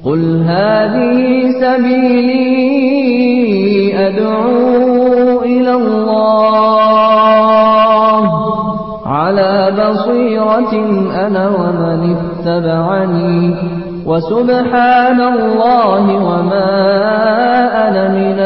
قل هذه سبيلي أدعو إلى الله على بصيرة أنا ومن اتبعني وسبحان الله وما أنا من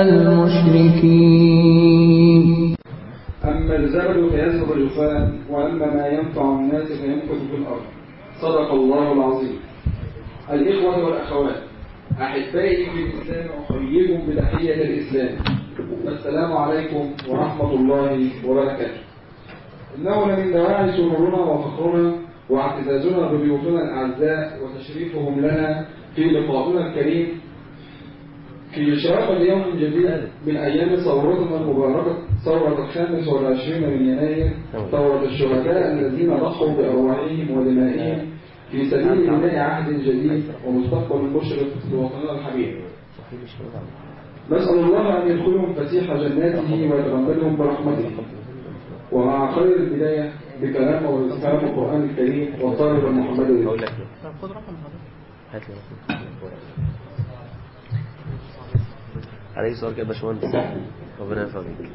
المشركين أما الزبد فيذهب الجفاء وأما ما ينفع الناس فيمكث في الأرض صدق الله العظيم الإخوة والأخوات أحبائي في الإسلام أحييكم بتحية الإسلام السلام عليكم ورحمة الله وبركاته إنه لمن دواعي سرورنا وفخرنا واعتزازنا بضيوفنا الأعزاء وتشريفهم لنا في لقائنا الكريم في إشراق اليوم الجديد من أيام ثورتنا المباركة ثورة الخامس والعشرين من يناير ثورة الشهداء الذين ضحوا بأرواحهم ودمائهم في سبيل بناء عهد جديد ومستقبل مشرق لوطننا الحبيب نسأل الله أن يدخلهم فسيح جناته ويتغمدهم برحمته ومع خير البداية بكلام وكلام القرآن الكريم والطالب المحمدي عليك سؤال كده يا باشمهندس ربنا ينفع بيك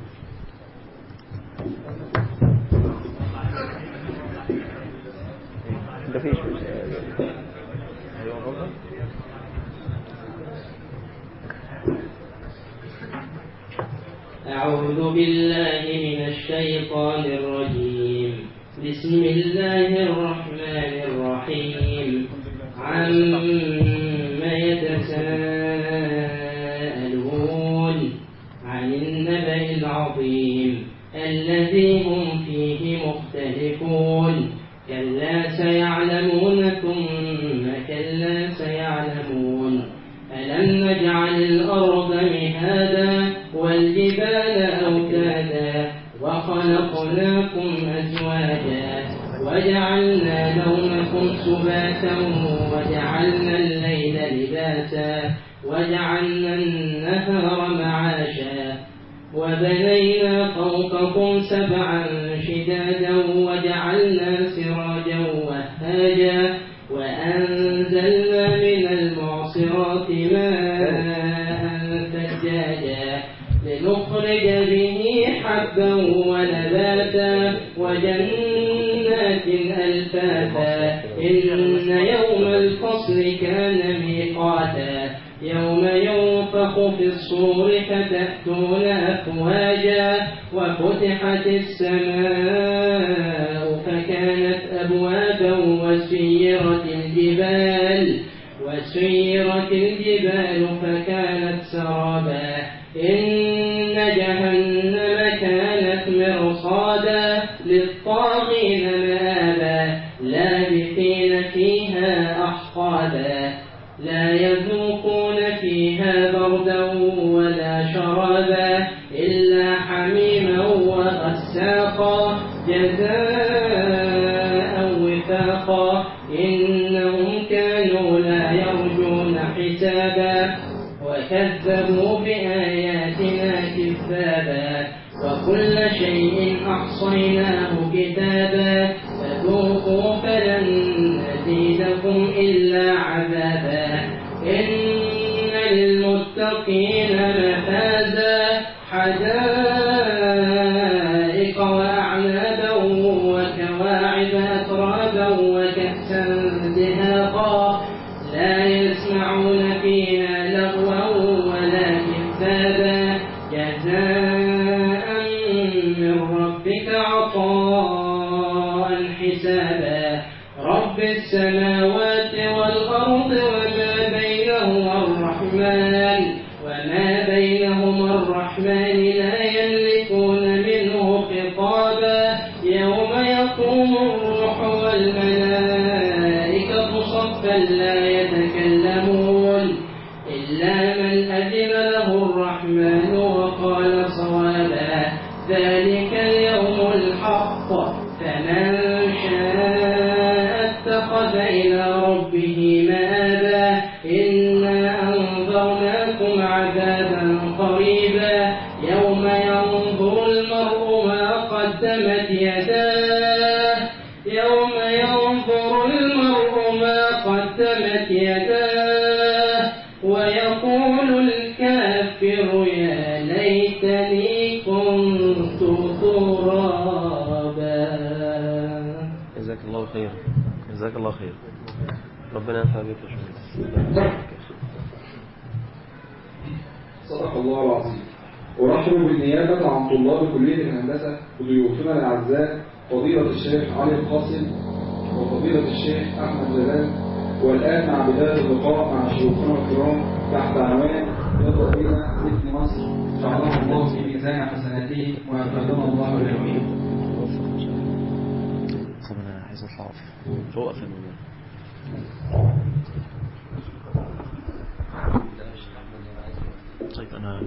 مفيش أعوذ بالله من الشيطان الرجيم بسم الله الرحمن الرحيم عما يتساءلون عن النبأ العظيم الذي هم فيه مختلفون كلا سيعلمون ثم كلا سيعلمون ألم نجعل الأرض مهادا والجبال أوتادا وخلقناكم أزواجا وجعلنا نومكم سباتا وجعلنا الليل لباسا وجعلنا النهار معاشا وبنينا فوقكم سبعا شدادا وجعلنا سراجا وهاجا وأنزلنا من المعصرات ماء ثجاجا لنخرج به حبا ونباتا وجنات ألفافا إن يوم الفصل كان ميقاتا يوم ينفخ في الصور فتأتون أفواجا وفتحت السماء فكانت أبوابا وسيرت الجبال وسيرت الجبال فكانت سرابا إن جهنم كانت مرصادا للطاغين مآبا لابثين فيها أحقابا لا يذوقون فيها بردا ولا شرابا إلا حميما وغساقا جزاء وفاقا إنهم كانوا لا يرجون حسابا وكذبوا بآياتنا كذابا وكل شيء أحصيناه كتابا فذوقوا فلن نزيدكم إلا عذابا إن للمتقين مفازا حدائق وأعنابا وكواعب أترابا وكأسا دهاقا لا يسمعون فيها لغوا ولا كذابا جزاء من ربك عطاء حسابا رب السماوات والأرض وما بينهما الرحمن وما بينهما الرحمن لا يملكون منه خطابا يوم يقوم الروح والملائكة صفا لا يتكلمون إلا من أذن له الرحمن وقال صوابا ذلك اليوم الحق فمن شاء اتخذ إلى ربه مآبا إنا أنذرناكم عذابا قريبا يوم ينظر المرء ما قدمت يداه يوم ينظر المرء ما قدمت يداه الله خير ربنا ينفع بك يا باشمهندس ربنا ينفع بك. صدق الله العظيم ونحن بالنيابة عن طلاب كلية الهندسة وضيوفنا الأعزاء فضيلة الشيخ علي القاسم وفضيلة الشيخ أحمد جلال والآن مع بداية اللقاء مع شيوخنا الكرام تحت عنوان يلا بينا ابن مصر جعله الله في ميزان حسناته وأكرمه الله بالعلم طب انا عايز اطلع اقف فوق أفهم طيب انا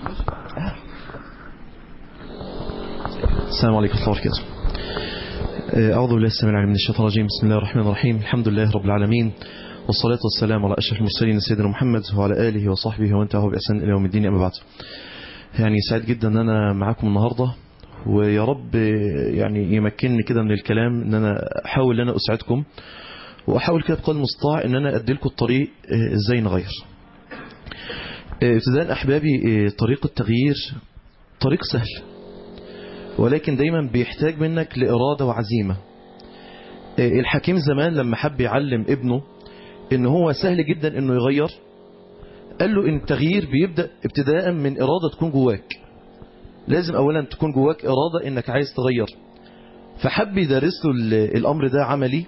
السلام عليكم ورحمه الله وبركاته آه، اعوذ بالله السميع العليم من الشيطان الرجيم بسم الله الرحمن الرحيم الحمد لله رب العالمين والصلاة والسلام على أشرف المرسلين سيدنا محمد وعلى آله وصحبه ومن تبعه بإحسان إلى يوم الدين أما بعد يعني سعيد جدا أن أنا معاكم النهاردة ويا رب يعني يمكنني كده من الكلام أن أنا أحاول أن أنا أسعدكم وأحاول كده بقدر المستطاع أن أنا أدي لكم الطريق آه، إزاي نغير آه، ابتداء أحبابي آه، طريق التغيير طريق سهل ولكن دايما بيحتاج منك لإرادة وعزيمة آه، الحكيم زمان لما حب يعلم ابنه ان هو سهل جدا انه يغير قال له ان التغيير بيبدأ ابتداء من إرادة تكون جواك لازم اولا تكون جواك إرادة انك عايز تغير فحب يدرس له ال- الامر ده عملي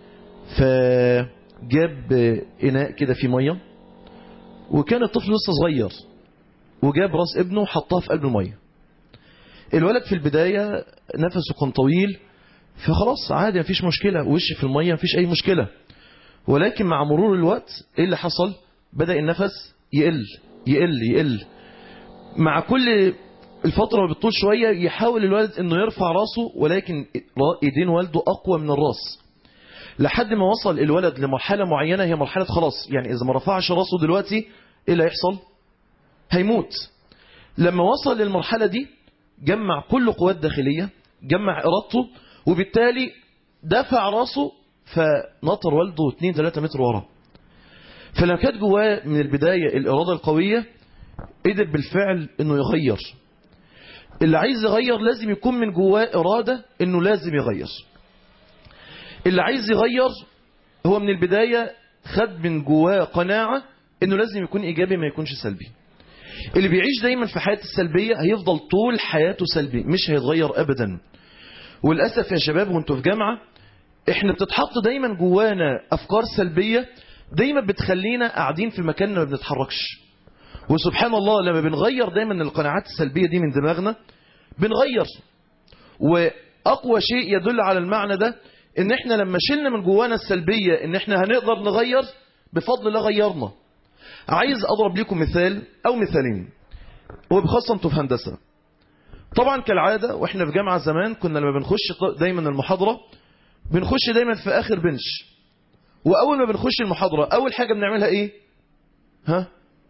فجاب آه، اناء كده فيه ميه وكان الطفل لسه صغير وجاب راس ابنه وحطها في قلب الميه الولد في البداية نفسه كان طويل فخلاص عادي مفيش مشكلة وش في المية مفيش أي مشكلة ولكن مع مرور الوقت إيه اللي حصل بدأ النفس يقل يقل يقل مع كل الفترة ما بتطول شوية يحاول الولد انه يرفع راسه ولكن ايدين والده اقوى من الراس لحد ما وصل الولد لمرحلة معينة هي مرحلة خلاص يعني اذا ما رفعش راسه دلوقتي ايه اللي هيحصل هيموت لما وصل للمرحلة دي جمع كل قوات داخلية جمع إرادته وبالتالي دفع راسه فنطر والده 2-3 متر ورا فلما كانت جواه من البداية الإرادة القوية قدر بالفعل انه يغير اللي عايز يغير لازم يكون من جواه إرادة انه لازم يغير اللي عايز يغير هو من البداية خد من جواه قناعة انه لازم يكون ايجابي ما يكونش سلبي اللي بيعيش دايما في حياته السلبية هيفضل طول حياته سلبي مش هيتغير ابدا وللأسف يا شباب وانتوا في جامعة احنا بتتحط دايما جوانا افكار سلبية دايما بتخلينا قاعدين في مكاننا ما بنتحركش وسبحان الله لما بنغير دايما القناعات السلبية دي من دماغنا بنغير واقوى شيء يدل على المعنى ده ان احنا لما شلنا من جوانا السلبية ان احنا هنقدر نغير بفضل الله غيرنا عايز اضرب لكم مثال او مثالين وبخاصة انتوا في هندسة طبعا كالعادة واحنا في جامعة زمان كنا لما بنخش دايما المحاضرة بنخش دايما في اخر بنش واول ما بنخش المحاضرة اول حاجة بنعملها ايه ها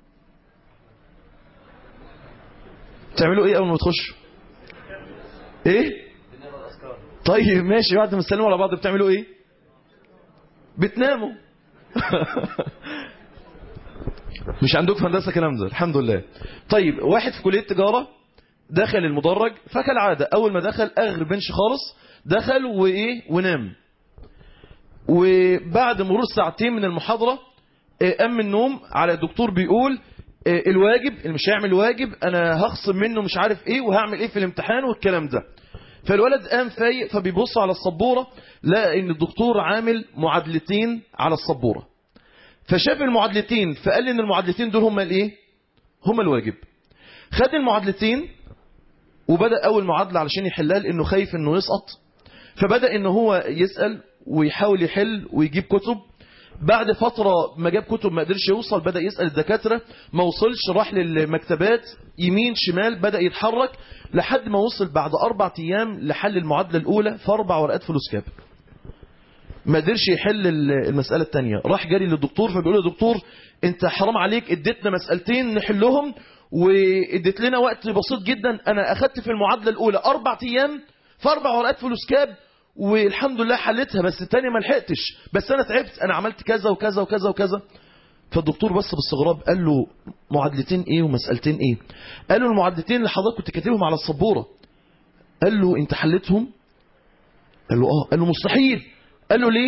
تعملوا ايه اول ما تخشوا ايه طيب ماشي بعد ما تسلموا على بعض بتعملوا ايه بتناموا مش عندكم في هندسه كلام ده الحمد لله طيب واحد في كليه تجاره دخل المدرج فكالعاده اول ما دخل اخر بنش خالص دخل وايه ونام وبعد مرور ساعتين من المحاضره آه، قام من النوم على الدكتور بيقول آه، الواجب اللي مش هيعمل واجب انا هخصم منه مش عارف ايه وهعمل ايه في الامتحان والكلام ده فالولد قام فايق فبيبص على السبوره لقى ان الدكتور عامل معادلتين على السبوره فشاف المعادلتين فقال ان المعادلتين دول هما الايه هما الواجب خد المعادلتين وبدأ اول معادلة علشان يحلها لانه خايف انه يسقط فبدأ ان هو يسأل ويحاول يحل ويجيب كتب بعد فترة ما جاب كتب ما قدرش يوصل بدأ يسأل الدكاترة ما وصلش راح للمكتبات يمين شمال بدأ يتحرك لحد ما وصل بعد أربع أيام لحل المعادلة الأولى في أربع ورقات فلوس كاب ما قدرش يحل ال- المسألة التانية راح جاري للدكتور فبيقول له يا دكتور انت حرام عليك اديتنا مسألتين نحلهم واديت لنا وقت بسيط جدا انا اخدت في المعادلة الاولى اربع ايام في اربع ورقات فلوس كاب والحمد لله حلتها بس التانية ما لحقتش بس انا تعبت انا عملت كذا وكذا وكذا وكذا فالدكتور بس باستغراب قال له معادلتين ايه ومسألتين ايه قال له المعادلتين اللي حضرتك كنت كاتبهم على السبورة قال له انت حلتهم قال له اه قال له مستحيل قال له ليه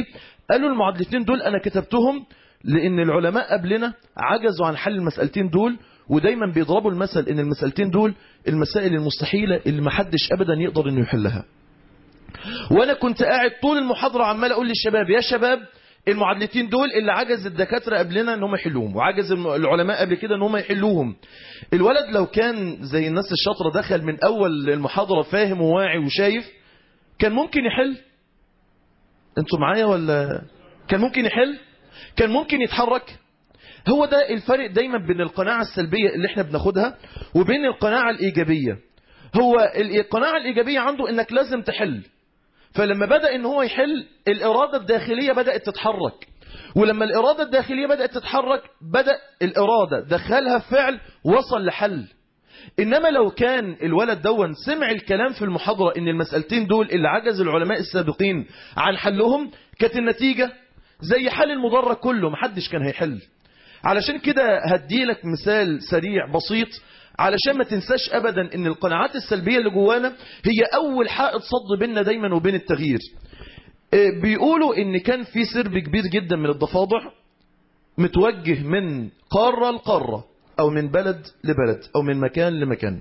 قالوا المعادلتين دول أنا كتبتهم لأن العلماء قبلنا عجزوا عن حل المسألتين دول ودايما بيضربوا المثل ان المسألتين دول المسائل المستحيلة اللي محدش ابدا يقدر انه يحلها وانا كنت قاعد طول المحاضرة عمال اقول للشباب يا شباب المعادلتين دول اللي عجز الدكاترة قبلنا ان هم يحلوهم وعجز العلماء قبل كده ان هم يحلوهم الولد لو كان زي الناس الشاطرة دخل من اول المحاضرة فاهم وواعي وشايف كان ممكن يحل انتوا معايا ولا كان ممكن يحل كان ممكن يتحرك هو ده الفرق دايما بين القناعة السلبية اللي احنا بناخدها وبين القناعة الإيجابية هو القناعة الإيجابية عنده انك لازم تحل فلما بدأ ان هو يحل الإرادة الداخلية بدأت تتحرك ولما الإرادة الداخلية بدأت تتحرك بدأ الإرادة دخلها في فعل وصل لحل إنما لو كان الولد دون سمع الكلام في المحاضرة إن المسألتين دول اللي عجز العلماء السابقين عن حلهم كانت النتيجة زي حل المدرج كله محدش كان هيحل علشان كده هديلك مثال سريع بسيط علشان ما تنساش ابدا ان القناعات السلبية اللي جوانا هي اول حائط صد بيننا دايما وبين التغيير بيقولوا ان كان في سرب كبير جدا من الضفادع متوجه من قارة لقارة او من بلد لبلد او من مكان لمكان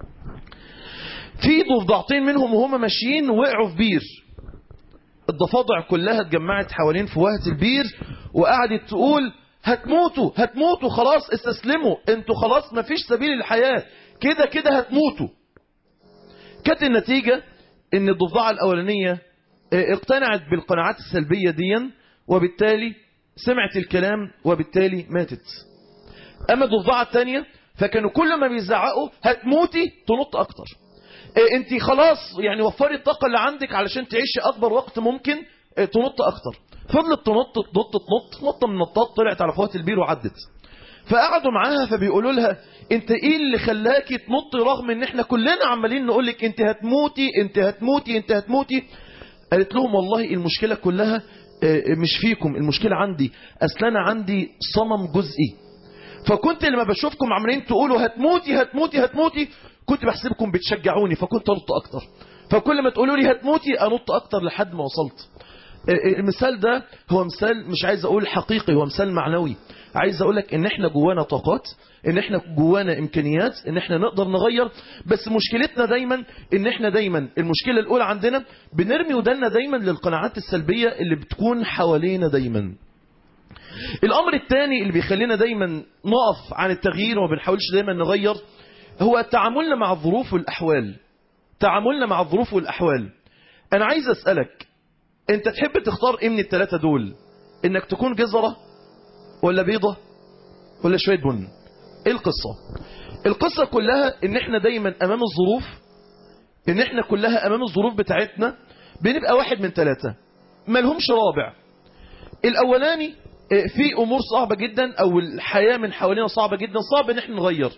في ضفدعتين منهم وهم ماشيين وقعوا في بير الضفادع كلها اتجمعت حوالين فوهة البير وقعدت تقول هتموتوا هتموتوا خلاص استسلموا انتوا خلاص مفيش سبيل للحياة كده كده هتموتوا كانت النتيجة ان الضفدعة الاولانية اقتنعت بالقناعات السلبية ديا وبالتالي سمعت الكلام وبالتالي ماتت اما الضفدعة الثانية فكانوا كل ما بيزعقوا هتموتي تنط اكتر انت خلاص يعني وفري الطاقة اللي عندك علشان تعيشي اكبر وقت ممكن تنط اكتر فضلت تنط تنط تنط نط من النطاط طلعت على فوات البير وعدت فقعدوا معاها فبيقولوا لها انت ايه اللي خلاكي تنطي رغم ان احنا كلنا عمالين نقول لك انت هتموتي انت هتموتي انت هتموتي قالت لهم والله المشكلة كلها مش فيكم المشكلة عندي اصل انا عندي صمم جزئي فكنت لما بشوفكم عمالين تقولوا هتموتي هتموتي هتموتي كنت بحسبكم بتشجعوني فكنت انط اكتر فكل ما تقولوا لي هتموتي انط اكتر لحد ما وصلت المثال ده هو مثال مش عايز اقول حقيقي هو مثال معنوي عايز اقول لك ان احنا جوانا طاقات ان احنا جوانا امكانيات ان احنا نقدر نغير بس مشكلتنا دايما ان احنا دايما المشكلة الاولى عندنا بنرمي ودنا دايما للقناعات السلبية اللي بتكون حوالينا دايما الامر الثاني اللي بيخلينا دايما نقف عن التغيير وما بنحاولش دايما نغير هو تعاملنا مع الظروف والاحوال تعاملنا مع الظروف والاحوال انا عايز اسالك انت تحب تختار ايه من الثلاثه دول انك تكون جزرة ولا بيضة ولا شوية بن ايه القصة القصة كلها ان احنا دايما امام الظروف ان احنا كلها امام الظروف بتاعتنا بنبقى واحد من ثلاثة ملهمش رابع الاولاني في امور صعبة جدا او الحياة من حوالينا صعبة جدا صعب ان احنا نغير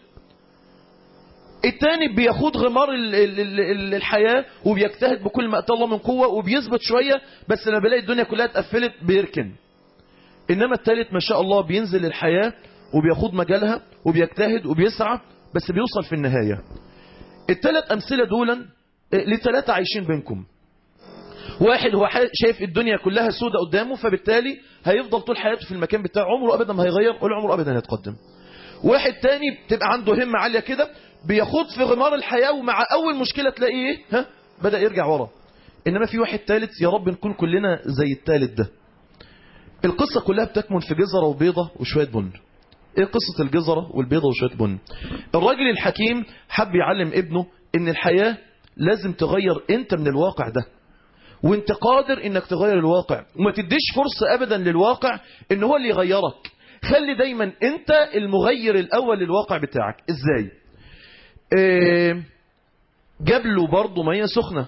التاني بياخد غمار ال ال ال الحياة وبيجتهد بكل ما أتى الله من قوة وبيثبت شوية بس لما بيلاقي الدنيا كلها اتقفلت بيركن إنما التالت ما شاء الله بينزل الحياة وبياخد مجالها وبيجتهد وبيسعى بس بيوصل في النهاية التلات أمثلة دولا لثلاثة عايشين بينكم واحد هو شايف الدنيا كلها سودة قدامه فبالتالي هيفضل طول حياته في المكان بتاعه عمره أبدا ما هيغير ولا عمره أبدا هيتقدم واحد تاني بتبقى عنده همة عالية كده بيخوض في غمار الحياة ومع أول مشكلة تلاقيه إيه ها بدأ يرجع ورا إنما في واحد ثالث يا رب نكون كلنا زي الثالث ده القصة كلها بتكمن في جزرة وبيضة وشوية بن إيه قصة الجزرة والبيضة وشوية بن الراجل الحكيم حب يعلم ابنه إن الحياة لازم تغير أنت من الواقع ده وانت قادر انك تغير الواقع وما تديش فرصة ابدا للواقع ان هو اللي يغيرك خلي دايما انت المغير الاول للواقع بتاعك ازاي اه جاب له برضه ميه سخنه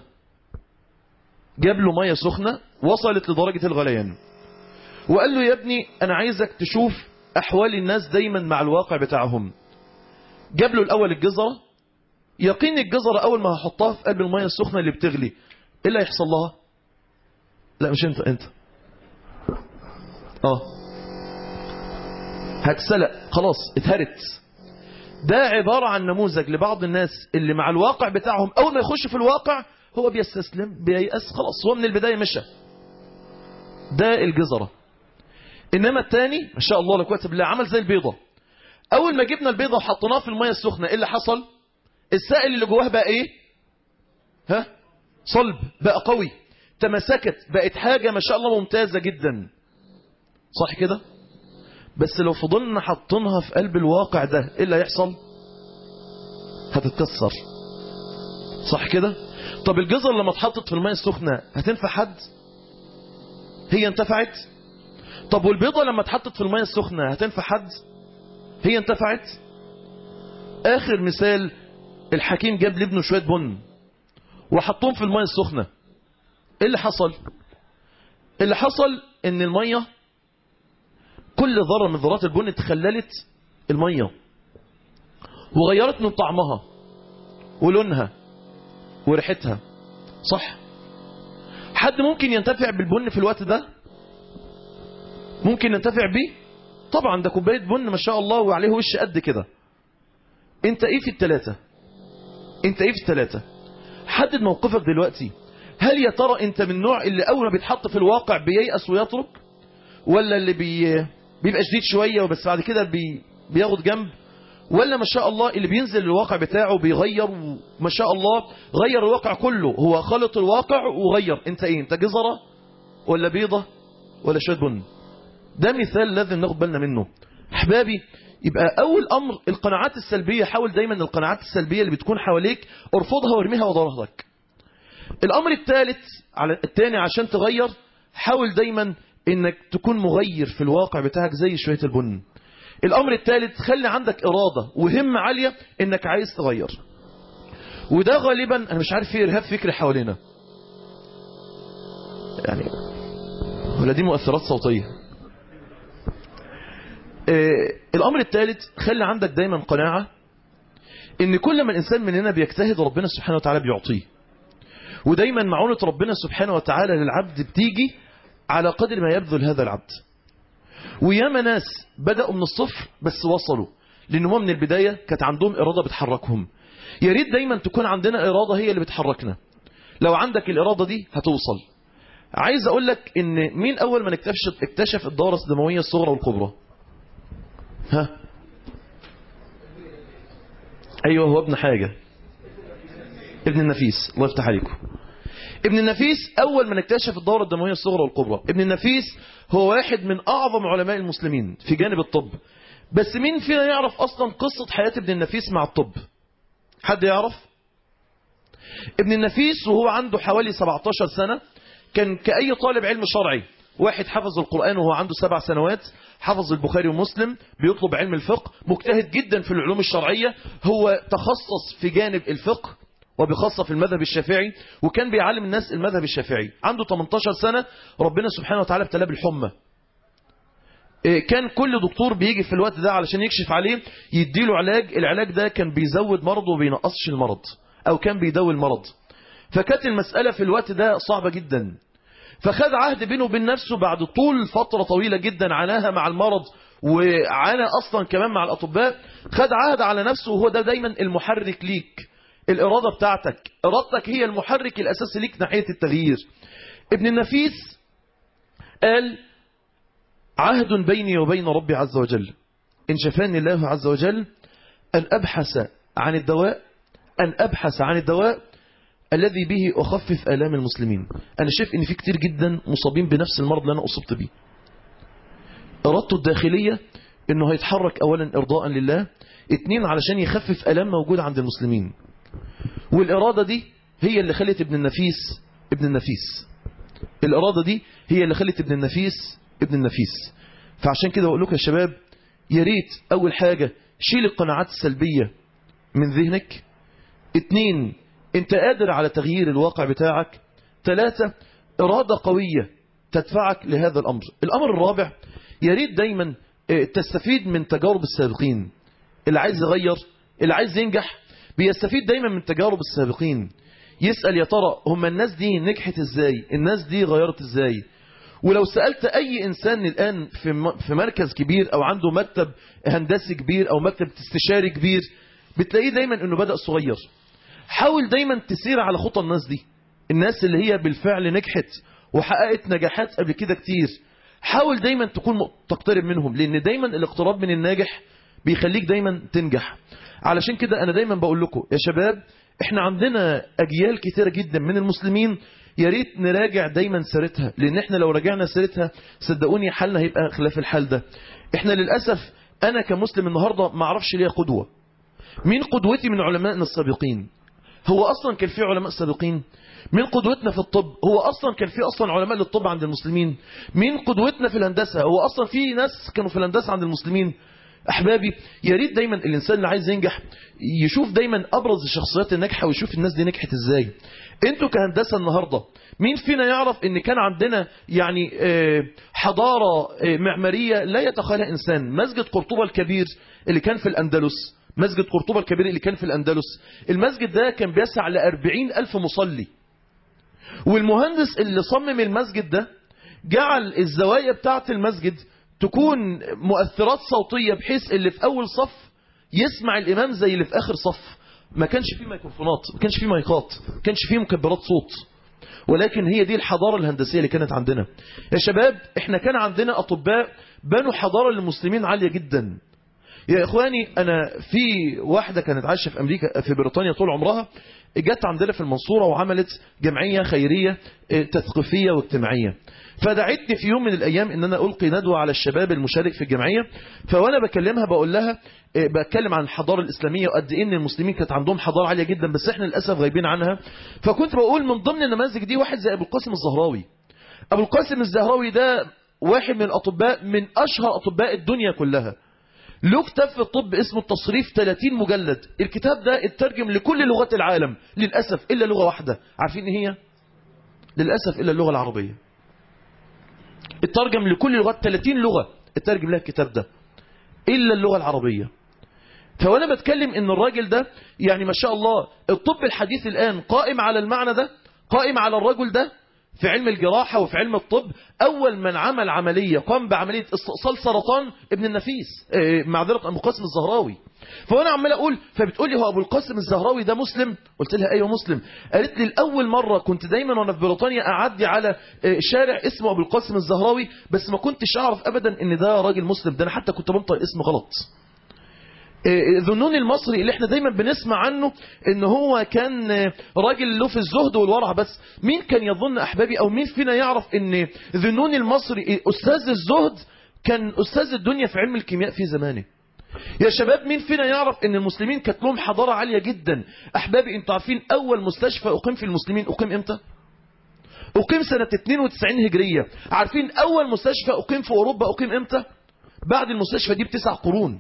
جاب له ميه سخنه وصلت لدرجه الغليان وقال له يا ابني انا عايزك تشوف احوال الناس دايما مع الواقع بتاعهم جاب له الاول الجزره يقين الجزره اول ما هحطها في قلب الميه السخنه اللي بتغلي ايه اللي هيحصل لها لا مش انت انت اه هتسلق خلاص اتهرت ده عبارة عن نموذج لبعض الناس اللي مع الواقع بتاعهم أول ما يخش في الواقع هو بيستسلم بييأس خلاص هو من البداية مشى ده الجزرة إنما التاني ما شاء الله لا قوه إلا بالله عمل زي البيضة أول ما جبنا البيضة وحطيناها في المية السخنة إيه اللي حصل السائل اللي جواه بقى إيه ها صلب بقى قوي تمسكت بقت حاجة ما شاء الله ممتازة جدا صح كده بس لو فضلنا حاطينها في قلب الواقع ده ايه اللي هيحصل هتتكسر صح كده طب الجزر لما اتحطت في المية السخنة هتنفع حد هي انتفعت طب والبيضة لما اتحطت في المية السخنة هتنفع حد هي انتفعت اخر مثال الحكيم جاب لابنه شوية بن وحطهم في المية السخنة ايه اللي حصل اللي حصل ان المية كل ذرة من ذرات البن تخللت المية وغيرت من طعمها ولونها وريحتها صح حد ممكن ينتفع بالبن في الوقت ده ممكن ينتفع بيه طبعا ده كوبايه بن ما شاء الله وعليه وش قد كده انت ايه في التلاتة انت ايه في التلاتة حدد موقفك دلوقتي هل يا ترى انت من النوع اللي اول ما بيتحط في الواقع بييأس ويترك ولا اللي بي بيبقى شديد شوية وبس بعد كده بي بياخد جنب ولا ما شاء الله اللي بينزل الواقع بتاعه بيغير وما شاء الله غير الواقع كله هو خلط الواقع وغير انت ايه انت جزرة ولا بيضة ولا شوية بن ده مثال لازم ناخد بالنا منه احبابي يبقى اول امر القناعات السلبية حاول دايما القناعات السلبية اللي بتكون حواليك ارفضها وارميها وضرهك الامر الثالث على الثاني عشان تغير حاول دايما انك تكون مغير في الواقع بتاعك زي شوية البن الامر الثالث خلي عندك ارادة وهمة عالية انك عايز تغير وده غالبا انا مش عارف في ارهاب فكري حوالينا يعني ولا دي مؤثرات صوتية آه الامر الثالث خلي عندك دايما قناعة ان كل ما الانسان مننا بيجتهد ربنا سبحانه وتعالى بيعطيه ودايما معونة ربنا سبحانه وتعالى للعبد بتيجي على قدر ما يبذل هذا العبد وياما ناس بدأوا من الصفر بس وصلوا لأن هم من البداية كانت عندهم إرادة بتحركهم يا ريت دايما تكون عندنا إرادة هي اللي بتحركنا لو عندك الإرادة دي هتوصل عايز أقول لك إن مين أول من اكتشف, اكتشف الدورة الدموية الصغرى والكبرى ها أيوه هو ابن حاجة ابن النفيس الله يفتح عليكم ابن النفيس أول من اكتشف الدورة الدموية الصغرى والكبرى ابن النفيس هو واحد من أعظم علماء المسلمين في جانب الطب بس مين فينا يعرف أصلا قصة حياة ابن النفيس مع الطب حد يعرف ابن النفيس وهو عنده حوالي 17 سنة كان كأي طالب علم شرعي واحد حفظ القرآن وهو عنده سبع سنوات حفظ البخاري ومسلم بيطلب علم الفقه مجتهد جدا في العلوم الشرعية هو تخصص في جانب الفقه وبخاصة في المذهب الشافعي وكان بيعلم الناس المذهب الشافعي عنده 18 سنة ربنا سبحانه وتعالى ابتلاه بالحمى كان كل دكتور بيجي في الوقت ده علشان يكشف عليه يديله علاج العلاج ده كان بيزود مرض وبينقصش المرض او كان بيداوي المرض فكانت المسألة في الوقت ده صعبة جدا فخد عهد بينه وبين نفسه بعد طول فترة طويلة جدا عاناها مع المرض وعانى اصلا كمان مع الاطباء خد عهد على نفسه وهو ده دايما المحرك ليك الإرادة بتاعتك إرادتك هي المحرك الأساسي ليك ناحية التغيير ابن النفيس قال عهد بيني وبين ربي عز وجل إن شفاني الله عز وجل أن أبحث عن الدواء أن أبحث عن الدواء الذي به أخفف آلام المسلمين أنا شايف إن في كتير جدا مصابين بنفس المرض اللي أنا أصبت به إرادته الداخلية إنه هيتحرك أولا إرضاء لله اتنين علشان يخفف آلام موجودة عند المسلمين والإرادة دي هي اللي خلت ابن النفيس ابن النفيس الإرادة دي هي اللي خلت ابن النفيس ابن النفيس فعشان كده بقول لكم يا شباب يا ريت أول حاجة شيل القناعات السلبية من ذهنك اتنين انت قادر على تغيير الواقع بتاعك ثلاثة إرادة قوية تدفعك لهذا الأمر الأمر الرابع يا ريت دايما تستفيد من تجارب السابقين اللي عايز يغير اللي عايز ينجح بيستفيد دايما من تجارب السابقين يسأل يا ترى هم الناس دي نجحت ازاي الناس دي غيرت ازاي ولو سألت أي إنسان الآن في في مركز كبير أو عنده مكتب هندسي كبير أو مكتب استشاري كبير بتلاقيه دايما أنه بدأ صغير حاول دايما تسير على خطى الناس دي الناس اللي هي بالفعل نجحت وحققت نجاحات قبل كده كتير حاول دايما تكون م- تقترب منهم لان دايما الاقتراب من الناجح بيخليك دايما تنجح علشان كده انا دايما بقول لكم يا شباب احنا عندنا اجيال كتيرة جدا من المسلمين يا ريت نراجع دايما سيرتها لان احنا لو راجعنا سيرتها صدقوني حالنا هيبقى خلاف الحال ده احنا للاسف انا كمسلم النهارده ما اعرفش ليا قدوه مين قدوتي من علمائنا السابقين هو اصلا كان في علماء سابقين مين قدوتنا في الطب هو اصلا كان في اصلا علماء للطب عند المسلمين مين قدوتنا في الهندسه هو اصلا في ناس كانوا في الهندسه عند المسلمين احبابي يا ريت دايما الانسان اللي عايز ينجح يشوف دايما ابرز الشخصيات الناجحه ويشوف الناس دي نجحت ازاي انتوا كهندسه النهارده مين فينا يعرف ان كان عندنا يعني آه، حضاره آه، معماريه لا يتخيلها انسان مسجد قرطبه الكبير اللي كان في الاندلس مسجد قرطبة الكبير اللي كان في الأندلس المسجد ده كان بيسع لأربعين ألف مصلي والمهندس اللي صمم المسجد ده جعل الزوايا بتاعة المسجد تكون مؤثرات صوتية بحيث اللي في أول صف يسمع الإمام زي اللي في آخر صف ما كانش فيه ميكروفونات ما كانش فيه مايكات ما كانش فيه مكبرات صوت ولكن هي دي الحضارة الهندسية اللي كانت عندنا يا شباب احنا كان عندنا أطباء بنوا حضارة للمسلمين عالية جدا يا إخواني أنا في واحدة كانت عايشة في أمريكا في بريطانيا طول عمرها جت عندنا في المنصورة وعملت جمعية خيرية اه، تثقيفية واجتماعية فدعتني في يوم من الأيام إن أنا ألقي ندوة على الشباب المشارك في الجمعية فوأنا بكلمها بقول لها اه، بتكلم عن الحضارة الإسلامية وقد إيه إن المسلمين كانت عندهم حضارة عالية جدا بس إحنا للأسف غايبين عنها فكنت بقول من ضمن النماذج دي واحد زي أبو القاسم الزهراوي أبو القاسم الزهراوي ده واحد من الأطباء من أشهر أطباء الدنيا كلها له كتاب في الطب اسمه التصريف 30 مجلد الكتاب ده اترجم لكل لغات العالم للأسف إلا لغة واحدة عارفين ايه هي للأسف إلا اللغة العربية اترجم لكل لغات 30 لغة اترجم لها الكتاب ده إلا اللغة العربية فوانا بتكلم ان الراجل ده يعني ما شاء الله الطب الحديث الآن قائم على المعنى ده قائم على الرجل ده في علم الجراحة وفي علم الطب أول من عمل عملية قام بعملية استئصال سرطان ابن النفيس آه، معذرة أبو القاسم الزهراوي فأنا عمال أقول فبتقول لي هو أبو القاسم الزهراوي ده مسلم قلت لها أيوه مسلم قالت لي الأول مرة كنت دايما وأنا في بريطانيا أعدي على آه، شارع اسمه أبو القاسم الزهراوي بس ما كنتش أعرف أبدا إن ده راجل مسلم ده أنا حتى كنت بنطق اسمه غلط ذنون المصري اللي احنا دايما بنسمع عنه ان هو كان راجل له في الزهد والورع بس مين كان يظن احبابي او مين فينا يعرف ان ذنون المصري استاذ الزهد كان استاذ الدنيا في علم الكيمياء في زمانه يا شباب مين فينا يعرف ان المسلمين كانت لهم حضارة عالية جدا احبابي انتوا عارفين اول مستشفى اقيم في المسلمين اقيم امتى اقيم سنة 92 هجرية عارفين اول مستشفى اقيم في اوروبا اقيم امتى بعد المستشفى دي بتسع قرون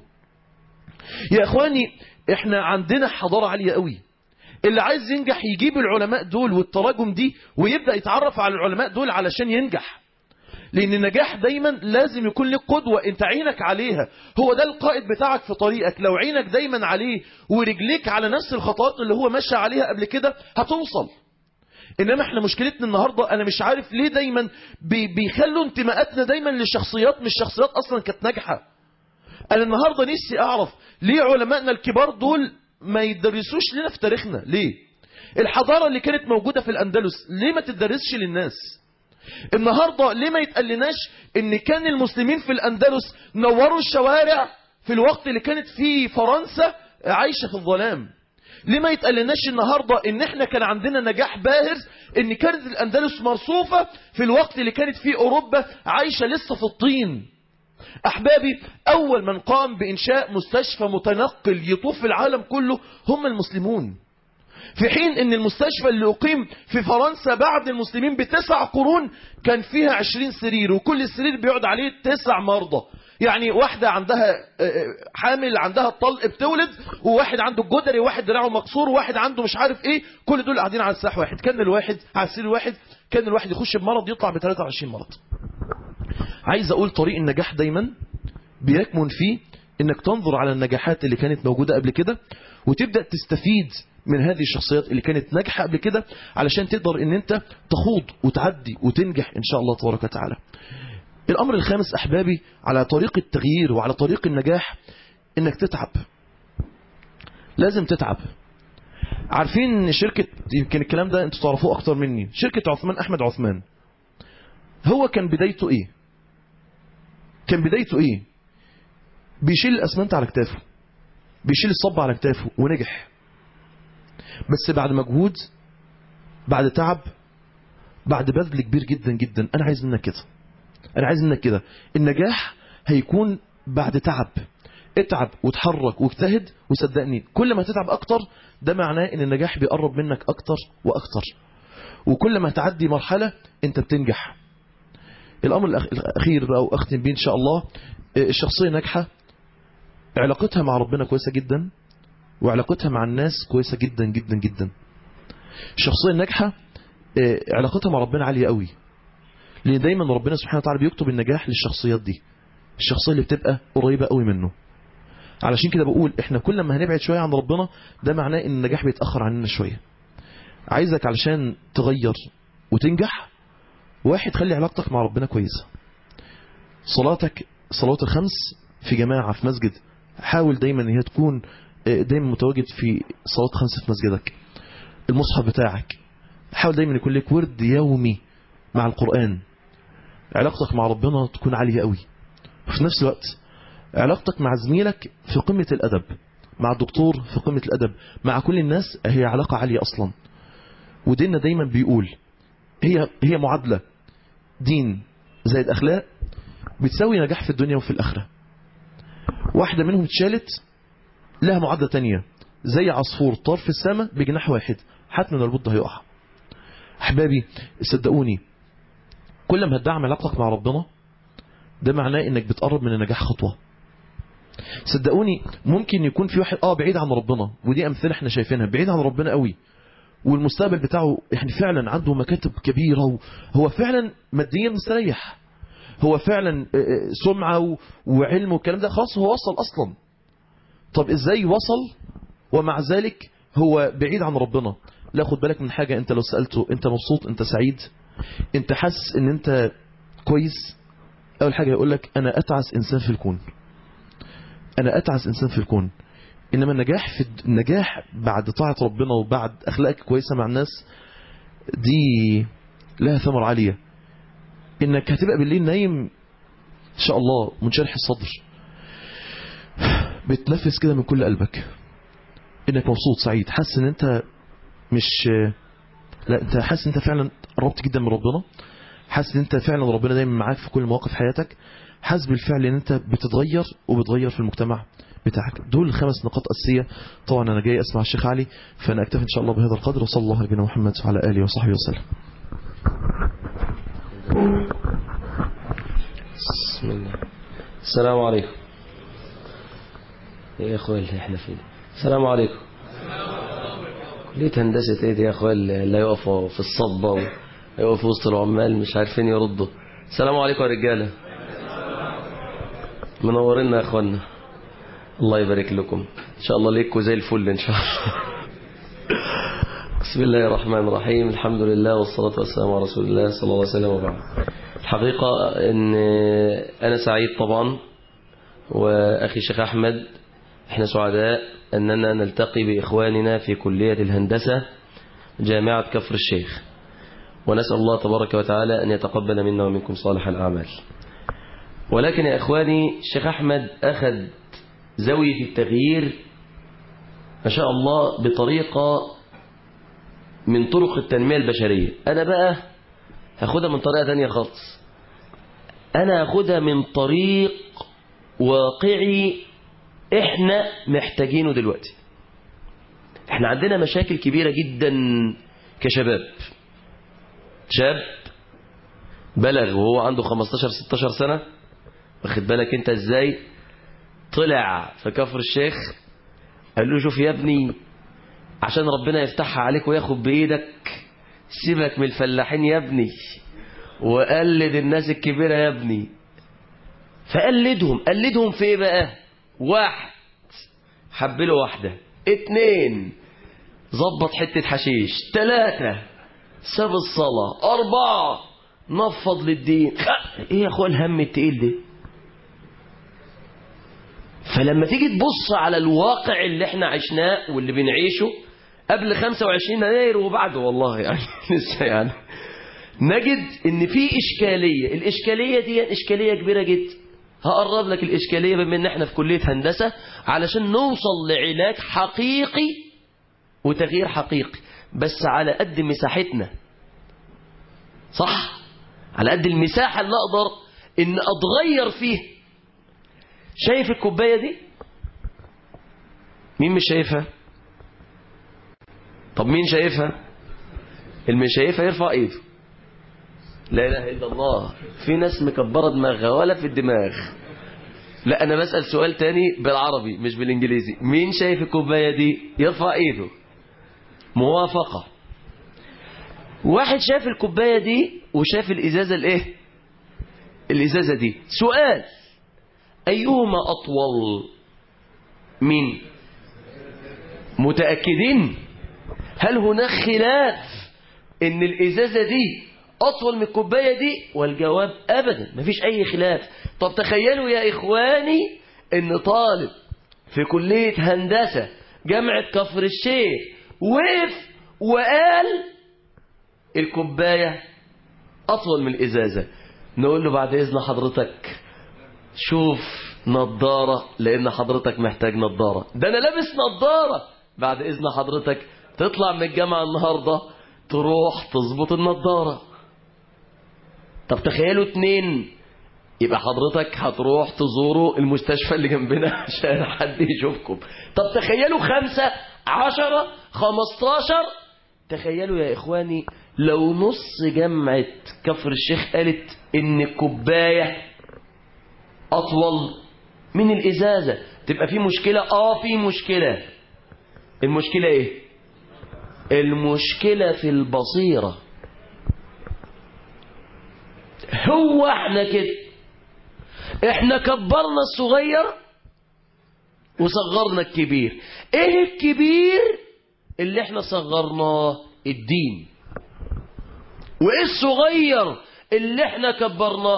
يا اخواني احنا عندنا حضارة عالية قوي اللي عايز ينجح يجيب العلماء دول والتراجم دي ويبدأ يتعرف على العلماء دول علشان ينجح لان النجاح دايما لازم يكون لك قدوة انت عينك عليها هو ده القائد بتاعك في طريقك لو عينك دايما عليه ورجليك على نفس الخطوات اللي هو ماشي عليها قبل كده هتوصل انما احنا مشكلتنا النهاردة انا مش عارف ليه دايما بي- بيخلوا انتماءاتنا دايما للشخصيات مش شخصيات اصلا كانت ناجحة انا النهاردة نفسي اعرف ليه علمائنا الكبار دول ما يدرسوش لنا في تاريخنا ليه الحضارة اللي كانت موجودة في الاندلس ليه ما تدرسش للناس النهاردة ليه ما يتقلناش ان كان المسلمين في الاندلس نوروا الشوارع في الوقت اللي كانت فيه فرنسا عايشة في الظلام ليه ما يتقلناش النهاردة ان احنا كان عندنا نجاح باهر ان كانت الاندلس مرصوفة في الوقت اللي كانت فيه اوروبا عايشة لسه في الطين احبابي اول من قام بانشاء مستشفى متنقل يطوف في العالم كله هم المسلمون في حين ان المستشفى اللي اقيم في فرنسا بعد المسلمين بتسع قرون كان فيها عشرين سرير وكل سرير بيقعد عليه تسع مرضى يعني واحدة عندها آه، حامل عندها الطلق بتولد وواحد عنده الجدري واحد دراعه مكسور وواحد عنده مش عارف ايه كل دول قاعدين على الساح واحد كان الواحد على السرير واحد كان الواحد يخش بمرض يطلع ب 23 مرض عايز اقول طريق النجاح دايما بيكمن فيه انك تنظر على النجاحات اللي كانت موجودة قبل كده وتبدأ تستفيد من هذه الشخصيات اللي كانت ناجحة قبل كده علشان تقدر ان انت تخوض وتعدي وتنجح ان شاء الله تبارك وتعالى الامر الخامس احبابي على طريق التغيير وعلى طريق النجاح انك تتعب لازم تتعب عارفين شركة يمكن الكلام ده انتوا تعرفوه اكتر مني شركة عثمان احمد عثمان هو كان بدايته ايه كان بدايته ايه بيشيل الاسمنت على كتافه بيشيل الصب على كتافه ونجح بس بعد مجهود بعد تعب بعد بذل كبير جدا جدا انا عايز منك كده انا عايز منك كده النجاح هيكون بعد تعب اتعب وتحرك واجتهد وصدقني كل ما تتعب اكتر ده معناه ان النجاح بيقرب منك اكتر واكتر وكل ما تعدي مرحلة انت بتنجح الامر الأخ- الاخير بقى واختم بيه ان شاء الله آه، الشخصية ناجحة علاقتها مع ربنا كويسة جدا وعلاقتها مع الناس كويسة جدا جدا جدا الشخصية الناجحة آه، علاقتها مع ربنا عالية قوي لان دايما ربنا سبحانه وتعالى بيكتب النجاح للشخصيات دي الشخصية اللي بتبقى قريبة قوي منه علشان كده بقول احنا كل ما هنبعد شوية عن ربنا ده معناه ان النجاح بيتأخر عننا شوية عايزك علشان تغير وتنجح واحد خلي علاقتك مع ربنا كويسة صلاتك صلاة الخمس في جماعة في مسجد حاول دايما ان هي تكون آه، دايما متواجد في صلاة خمس في مسجدك المصحف بتاعك حاول دايما يكون لك ورد يومي مع القرآن علاقتك مع ربنا تكون عالية قوي وفي نفس الوقت علاقتك مع زميلك في قمة الأدب مع الدكتور في قمة الأدب مع كل الناس هي علاقة عالية أصلا وديننا دايما بيقول هي هي معادلة دين زائد أخلاق بتساوي نجاح في الدنيا وفي الآخرة واحدة منهم اتشالت لها معادلة تانية زي عصفور طار في السماء بجناح واحد حتما لابد هيقع أحبابي صدقوني كل ما هتدعم علاقتك مع ربنا ده معناه انك بتقرب من النجاح خطوة صدقوني ممكن يكون في واحد اه بعيد عن ربنا ودي امثله احنا شايفينها بعيد عن ربنا قوي والمستقبل بتاعه يعني فعلا عنده مكاتب كبيرة وهو فعلا ماديا مستريح هو فعلا آه، آه، سمعة و- وعلم والكلام ده خلاص هو وصل اصلا طب ازاي وصل ومع ذلك هو بعيد عن ربنا لا خد بالك من حاجة انت لو سألته انت مبسوط انت سعيد انت حاسس ان انت كويس اول حاجة يقول لك انا اتعس انسان في الكون انا اتعس انسان في الكون انما النجاح في الد- النجاح بعد طاعة ربنا وبعد اخلاقك كويسة مع الناس دي لها ثمر عالية انك هتبقى بالليل نايم ان شاء الله منشرح الصدر بتنفس كده من كل قلبك انك مبسوط سعيد حاسس ان انت مش لا انت حاسس ان انت فعلا قربت جدا من ربنا حاسس ان انت فعلا ربنا دايما معاك في كل مواقف حياتك حاسس بالفعل ان انت بتتغير وبتغير في المجتمع بتاعك دول خمس نقاط أساسية طبعا أنا جاي أسمع الشيخ علي فأنا أكتفي إن شاء الله بهذا القدر وصلى الله على نبينا محمد وعلى آله وصحبه وسلم بسم الله السلام عليكم ايه يا اخويا اللي احنا فيه ده؟ السلام عليكم كلية هندسة ايه دي يا اخويا اللي يقفوا في الصبة ويقفوا في وسط العمال مش عارفين يردوا السلام عليكم يا رجالة منورينا يا اخوانا الله يبارك لكم ان شاء الله ليكوا زي الفل ان شاء الله بسم الله الرحمن الرحيم الحمد لله والصلاة والسلام على رسول الله صلى الله عليه وسلم وبعد الحقيقة ان انا سعيد طبعا واخي الشيخ احمد احنا سعداء اننا نلتقي باخواننا في كلية الهندسة جامعة كفر الشيخ ونسأل الله تبارك وتعالى ان يتقبل منا ومنكم صالح الاعمال ولكن يا اخواني الشيخ احمد اخذ زاوية التغيير ما شاء الله بطريقة من طرق التنمية البشرية أنا بقى هاخدها من طريقة تانية خالص أنا هاخدها من طريق واقعي إحنا محتاجينه دلوقتي إحنا عندنا مشاكل كبيرة جدا كشباب شاب بلغ وهو عنده 15-16 سنة واخد بالك انت ازاي طلع في كفر الشيخ قال له شوف يا ابني عشان ربنا يفتحها عليك وياخد بإيدك سيبك من الفلاحين يا ابني وقلد الناس الكبيرة يا ابني فقلدهم قلدهم في ايه بقى واحد حب له واحدة اتنين ظبط حتة حشيش تلاتة ساب الصلاة أربعة نفض للدين خ... ايه يا اخويا الهم التقيل ده فلما تيجي تبص على الواقع اللي احنا عشناه واللي بنعيشه قبل 25 يناير وبعده والله يعني لسه يعني نجد ان في اشكاليه الاشكاليه دي اشكاليه كبيره جدا هقرب لك الاشكاليه بما ان احنا في كليه هندسه علشان نوصل لعلاج حقيقي وتغيير حقيقي بس على قد مساحتنا صح على قد المساحه اللي اقدر ان اتغير فيها شايف الكوبايه دي مين مش شايفها طب مين شايفها اللي مش شايفها يرفع ايده لا اله الا الله في ناس مكبره دماغها ولا في الدماغ لا انا بسال سؤال تاني بالعربي مش بالانجليزي مين شايف الكوبايه دي يرفع ايده موافقه واحد شاف الكوبايه دي وشاف الازازه الايه الازازه دي سؤال ايهما اطول مين متاكدين هل هناك خلاف ان الازازه دي اطول من الكوبايه دي والجواب ابدا مفيش اي خلاف طب تخيلوا يا اخواني ان طالب في كليه هندسه جامعه كفر الشيخ وقف وقال الكوبايه اطول من الازازه نقول له بعد اذن حضرتك شوف نظاره لان حضرتك محتاج نظاره ده انا لابس نظاره بعد اذن حضرتك تطلع من الجامعه النهارده تروح تظبط النظاره طب تخيلوا اتنين يبقى حضرتك هتروح تزوروا المستشفى اللي جنبنا عشان حد يشوفكم طب تخيلوا خمسة عشرة خمستاشر تخيلوا يا إخواني لو نص جامعة كفر الشيخ قالت إن الكوباية أطول من الإزازة تبقى في مشكلة آه في مشكلة المشكلة إيه المشكلة في البصيرة هو احنا كده احنا كبرنا الصغير وصغرنا الكبير ايه الكبير اللي احنا صغرناه الدين وايه الصغير اللي احنا كبرناه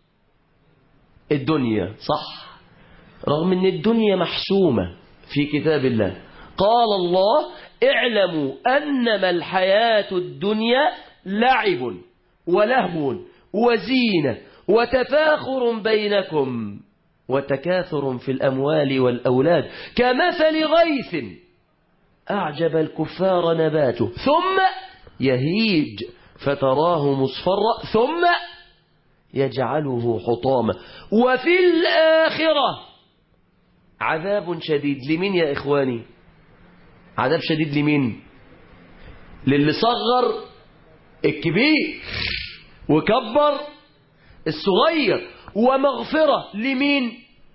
الدنيا صح رغم ان الدنيا محسومة في كتاب الله قال الله اعلموا انما الحياة الدنيا لعب ولهو وزينة وتفاخر بينكم وتكاثر في الأموال والأولاد كمثل غيث أعجب الكفار نباته ثم يهيج فتراه مصفرا ثم يجعله حطاما وفي الآخرة عذاب شديد لمين يا إخواني عذاب شديد لمين للي صغر الكبير وكبر الصغير ومغفرة لمين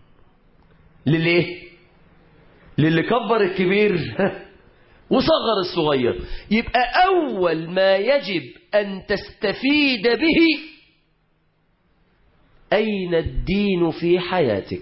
لليه للي كبر الكبير وصغر الصغير يبقى أول ما يجب أن تستفيد به أين الدين في حياتك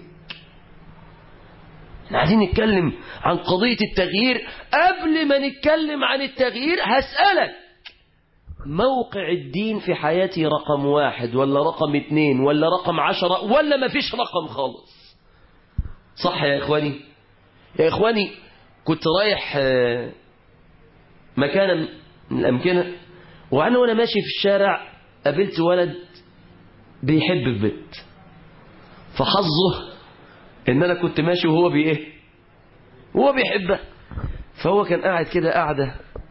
احنا عايزين نتكلم عن قضية التغيير قبل ما نتكلم عن التغيير هسألك موقع الدين في حياتي رقم واحد ولا رقم اتنين ولا رقم عشرة ولا ما فيش رقم خالص صح يا إخواني يا إخواني كنت رايح مكان من الأمكنة وأنا وأنا ماشي في الشارع قابلت ولد بيحب في بنت فحظه إن أنا كنت ماشي وهو بإيه هو بيحبها فهو كان قاعد كده قاعدة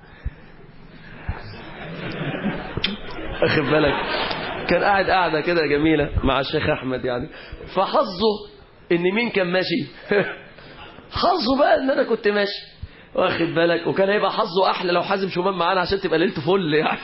أخذ بالك كان قاعد قاعدة كده جميلة مع الشيخ أحمد يعني فحظه إن مين كان ماشي حظه بقى إن أنا كنت ماشي واخد بالك وكان هيبقى حظه أحلى لو حازم شومان معانا عشان تبقى ليلته فل يعني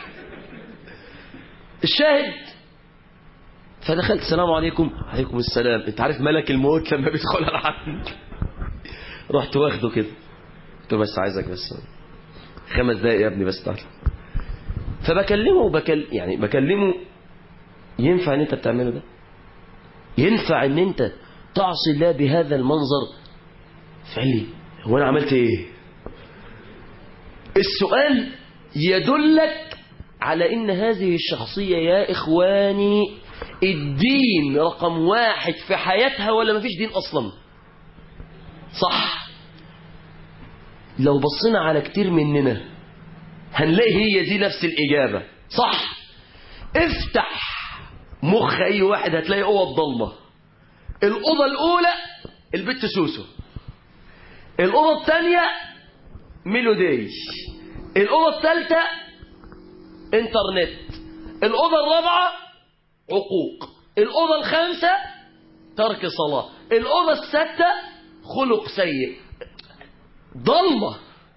الشاهد فدخلت السلام عليكم عليكم السلام انت عارف ملك الموت لما بيدخل على حد رحت واخده كده قلت له بس عايزك بس خمس دقايق يا ابني بس تعالى فبكلمه بكل يعني بكلمه ينفع ان انت بتعمله ده ينفع ان انت تعصي الله بهذا المنظر فقال لي هو انا عملت ايه السؤال يدلك على ان هذه الشخصية يا اخواني الدين رقم واحد في حياتها ولا مفيش دين اصلا صح لو بصينا على كتير مننا هنلاقي هي دي نفس الإجابة صح افتح مخ اي واحد هتلاقي اوض ضلمه الاوضه الاولى البت سوسو الاوضه الثانيه ميلودي الاوضه الثالثه انترنت الاوضه الرابعه عقوق الاوضه الخامسه ترك صلاه الاوضه السادسه خلق سيء ضلمه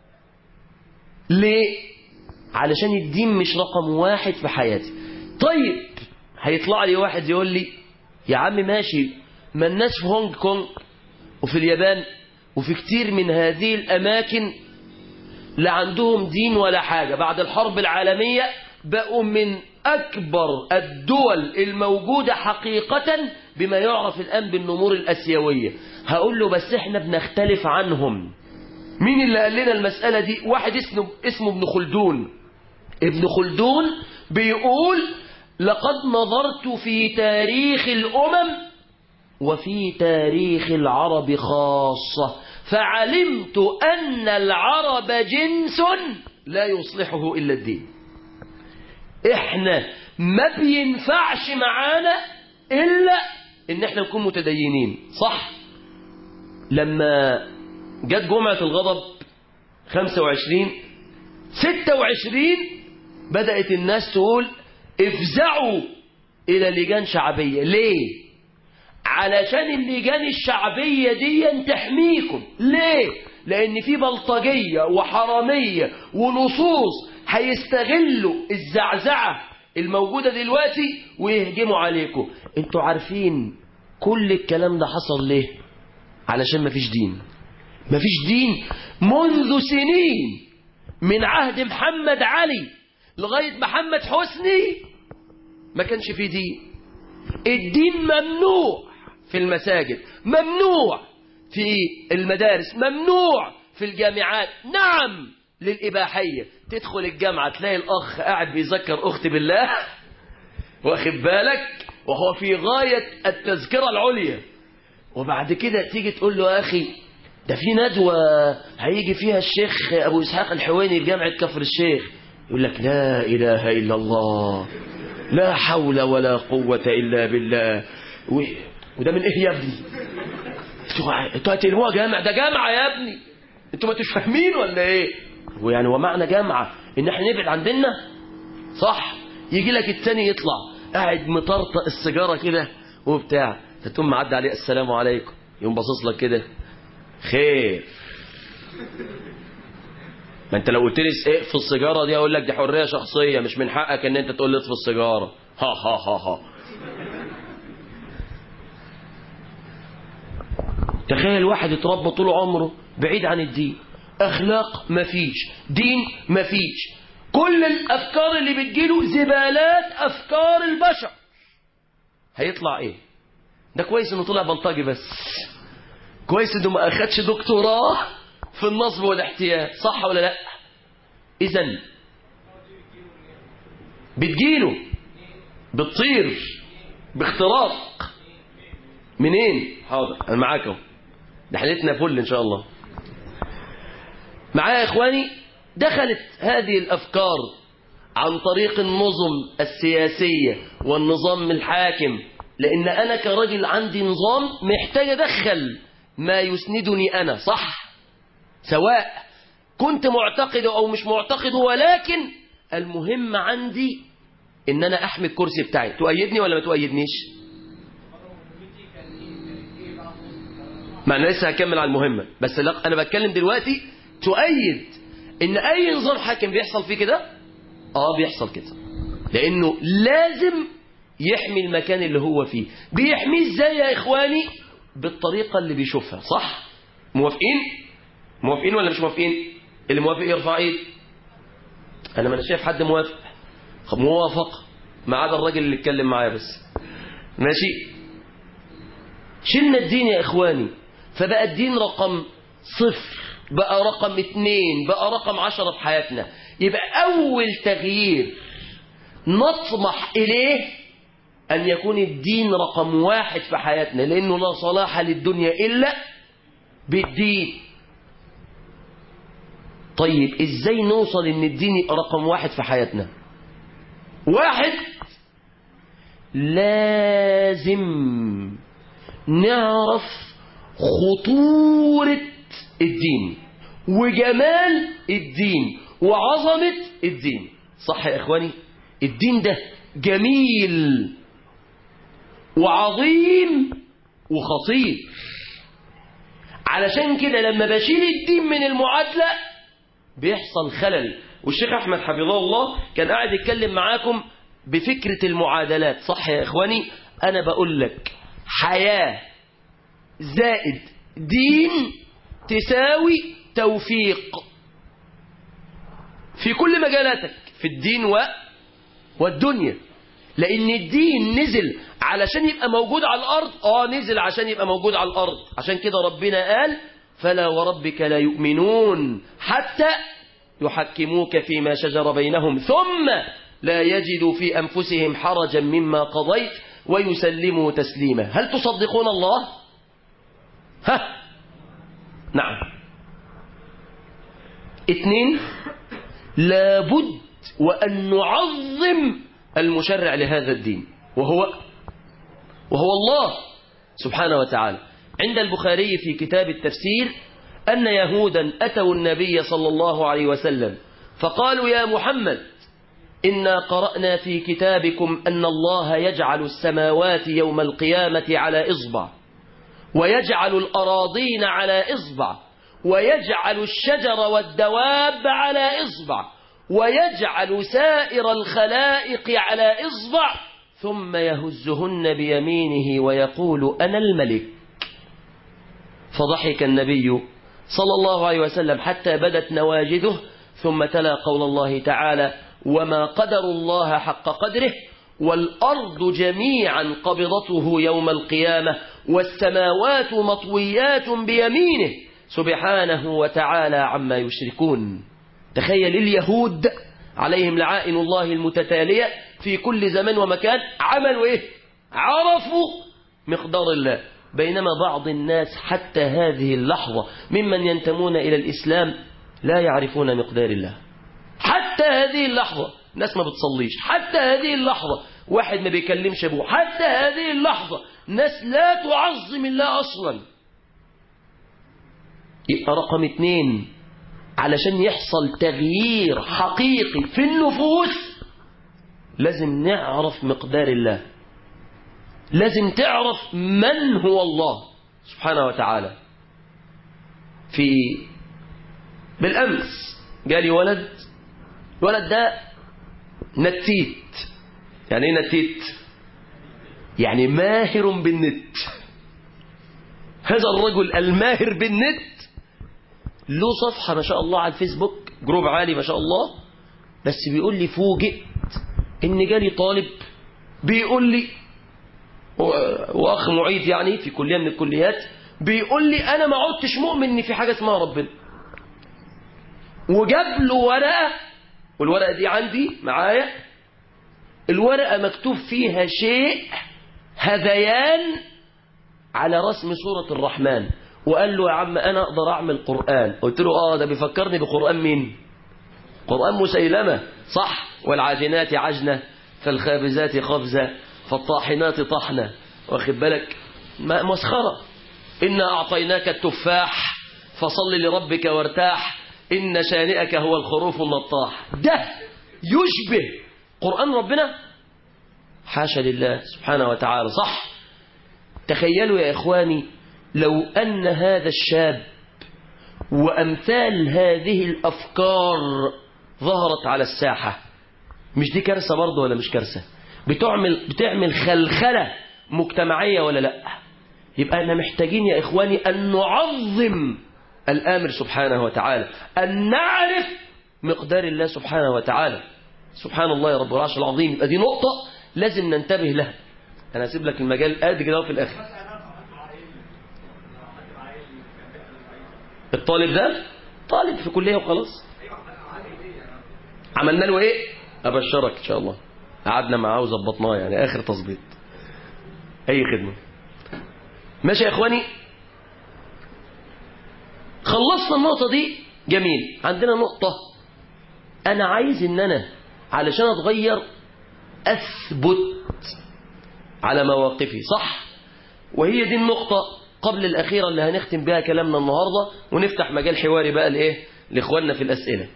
ليه علشان الدين مش رقم واحد في حياتي طيب هيطلع لي واحد يقول لي يا عم ماشي ما الناس في هونج كونج وفي اليابان وفي كتير من هذه الأماكن لا عندهم دين ولا حاجة بعد الحرب العالمية بقوا من أكبر الدول الموجودة حقيقة بما يعرف الآن بالنمور الأسيوية هقول له بس احنا بنختلف عنهم مين اللي قال لنا المسألة دي واحد اسمه, اسمه ابن خلدون ابن خلدون بيقول لقد نظرت في تاريخ الأمم وفي تاريخ العرب خاصة فعلمت أن العرب جنس لا يصلحه إلا الدين احنا ما بينفعش معانا إلا إن احنا نكون متدينين صح لما جت جمعة الغضب 25 26 بدأت الناس تقول افزعوا إلى لجان شعبية ليه؟ علشان اللجان الشعبية دي تحميكم ليه؟ لأن في بلطجية وحرامية ونصوص هيستغلوا الزعزعة الموجودة دلوقتي ويهجموا عليكم انتوا عارفين كل الكلام ده حصل ليه؟ علشان مفيش دين مفيش دين منذ سنين من عهد محمد علي لغاية محمد حسني ما كانش فيه دين الدين ممنوع في المساجد ممنوع في المدارس ممنوع في الجامعات نعم للإباحية تدخل الجامعة تلاقي الأخ قاعد بيذكر أختي بالله واخد بالك وهو في غاية التذكرة العليا وبعد كده تيجي تقول له يا أخي ده في ندوة هيجي فيها الشيخ أبو إسحاق الحويني في جامعة كفر الشيخ يقول لك لا إله إلا الله لا حول ولا قوة إلا بالله و... وده من إيه يا ابني انتوا هتلوها جامع ده جامعة يا ابني انتوا ما تفهمين ولا ايه ويعني ومعنى جامعة ان احنا نبعد عن ديننا صح يجي لك التاني يطلع قاعد مطرطق السيجارة كده وبتاع فتقوم معدي عليه السلام عليكم يقوم باصص لك كده خير ما انت لو قلت لي اقفل السيجاره دي اقول لك دي حريه شخصيه مش من حقك ان انت تقول لي اطفي السيجاره ها ها ها ها تخيل واحد اتربى طول عمره بعيد عن الدين اخلاق مفيش دين مفيش كل الافكار اللي بتجيله زبالات افكار البشر هيطلع ايه ده كويس انه طلع بلطجي بس كويس انه ما اخدش دكتوراه في النصب والاحتيال صح ولا لا اذا بتجيله بتطير باختراق منين حاضر انا معاك اهو ده حالتنا فل ان شاء الله معايا يا اخواني دخلت هذه الافكار عن طريق النظم السياسيه والنظام الحاكم لان انا كراجل عندي نظام محتاج ادخل ما يسندني انا صح سواء كنت معتقد او مش معتقد ولكن المهم عندي ان انا احمي الكرسي بتاعي تؤيدني ولا ما تؤيدنيش ما انا لسه هكمل على المهمه بس لا انا بتكلم دلوقتي تؤيد ان اي نظام حاكم بيحصل فيه كده اه بيحصل كده لانه لازم يحمي المكان اللي هو فيه بيحميه ازاي يا اخواني بالطريقه اللي بيشوفها صح موافقين موافقين ولا مش موافقين اللي موافق يرفع ايد انا ما انا شايف حد موافق موافق ما عدا الراجل اللي اتكلم معايا بس ماشي شلنا الدين يا اخواني فبقى الدين رقم صفر بقى رقم اتنين بقى رقم عشرة في حياتنا يبقى اول تغيير نطمح اليه ان يكون الدين رقم واحد في حياتنا لانه لا صلاح للدنيا الا بالدين طيب ازاي نوصل ان الدين يبقى رقم واحد في حياتنا واحد لازم نعرف خطورة الدين وجمال الدين وعظمة الدين صح يا إخواني الدين ده جميل وعظيم وخطير علشان كده لما بشيل الدين من المعادلة بيحصل خلل والشيخ أحمد حفظه الله كان قاعد يتكلم معاكم بفكرة المعادلات صح يا إخواني أنا بقول لك حياة زائد دين تساوي توفيق في كل مجالاتك في الدين و والدنيا لأن الدين نزل علشان يبقى موجود على الأرض آه نزل عشان يبقى موجود على الأرض عشان كده ربنا قال فلا وربك لا يؤمنون حتى يحكموك فيما شجر بينهم ثم لا يجدوا في أنفسهم حرجا مما قضيت ويسلموا تسليما هل تصدقون الله؟ ها نعم اثنين لابد وأن نعظم المشرع لهذا الدين وهو وهو الله سبحانه وتعالى عند البخاري في كتاب التفسير أن يهودا أتوا النبي صلى الله عليه وسلم فقالوا يا محمد إنا قرأنا في كتابكم أن الله يجعل السماوات يوم القيامة على إصبع ويجعل الأراضين على إصبع ويجعل الشجر والدواب على إصبع ويجعل سائر الخلائق على إصبع ثم يهزهن بيمينه ويقول أنا الملك فضحك النبي صلى الله عليه وسلم حتى بدت نواجذه ثم تلا قول الله تعالى وما قدر الله حق قدره والأرض جميعا قبضته يوم القيامة والسماوات مطويات بيمينه سبحانه وتعالى عما يشركون تخيل اليهود عليهم لعائن الله المتتالية في كل زمان ومكان عملوا ايه عرفوا مقدار الله بينما بعض الناس حتى هذه اللحظة ممن ينتمون إلى الإسلام لا يعرفون مقدار الله حتى هذه اللحظة ناس ما بتصليش حتى هذه اللحظة واحد ما بيكلمش ابوه حتى هذه اللحظة ناس لا تعظم الله أصلا يبقى رقم اتنين علشان يحصل تغيير حقيقي في النفوس لازم نعرف مقدار الله لازم تعرف من هو الله سبحانه وتعالى في بالأمس جالي ولد الولد ده نتيت يعني ايه نتيت يعني ماهر بالنت هذا الرجل الماهر بالنت له صفحة ما شاء الله على الفيسبوك جروب عالي ما شاء الله بس بيقول لي فوجئت ان جالي طالب بيقول لي واخ معيد يعني في كلية من الكليات بيقول لي انا ما عدتش مؤمن ان في حاجة اسمها ربنا وجاب له ورقة والورقة دي عندي معايا الورقة مكتوب فيها شيء هذيان على رسم سورة الرحمن وقال له يا عم أنا أقدر أعمل قرآن قلت له آه ده بيفكرني بقرآن مين قرآن مسيلمة صح والعاجنات عجنة فالخابزات خبزة فالطاحنات طحنة واخد بالك مسخرة إنا أعطيناك التفاح فصل لربك وارتاح إن شانئك هو الخروف النطاح ده يشبه قرآن ربنا حاشا لله سبحانه وتعالى صح تخيلوا يا إخواني لو أن هذا الشاب وأمثال هذه الأفكار ظهرت على الساحة مش دي كارثة برضه ولا مش كارثة بتعمل, بتعمل خلخلة مجتمعية ولا لا يبقى أنا محتاجين يا إخواني أن نعظم الآمر سبحانه وتعالى أن نعرف مقدار الله سبحانه وتعالى سبحان الله يا رب العرش العظيم يبقى دي نقطة لازم ننتبه لها أنا هسيب لك المجال قد كده في الآخر الطالب ده طالب في كلية وخلاص عملنا له ايه ابشرك ان شاء الله قعدنا معاه وظبطناه يعني اخر تظبيط اي خدمة ماشي يا اخواني خلصنا النقطة دي جميل عندنا نقطة انا عايز ان انا علشان اتغير اثبت على مواقفه صح وهي دي النقطة قبل الأخيرة اللي هنختم بها كلامنا النهاردة ونفتح مجال حواري بقى لإيه لإخواننا في الأسئلة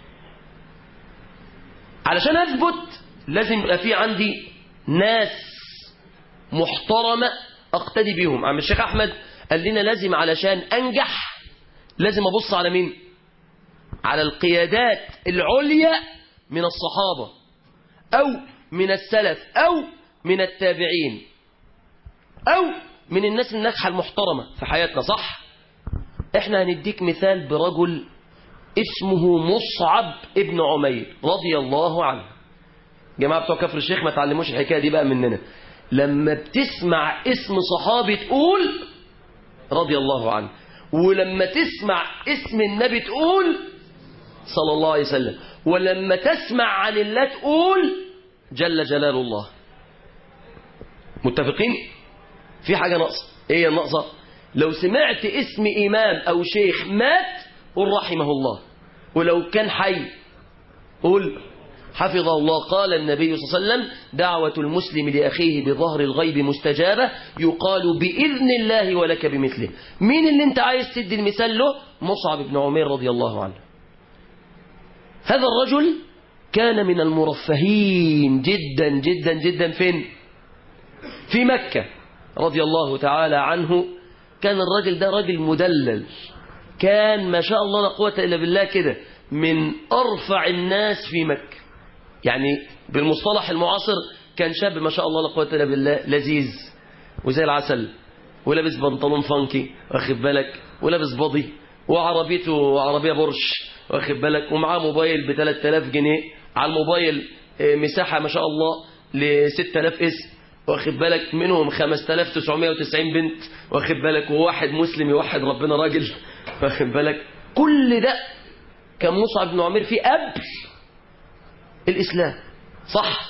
علشان أثبت لازم يبقى في عندي ناس محترمة أقتدي بيهم عم الشيخ أحمد قال لنا لازم علشان أنجح لازم أبص على مين على القيادات العليا من الصحابة أو من السلف أو من التابعين أو من الناس الناجحة المحترمة في حياتنا صح احنا هنديك مثال برجل اسمه مصعب ابن عمير رضي الله عنه جماعة بتوع كفر الشيخ ما تعلموش الحكاية دي بقى مننا لما بتسمع اسم صحابي تقول رضي الله عنه ولما تسمع اسم النبي تقول صلى الله عليه وسلم ولما تسمع عن الله تقول جل جلال الله متفقين في حاجة ناقصة ايه هي الناقصة لو سمعت اسم إمام أو شيخ مات قل رحمه الله ولو كان حي قل حفظه الله قال النبي صلى الله عليه وسلم دعوة المسلم لأخيه بظهر الغيب مستجابة يقال بإذن الله ولك بمثله مين اللي انت عايز تدي المثال له مصعب بن عمير رضي الله عنه هذا الرجل كان من المرفهين جدا جدا جدا فين في مكة رضي الله تعالى عنه كان الراجل ده راجل مدلل كان ما شاء الله لا قوة إلا بالله كده من أرفع الناس في مكة يعني بالمصطلح المعاصر كان شاب ما شاء الله لا قوة إلا بالله لذيذ وزي العسل ولابس بنطلون فانكي واخد بالك ولابس بضي وعربيته عربية بورش واخد بالك ومعاه موبايل ب 3000 جنيه على الموبايل مساحة ما شاء الله ل 6000 اسم واخد بالك منهم 5990 بنت واخد بالك وواحد مسلم يوحد ربنا راجل واخد بالك كل ده كان مصعب بن عمير في قبل الإسلام صح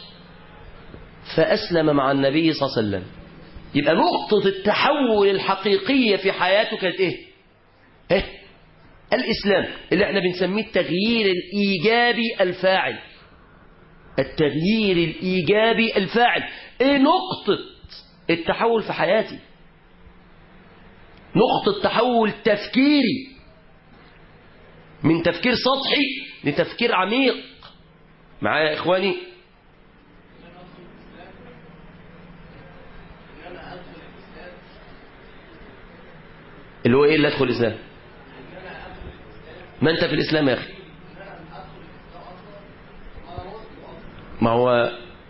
فأسلم مع النبي صلى الله عليه وسلم يبقى نقطة التحول الحقيقية في حياته كانت إيه؟ إيه؟ الإسلام اللي احنا بنسميه التغيير الإيجابي الفاعل التغيير الإيجابي الفاعل إيه نقطة التحول في حياتي نقطة تحول تفكيري من تفكير سطحي لتفكير عميق معايا يا إخواني اللي هو إيه اللي أدخل الإسلام ما أنت في الإسلام يا أخي ما هو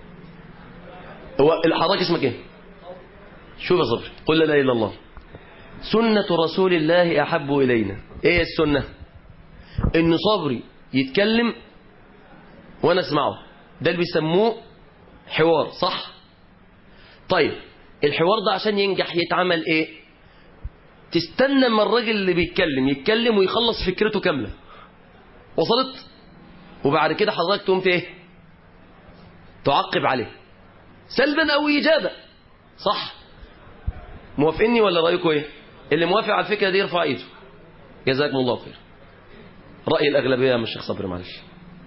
هو الحضرتك اسمك ايه شوف يا صبري قل لا اله الا الله سنة رسول الله أحب إلينا إيه السنة إن صبري يتكلم وأنا أسمعه ده اللي بيسموه حوار صح طيب الحوار ده عشان ينجح يتعمل إيه تستنى ما الراجل اللي بيتكلم يتكلم ويخلص فكرته كاملة وصلت وبعد كده حضرتك تقوم ايه تعقب عليه سلبا أو إيجابا صح موافقني ولا رأيكم ايه اللي موافق على الفكرة دي يرفع ايده جزاكم الله خير رأي الأغلبية يا الشيخ صبري معلش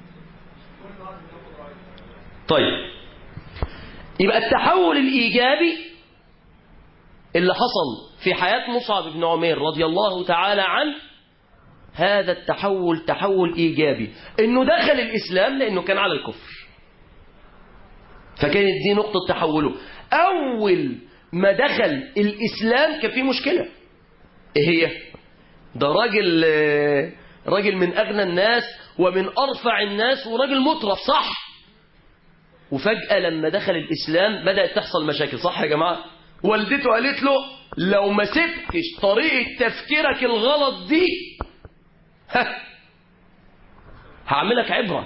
طيب يبقى التحول الإيجابي اللي حصل في حياة مصعب بن عمير رضي الله تعالى عنه هذا التحول تحول إيجابي إنه دخل الإسلام لأنه كان على الكفر فكانت دي نقطة تحوله أول ما دخل الإسلام كان فيه مشكلة إيه هي ده راجل راجل من أغنى الناس ومن أرفع الناس وراجل مطرف صح وفجأة لما دخل الإسلام بدأت تحصل مشاكل صح يا جماعة والدته قالت له لو ما سبتش طريقة تفكيرك الغلط دي هعملك عبرة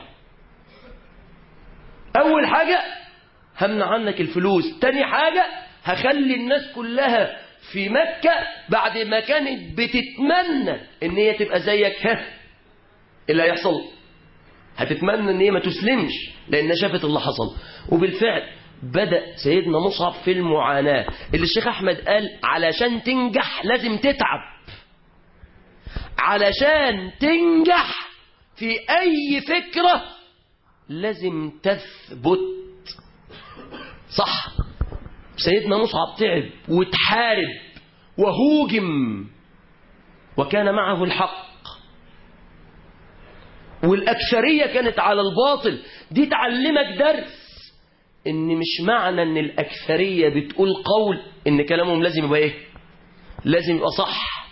أول حاجة همنع عنك الفلوس تاني حاجة هخلي الناس كلها في مكة بعد ما كانت بتتمنى ان هي تبقى زيك ها اللي هيحصل هتتمنى ان هي ما تسلمش لان شافت اللي حصل وبالفعل بدأ سيدنا مصعب في المعاناة اللي الشيخ أحمد قال علشان تنجح لازم تتعب علشان تنجح في أي فكرة لازم تثبت صح سيدنا مصعب تعب وتحارب وهوجم وكان معه الحق والأكثرية كانت على الباطل دي تعلمك درس ان مش معنى ان الأكثرية بتقول قول ان كلامهم لازم يبقى ايه لازم يبقى صح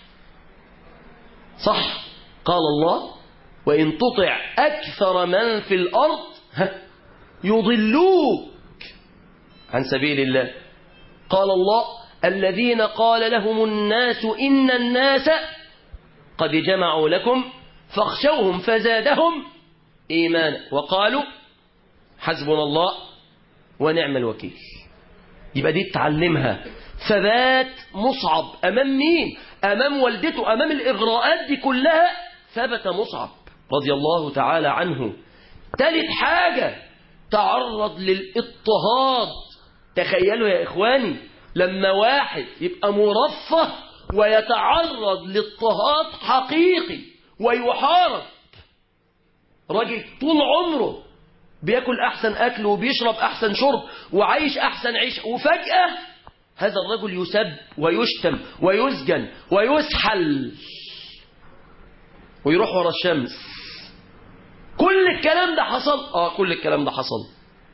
صح قال الله وإن تطع أكثر من في الأرض ها يضلوك عن سبيل الله قال الله الذين قال لهم الناس إن الناس قد جمعوا لكم فاخشوهم فزادهم إيمانا وقالوا حسبنا الله ونعم الوكيل يبقى دي تعلمها ثبات مصعب أمام مين أمام والدته أمام الإغراءات دي كلها ثبت مصعب رضي الله تعالى عنه تالت حاجة تعرض للاضطهاد تخيلوا يا إخواني لما واحد يبقى مرفه ويتعرض لاضطهاد حقيقي ويحارب راجل طول عمره بياكل أحسن أكل وبيشرب أحسن شرب وعايش أحسن عيش وفجأة هذا الرجل يسب ويشتم ويسجن ويسحل ويروح ورا الشمس كل الكلام ده حصل اه كل الكلام ده حصل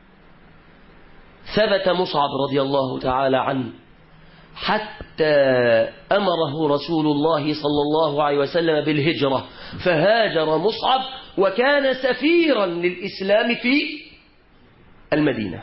ثبت مصعب رضي الله تعالى عنه حتى أمره رسول الله صلى الله عليه وسلم بالهجرة فهاجر مصعب وكان سفيرا للإسلام في المدينة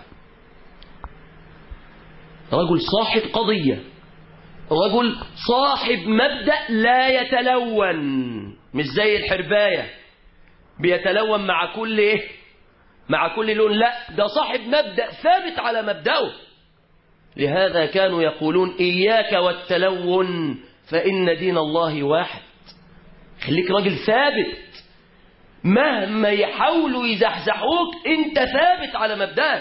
رجل صاحب قضية رجل صاحب مبدأ لا يتلون مش زي الحرباية بيتلون مع كل ايه مع كل لون لا ده صاحب مبدأ ثابت على مبدأه لهذا كانوا يقولون إياك والتلون فإن دين الله واحد خليك راجل ثابت مهما يحاولوا يزحزحوك انت ثابت على مبدأك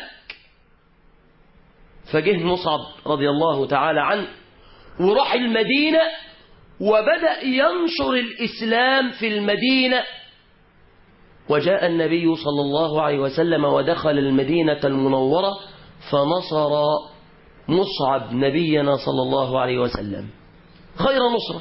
فجه مصعب رضي الله تعالى عنه وراح المدينة وبدأ ينشر الإسلام في المدينة وجاء النبي صلى الله عليه وسلم ودخل المدينة المنورة فنصر مصعب نبينا صلى الله عليه وسلم خير نصرة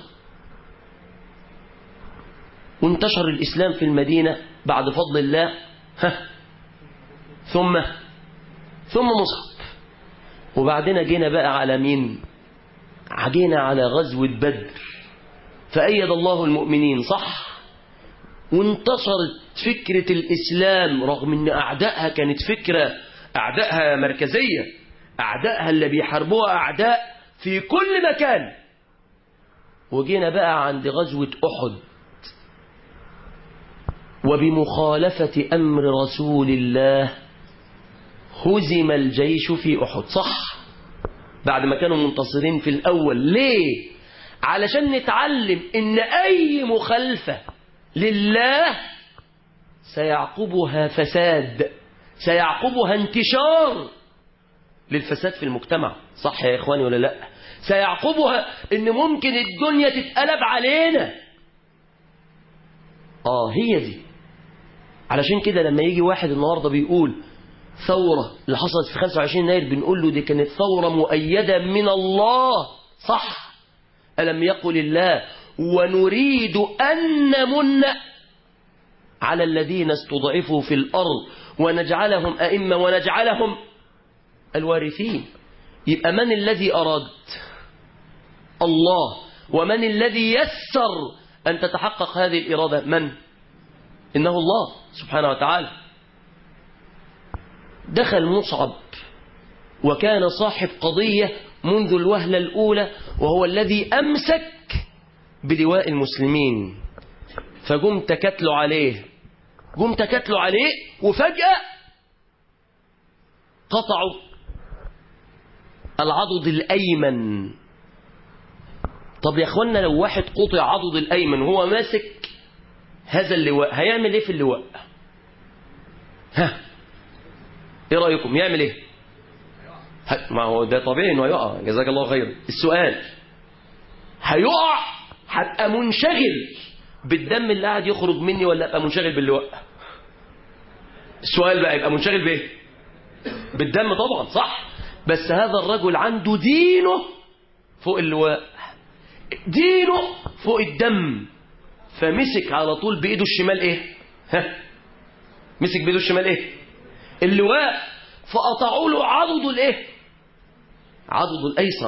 وانتشر الإسلام في المدينة بعد فضل الله ها ثم ثم مصعب وبعدين جينا بقى على مين جينا على غزوة بدر فأيد الله المؤمنين صح وانتصرت فكرة الإسلام رغم أن أعدائها كانت فكرة أعدائها مركزية أعدائها اللي بيحاربوها أعداء في كل مكان وجينا بقى عند غزوة أحد وبمخالفة أمر رسول الله هزم الجيش في أحد صح بعد ما كانوا منتصرين في الأول ليه علشان نتعلم إن أي مخالفة لله سيعقبها فساد سيعقبها انتشار للفساد في المجتمع صح يا إخواني ولا لا سيعقبها إن ممكن الدنيا تتقلب علينا آه هي دي علشان كده لما يجي واحد النهاردة بيقول ثورة اللي حصلت في 25 يناير بنقول له دي كانت ثورة مؤيدة من الله صح ألم يقل الله ونريد أن نمن على الذين استضعفوا في الأرض ونجعلهم أئمة ونجعلهم الوارثين يبقى من الذي أراد الله ومن الذي يسر أن تتحقق هذه الإرادة من إنه الله سبحانه وتعالى دخل مصعب وكان صاحب قضية منذ الوهلة الأولى وهو الذي أمسك بلواء المسلمين فجم تكتلوا عليه جم تكتلوا عليه وفجأة قطعوا العضد الأيمن طب يا اخوانا لو واحد قطع عضد الأيمن وهو ماسك هذا اللواء هيعمل ايه في اللواء ها ايه رأيكم يعمل ايه ه- ما هو ده طبيعي انه يقع جزاك الله خير السؤال هيقع هبقى منشغل بالدم اللي قاعد يخرج مني ولا ابقى منشغل باللواء السؤال بقى يبقى منشغل بايه بالدم طبعا صح بس هذا الرجل عنده دينه فوق اللواء دينه فوق الدم فمسك على طول بإيده الشمال إيه ها مسك بإيده الشمال إيه اللواء فقطعوا له عضده الإيه عضده الأيسر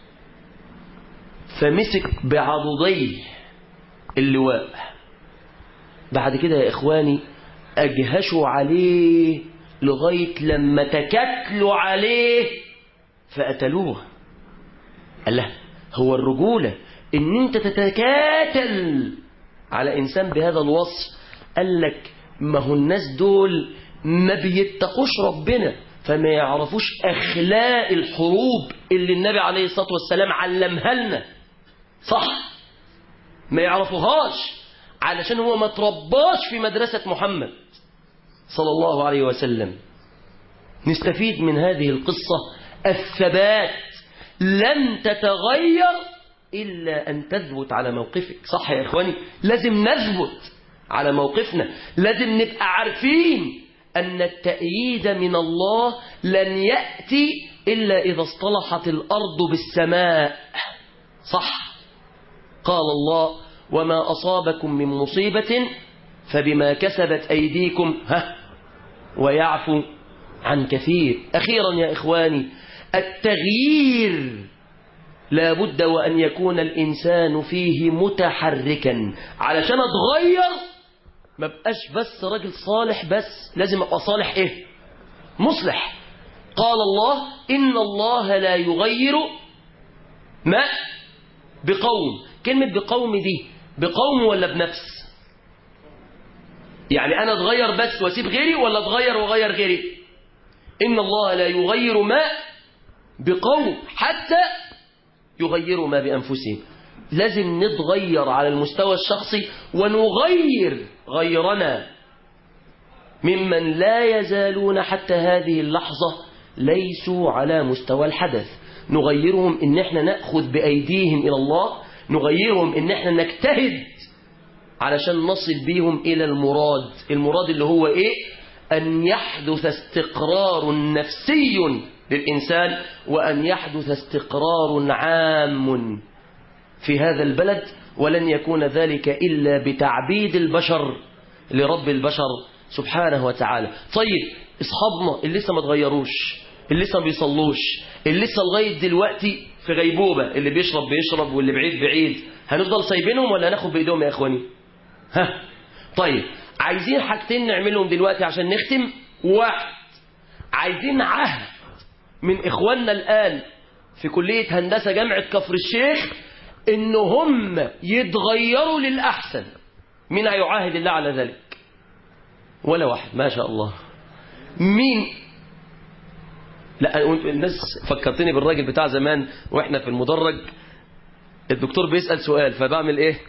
فمسك بعضديه اللواء بعد كده يا إخواني أجهشوا عليه لغاية لما تكتلوا عليه فقتلوه قال له هو الرجولة ان انت تتكاتل على انسان بهذا الوصف قال لك ما هو الناس دول ما بيتقوش ربنا فما يعرفوش اخلاق الحروب اللي النبي عليه الصلاة والسلام علمها لنا صح ما يعرفوهاش علشان هو ما ترباش في مدرسة محمد صلى الله عليه وسلم نستفيد من هذه القصة الثبات لن تتغير إلا أن تثبت على موقفك صح يا إخواني لازم نثبت على موقفنا لازم نبقى عارفين أن التأييد من الله لن يأتي إلا إذا اصطلحت الأرض بالسماء صح قال الله وما أصابكم من مصيبة فبما كسبت أيديكم ها ويعفو عن كثير أخيرا يا إخواني التغيير لا بد وأن يكون الإنسان فيه متحركا علشان أتغير ما بقاش بس راجل صالح بس لازم أبقى صالح إيه مصلح قال الله إن الله لا يغير ما بقوم كلمة بقوم دي بقوم ولا بنفس يعني أنا أتغير بس وأسيب غيري ولا أتغير وأغير غيري إن الله لا يغير ما بقوم حتى يغيروا ما بأنفسهم لازم نتغير على المستوى الشخصي ونغير غيرنا ممن لا يزالون حتى هذه اللحظة ليسوا على مستوى الحدث نغيرهم ان احنا نأخذ بأيديهم إلى الله نغيرهم ان احنا نجتهد علشان نصل بيهم إلى المراد المراد اللي هو إيه أن يحدث استقرار نفسي للإنسان وأن يحدث استقرار عام في هذا البلد ولن يكون ذلك إلا بتعبيد البشر لرب البشر سبحانه وتعالى طيب اصحابنا اللي لسه ما تغيروش اللي لسه ما بيصلوش اللي لسه لغايه دلوقتي في غيبوبه اللي بيشرب بيشرب واللي بعيد بعيد هنفضل سايبينهم ولا هناخد بايديهم يا اخواني ها طيب عايزين حاجتين نعملهم دلوقتي عشان نختم واحد عايزين عهد من إخواننا الآن في كلية هندسة جامعة كفر الشيخ إن هم يتغيروا للأحسن مين هيعاهد الله على ذلك ولا واحد ما شاء الله مين لا الناس فكرتني بالراجل بتاع زمان واحنا في المدرج الدكتور بيسأل سؤال فبعمل ايه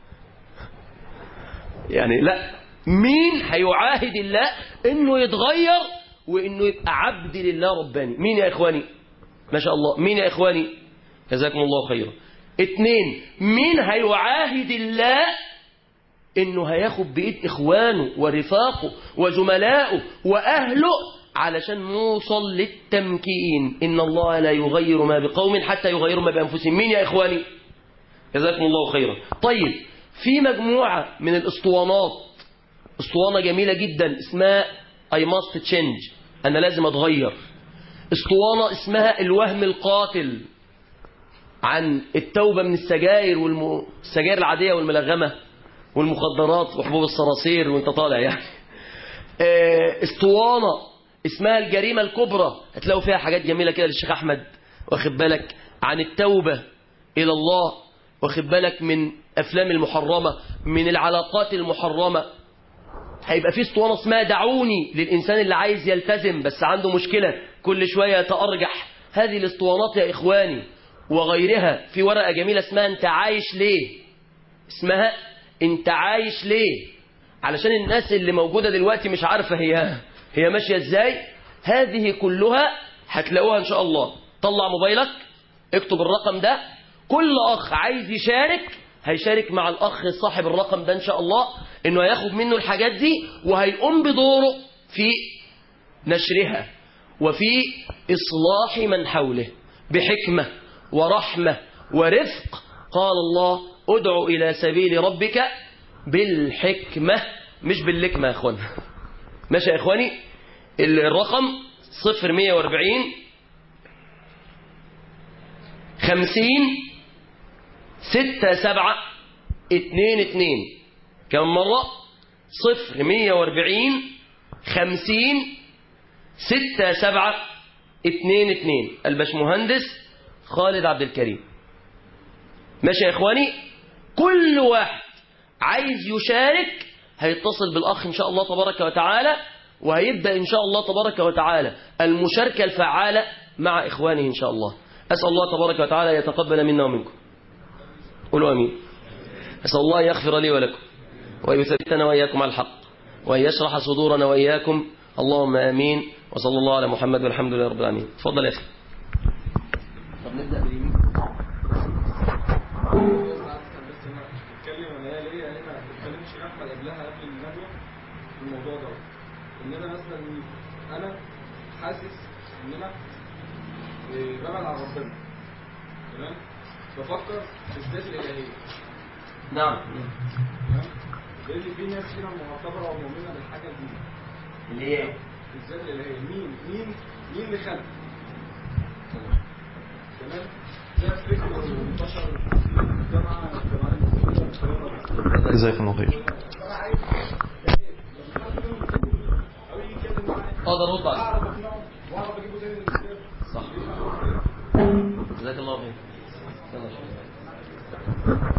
يعني لا مين هيعاهد الله انه يتغير وانه يبقى عبد لله رباني مين يا اخواني ما شاء الله مين يا اخواني جزاكم الله خيرا اتنين مين هيعاهد الله انه هياخد بايد اخوانه ورفاقه وزملائه واهله علشان نوصل للتمكين ان الله لا يغير ما بقوم حتى يغيروا ما بانفسهم مين يا اخواني جزاكم الله خيرا طيب في مجموعه من الاسطوانات اسطوانه جميله جدا اسمها I must change أنا لازم أتغير اسطوانة اسمها الوهم القاتل عن التوبة من السجاير والسجاير العادية والملغمة والمخدرات وحبوب الصراصير وانت طالع يعني اسطوانة اسمها الجريمة الكبرى هتلاقوا فيها حاجات جميلة كده للشيخ أحمد واخد بالك عن التوبة إلى الله واخد بالك من أفلام المحرمة من العلاقات المحرمة هيبقى في اسطوانه اسمها دعوني للانسان اللي عايز يلتزم بس عنده مشكله كل شويه يتارجح هذه الاسطوانات يا اخواني وغيرها في ورقه جميله اسمها انت عايش ليه اسمها انت عايش ليه علشان الناس اللي موجوده دلوقتي مش عارفه هي هي ماشيه ازاي هذه كلها هتلاقوها ان شاء الله طلع موبايلك اكتب الرقم ده كل اخ عايز يشارك هيشارك مع الأخ صاحب الرقم ده إن شاء الله إنه هياخد منه الحاجات دي وهيقوم بدوره في نشرها وفي إصلاح من حوله بحكمة ورحمة ورفق قال الله ادع إلى سبيل ربك بالحكمة مش باللكمة يا أخوان ماشي يا إخواني الرقم صفر مية واربعين خمسين ستة سبعة اتنين اتنين كم مرة صفر مية واربعين خمسين ستة سبعة اتنين اتنين البشمهندس خالد عبد الكريم ماشي يا إخواني كل واحد عايز يشارك هيتصل بالأخ إن شاء الله تبارك وتعالى وهيبدأ إن شاء الله تبارك وتعالى المشاركة الفعالة مع إخوانه إن شاء الله أسأل الله تبارك وتعالى يتقبل منا ومنكم قولوا أمين أسأل الله أن يغفر لي ولكم ويثبتنا وإياكم على الحق وأن يشرح صدورنا وإياكم اللهم آمين وصلى الله على محمد والحمد لله رب العالمين تفضل يا أخي طب نبدأ باليمين بتكلم انا هي ليه انا ما بتكلمش احمد قبلها قبل الندوه في الموضوع ده ان انا مثلا انا حاسس ان انا إيه، ببعد عن ربنا تمام بفكر في الذات الالهيه نعم تمام لان في ناس كده معتبره ومؤمنه بالحاجه دي اللي هي الذات الالهيه مين مين مين اللي خلق تمام ده فكر انتشر في الجامعه الجامعه المصريه بطريقه جزاكم الله خير اقدر ارد عليك اعرف اقنعه واعرف اجيبه تاني للكتاب صح جزاك الله خير يلا شكرا.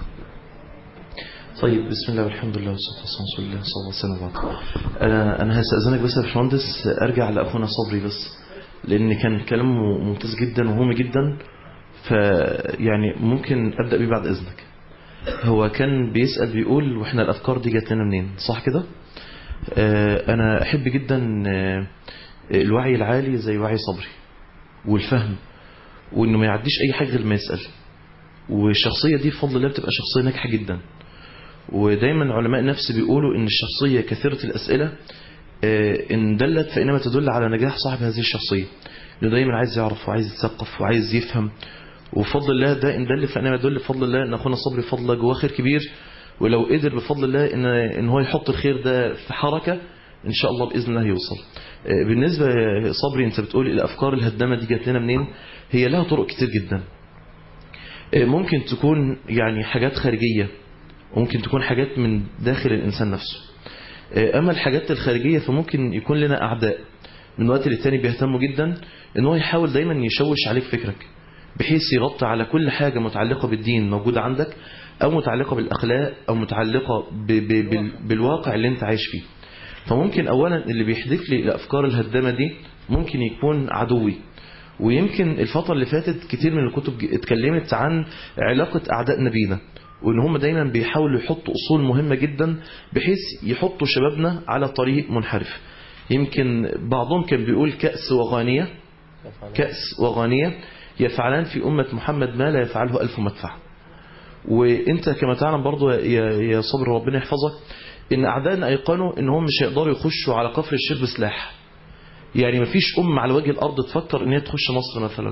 طيب بسم الله والحمد لله والصلاة والسلام على رسول الله صلى الله عليه وسلم أنا أنا هستأذنك بس يا باشمهندس أرجع لأخونا صبري بس لأن كان كلامه ممتاز جدا ومهم جدا فيعني ممكن أبدأ بيه بعد إذنك هو كان بيسأل بيقول وإحنا الأفكار دي جات لنا منين صح كده؟ آه، أنا أحب جدا آه، الوعي العالي زي وعي صبري والفهم وإنه ما يعديش أي حاجة غير ما يسأل والشخصية دي بفضل الله بتبقى شخصية ناجحة جدا ودايما علماء النفس بيقولوا ان الشخصية كثيرة الأسئلة آه، ان دلت فإنما تدل على نجاح صاحب هذه الشخصية انه دايما عايز يعرف وعايز يتثقف وعايز يفهم وبفضل الله ده ان دل فإنما يدل بفضل الله ان أخونا صبري بفضل الله جواه خير كبير ولو قدر بفضل الله ان ان هو يحط الخير ده في حركة ان شاء الله باذن الله يوصل آه، بالنسبه يا صبري انت بتقول الافكار الهدامه دي جات لنا منين هي لها طرق كتير جدا آه، ممكن تكون يعني حاجات خارجيه وممكن تكون حاجات من داخل الإنسان نفسه أما الحاجات الخارجية فممكن يكون لنا أعداء من وقت للتاني بيهتموا جدا ان هو يحاول دايما يشوش عليك فكرك بحيث يغطي على كل حاجة متعلقة بالدين موجودة عندك أو متعلقة بالأخلاق أو متعلقة ب ب بال بالواقع اللي انت عايش فيه فممكن أولا اللي بيحدث لي الأفكار الهدامة دي ممكن يكون عدوي ويمكن الفترة اللي فاتت كتير من الكتب اتكلمت عن علاقة أعداء نبينا وإن هم دايما بيحاولوا يحطوا أصول مهمة جدا بحيث يحطوا شبابنا على طريق منحرف يمكن بعضهم كان بيقول كأس وغانية كأس وغانية يفعلان في أمة محمد ما لا يفعله ألف مدفع وانت كما تعلم برضو يا, يا صبر ربنا يحفظك ان اعدائنا ايقنوا ان هم مش هيقدروا يخشوا على كفر الشيخ بسلاح يعني مفيش ام على وجه الارض تفكر ان هي تخش مصر مثلا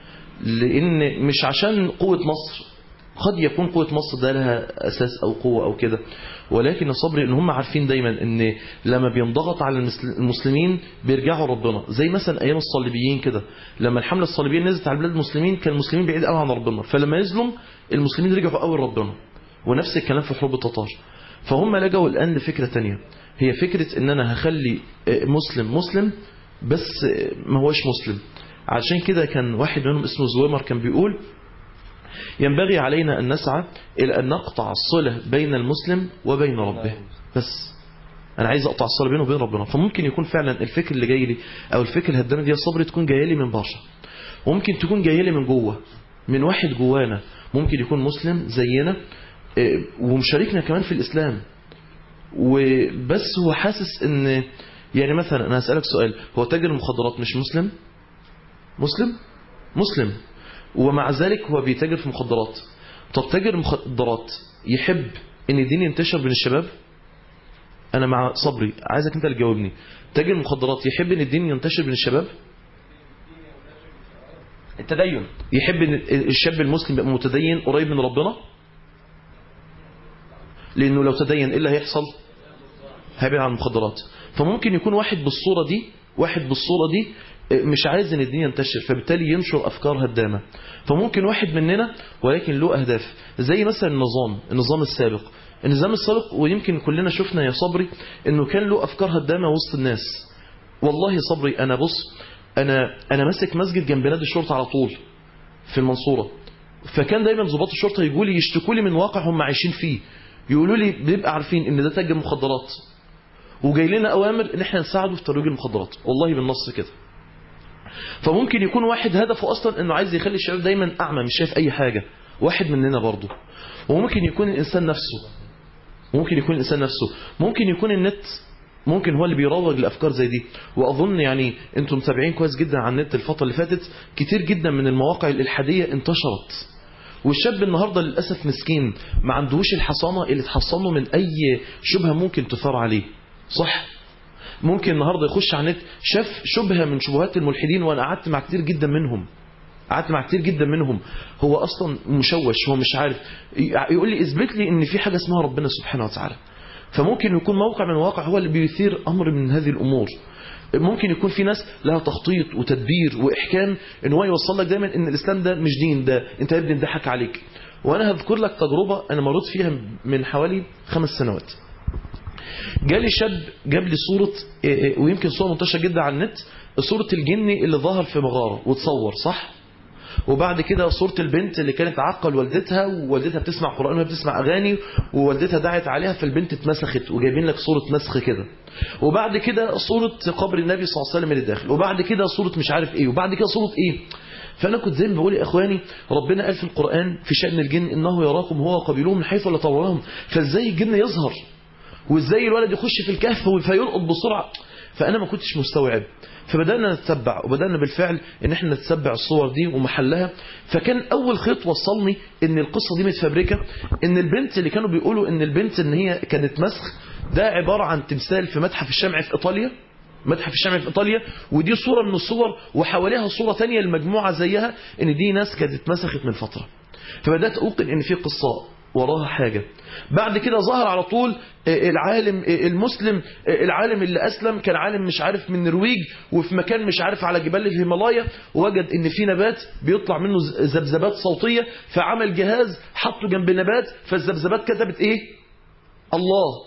لان مش عشان قوة مصر قد يكون قوة مصر ده لها أساس أو قوة أو كده ولكن الصبر إن هم عارفين دايما إن لما بينضغط على المسلمين بيرجعوا ربنا زي مثلا أيام الصليبيين كده لما الحملة الصليبية نزلت على بلاد المسلمين كان المسلمين بعيد قوي عن ربنا فلما نزلوا المسلمين رجعوا قوي ربنا ونفس الكلام في حروب التتار فهم لجوا الآن لفكرة تانية هي فكرة إن أنا هخلي مسلم مسلم بس ما هوش مسلم عشان كده كان واحد منهم اسمه زويمر كان بيقول ينبغي علينا أن نسعى إلى أن نقطع الصلة بين المسلم وبين ربه بس أنا عايز أقطع الصلة بينه وبين ربنا فممكن يكون فعلا الفكر اللي جاي لي أو الفكر الهدامة دي الصبر تكون جاية لي من بشر وممكن تكون جاية لي من جوه من واحد جوانا ممكن يكون مسلم زينا ومشاركنا كمان في الإسلام وبس هو حاسس ان يعني مثلا أنا هسألك سؤال هو تاجر المخدرات مش مسلم مسلم مسلم ومع ذلك هو بيتاجر في مخدرات طب تاجر مخدرات يحب ان الدين ينتشر بين الشباب انا مع صبري عايزك انت اللي تجاوبني تاجر مخدرات يحب ان الدين ينتشر بين الشباب التدين يحب ان الشاب المسلم يبقى متدين قريب من ربنا لانه لو تدين ايه اللي هيحصل هيبعد عن المخدرات فممكن يكون واحد بالصورة دي واحد بالصورة دي مش عايز ان الدنيا ينتشر فبالتالي ينشر افكار هدامة فممكن واحد مننا ولكن له اهداف زي مثلا النظام النظام السابق النظام السابق ويمكن كلنا شفنا يا صبري انه كان له افكار هدامة وسط الناس والله صبري انا بص انا انا ماسك مسجد جنب نادي الشرطة على طول في المنصورة فكان دايما ضباط الشرطة يقولوا لي يشتكوا لي من واقع هم عايشين فيه يقولوا لي بيبقى عارفين ان ده تاجر مخدرات وجاي لنا اوامر ان احنا نساعده في ترويج المخدرات والله بالنص كده فممكن يكون واحد هدفه اصلا انه عايز يخلي الشباب دايما اعمى مش شايف اي حاجه واحد مننا برضه وممكن يكون الانسان نفسه ممكن يكون الانسان نفسه ممكن يكون النت ممكن هو اللي بيروج لافكار زي دي واظن يعني انتم متابعين كويس جدا على النت الفتره اللي فاتت كتير جدا من المواقع الالحاديه انتشرت والشاب النهارده للاسف مسكين ما عندهوش الحصانه اللي تحصنه من اي شبهه ممكن تثار عليه صح ممكن النهارده يخش على النت شاف شبهه من شبهات الملحدين وانا قعدت مع كتير جدا منهم قعدت مع كتير جدا منهم هو اصلا مشوش هو مش عارف يقول لي اثبت لي ان في حاجه اسمها ربنا سبحانه وتعالى فممكن يكون موقع من المواقع هو اللي بيثير امر من هذه الامور ممكن يكون في ناس لها تخطيط وتدبير واحكام ان هو يوصل لك دايما ان الاسلام ده مش دين ده انت يا ابني انضحك عليك وانا هذكر لك تجربه انا مريت فيها من حوالي خمس سنوات جالي شاب جاب لي صورة ويمكن صورة منتشرة جدا على النت صورة الجني اللي ظهر في مغارة وتصور صح وبعد كده صورة البنت اللي كانت عاقة والدتها ووالدتها بتسمع قرآن وهي بتسمع أغاني ووالدتها دعت عليها فالبنت اتمسخت وجايبين لك صورة مسخ كده وبعد كده صورة قبر النبي صلى الله عليه وسلم اللي داخل وبعد كده صورة مش عارف ايه وبعد كده صورة ايه فأنا كنت زي ما بقول يا إخواني ربنا قال في القرآن في شأن الجن إنه يراكم هو وقبيلهم من حيث لا ترونهم فإزاي الجن يظهر وازاي الولد يخش في الكهف فيلقط بسرعة فأنا ما كنتش مستوعب فبدأنا نتبع وبدأنا بالفعل ان احنا نتبع الصور دي ومحلها فكان اول خيط وصلني ان القصة دي متفبركة ان البنت اللي كانوا بيقولوا ان البنت ان هي كانت مسخ ده عبارة عن تمثال في متحف الشمع في ايطاليا متحف الشمع في ايطاليا ودي صورة من الصور وحواليها صورة تانية المجموعة زيها ان دي ناس كانت اتمسخت من فترة فبدأت اوقن ان في قصة وراها حاجة بعد كده ظهر على طول العالم المسلم العالم اللي أسلم كان عالم مش عارف من النرويج وفي مكان مش عارف على جبال الهيمالايا وجد ان في نبات بيطلع منه ذبذبات صوتية فعمل جهاز حطه جنب نبات فالذبذبات كتبت ايه الله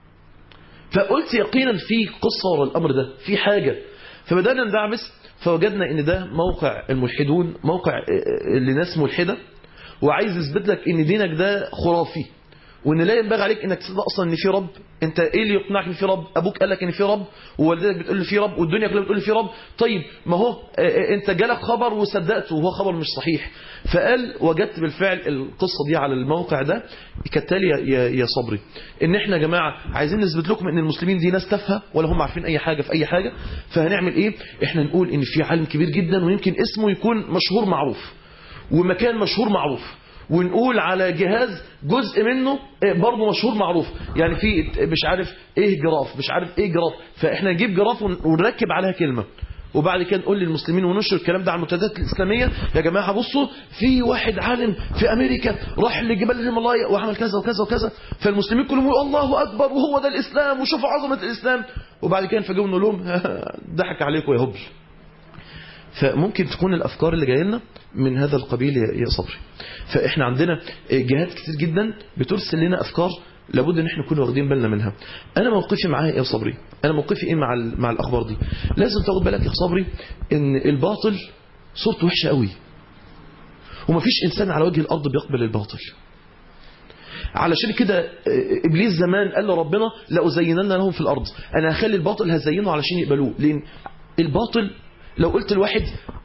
فقلت يقينا في قصة ورا الأمر ده في حاجة فبدأنا ندعبس فوجدنا ان ده موقع الملحدون موقع لناس ملحده وعايز يثبت لك ان دينك ده خرافي وان لا ينبغي عليك انك تصدق اصلا ان في رب انت ايه اللي يقنعك ان في رب ابوك قال لك ان في رب ووالدتك بتقول لي في رب والدنيا كلها بتقول لي في رب طيب ما هو انت جالك خبر وصدقته وهو خبر مش صحيح فقال وجدت بالفعل القصه دي على الموقع ده كالتالي يا, يا صبري ان احنا يا جماعه عايزين نثبت لكم ان المسلمين دي ناس تافهه ولا هم عارفين اي حاجه في اي حاجه فهنعمل ايه احنا نقول ان في عالم كبير جدا ويمكن اسمه يكون مشهور معروف ومكان مشهور معروف ونقول على جهاز جزء منه برضه مشهور معروف يعني في مش عارف ايه جراف مش عارف ايه جراف فاحنا نجيب جراف ونركب عليها كلمة وبعد كده نقول للمسلمين وننشر الكلام ده على المنتديات الإسلامية يا جماعة بصوا في واحد عالم في أمريكا راح لجبال الهيمالايا وعمل كذا وكذا وكذا فالمسلمين كلهم يقولوا الله أكبر وهو ده الإسلام وشوفوا عظمة الإسلام وبعد كده نفاجئهم نقول لهم ضحك عليكم يا هبل فممكن تكون الأفكار اللي جايه لنا من هذا القبيل يا صبري فإحنا عندنا جهات كتير جدا بترسل لنا أفكار لابد ان احنا نكون واخدين بالنا منها انا موقفي معايا يا صبري انا موقفي ايه مع مع الاخبار دي لازم تاخد بالك يا صبري ان الباطل صورته وحشه قوي ومفيش انسان على وجه الارض بيقبل الباطل علشان كده ابليس زمان قال لربنا لازينن لهم في الارض انا هخلي الباطل هزينه علشان يقبلوه لان الباطل لو قلت لواحد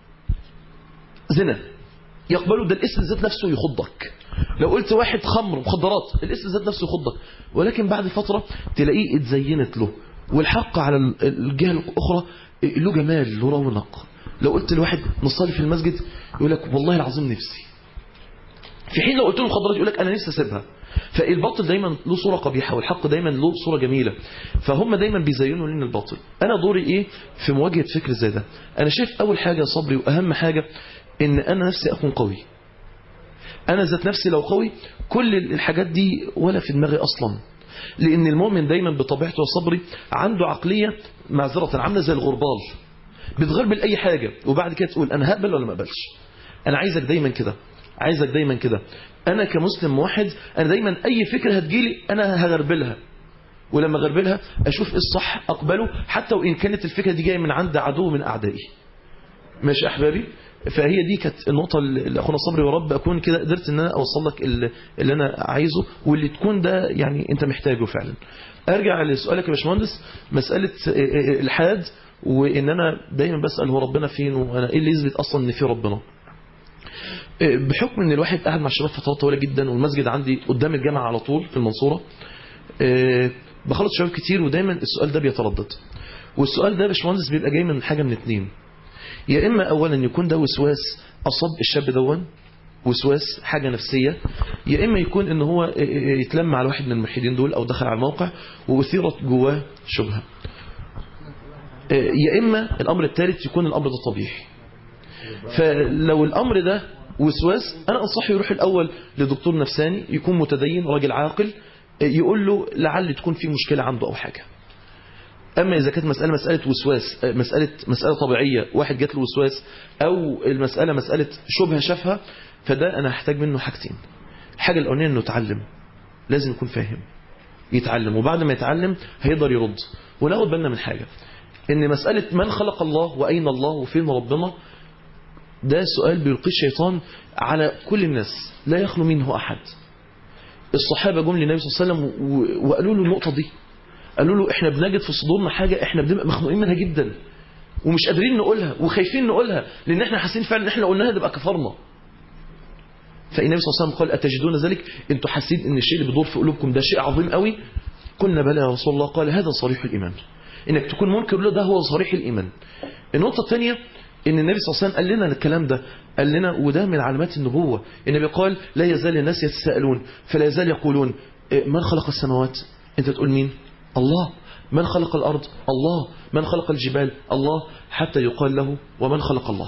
زنا يقبله ده الاسم ذات نفسه يخضك لو قلت واحد خمر مخدرات الاسم ذات نفسه يخضك ولكن بعد فترة تلاقيه اتزينت له والحق على الجهة الأخرى له جمال له رونق لو قلت لواحد نصلي في المسجد يقول لك والله العظيم نفسي في حين لو قلت له مخدرات يقول لك أنا نفسي أسيبها فالباطل دايما له صورة قبيحة والحق دايما له صورة جميلة فهم دايما بيزينوا لنا الباطل أنا دوري إيه في مواجهة فكر زي ده أنا شايف أول حاجة صبري وأهم حاجة ان انا نفسي اكون قوي انا ذات نفسي لو قوي كل الحاجات دي ولا في دماغي اصلا لان المؤمن دايما بطبيعته وصبري عنده عقليه معذره عامله زي الغربال بتغربل اي حاجه وبعد كده تقول انا هقبل ولا ما اقبلش انا عايزك دايما كده عايزك دايما كده انا كمسلم واحد انا دايما اي فكره هتجيلي انا هغربلها ولما اغربلها اشوف ايه الصح اقبله حتى وان كانت الفكره دي جايه من عند عدو من اعدائي ماشي احبابي فهي دي كانت النقطة اللي أخونا صبري ورب أكون كده قدرت إن أنا أوصل لك اللي أنا عايزه واللي تكون ده يعني أنت محتاجه فعلا أرجع لسؤالك يا باشمهندس مسألة الحاد وإن أنا دايما بسأل هو ربنا فين وأنا إيه اللي يثبت أصلا إن في ربنا بحكم إن الواحد قاعد مع الشباب فترات طويلة جدا والمسجد عندي قدام الجامعة على طول في المنصورة بخلط شباب كتير ودايما السؤال ده بيتردد والسؤال ده يا باشمهندس بيبقى جاي من حاجة من اتنين يا إما أولا يكون ده وسواس أصاب الشاب دون وسواس حاجة نفسية يا إما يكون إن هو يتلم على واحد من الملحدين دول أو دخل على الموقع وأثيرت جواه شبهة يا إما الأمر الثالث يكون الأمر ده طبيعي فلو الأمر ده وسواس أنا أنصحه يروح الأول لدكتور نفساني يكون متدين راجل عاقل يقول له لعل تكون في مشكلة عنده أو حاجة أما إذا كانت مسألة مسألة وسواس مسألة مسألة طبيعية واحد جات له وسواس أو المسألة مسألة شبهة شافها فده أنا هحتاج منه حاجتين الحاجة الأولانية إنه يتعلم لازم يكون فاهم يتعلم وبعد ما يتعلم هيقدر يرد وناخد بالنا من حاجة إن مسألة من خلق الله وأين الله وفين ربنا ده سؤال بيلقيه الشيطان على كل الناس لا يخلو منه أحد الصحابة جم للنبي صلى الله عليه وسلم وقالوا له النقطة دي قالوا له احنا بنجد في صدورنا حاجة احنا بنبقى مخنوقين منها جدا ومش قادرين نقولها وخايفين نقولها لان احنا حاسين فعلا ان احنا لو قلناها تبقى كفرنا فالنبي صلى الله عليه وسلم قال اتجدون ذلك انتوا حاسين ان الشيء اللي بيدور في قلوبكم ده شيء عظيم قوي قلنا بلى يا رسول الله قال هذا صريح الايمان انك تكون منكر له ده هو صريح الايمان النقطة الثانية ان النبي صلى الله عليه وسلم قال لنا الكلام ده قال لنا وده من علامات النبوة النبي قال لا يزال الناس يتساءلون فلا يزال يقولون من خلق السماوات انت تقول مين الله من خلق الأرض الله من خلق الجبال الله حتى يقال له ومن خلق الله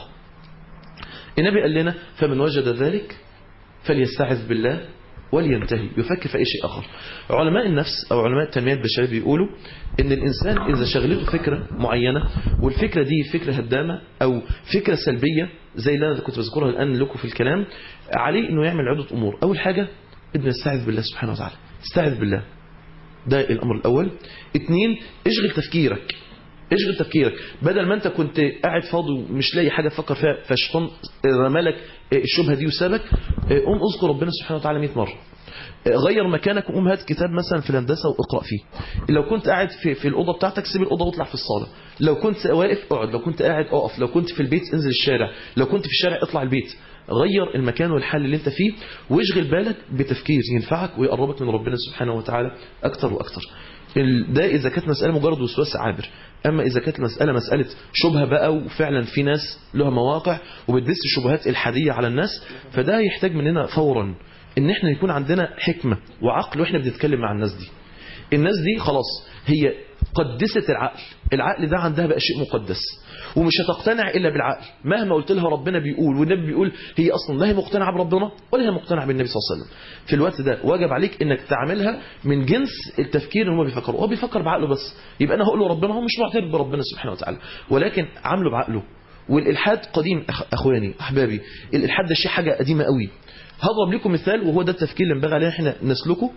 النبي قال لنا فمن وجد ذلك فليستعذ بالله ولينتهي يفكر في أي شيء آخر علماء النفس أو علماء التنمية البشرية بيقولوا إن الإنسان إذا شغلته فكرة معينة والفكرة دي فكرة هدامة أو فكرة سلبية زي اللي أنا كنت بذكرها الآن لكم في الكلام عليه إنه يعمل عدة أمور أول حاجة إنه يستعذ بالله سبحانه وتعالى استعذ بالله ده الأمر الأول اتنين اشغل تفكيرك اشغل تفكيرك بدل ما انت كنت قاعد فاضي ومش لاقي حاجة تفكر فيها فالشيطان رمالك الشبهة دي وسابك قوم اذكر ربنا سبحانه وتعالى 100 مرة غير مكانك وقوم هات كتاب مثلا في الهندسة واقرأ فيه لو كنت قاعد في, في الأوضة بتاعتك سيب الأوضة واطلع في الصالة لو كنت واقف اقعد لو كنت قاعد اقف لو كنت في البيت انزل الشارع لو كنت في الشارع اطلع البيت غير المكان والحل اللي انت فيه واشغل بالك بتفكير ينفعك ويقربك من ربنا سبحانه وتعالى أكتر وأكتر ده إذا كانت مسألة مجرد وسواس عابر أما إذا كانت مسألة مسألة شبهة بقى وفعلا في ناس لها مواقع وبتدس شبهات الحادية على الناس فده يحتاج مننا فورا ان احنا يكون عندنا حكمة وعقل واحنا بنتكلم مع الناس دي الناس دي خلاص هي قدست العقل العقل ده عندها بقى شيء مقدس ومش هتقتنع إلا بالعقل مهما قلت لها ربنا بيقول والنبي بيقول هي أصلا لا هي مقتنعة بربنا ولا هي مقتنعة بالنبي صلى الله عليه وسلم في الوقت ده واجب عليك انك تعملها من جنس التفكير اللي هم بيفكروا هو بيفكر بعقله بس يبقى انا هقول له ربنا هو مش معترف بربنا سبحانه وتعالى ولكن عامله بعقله والإلحاد قديم أخواني أحبابي الإلحاد ده شيء حاجة قديمة قوي هضرب لكم مثال وهو ده التفكير اللي ينبغي عليه احنا نسلكه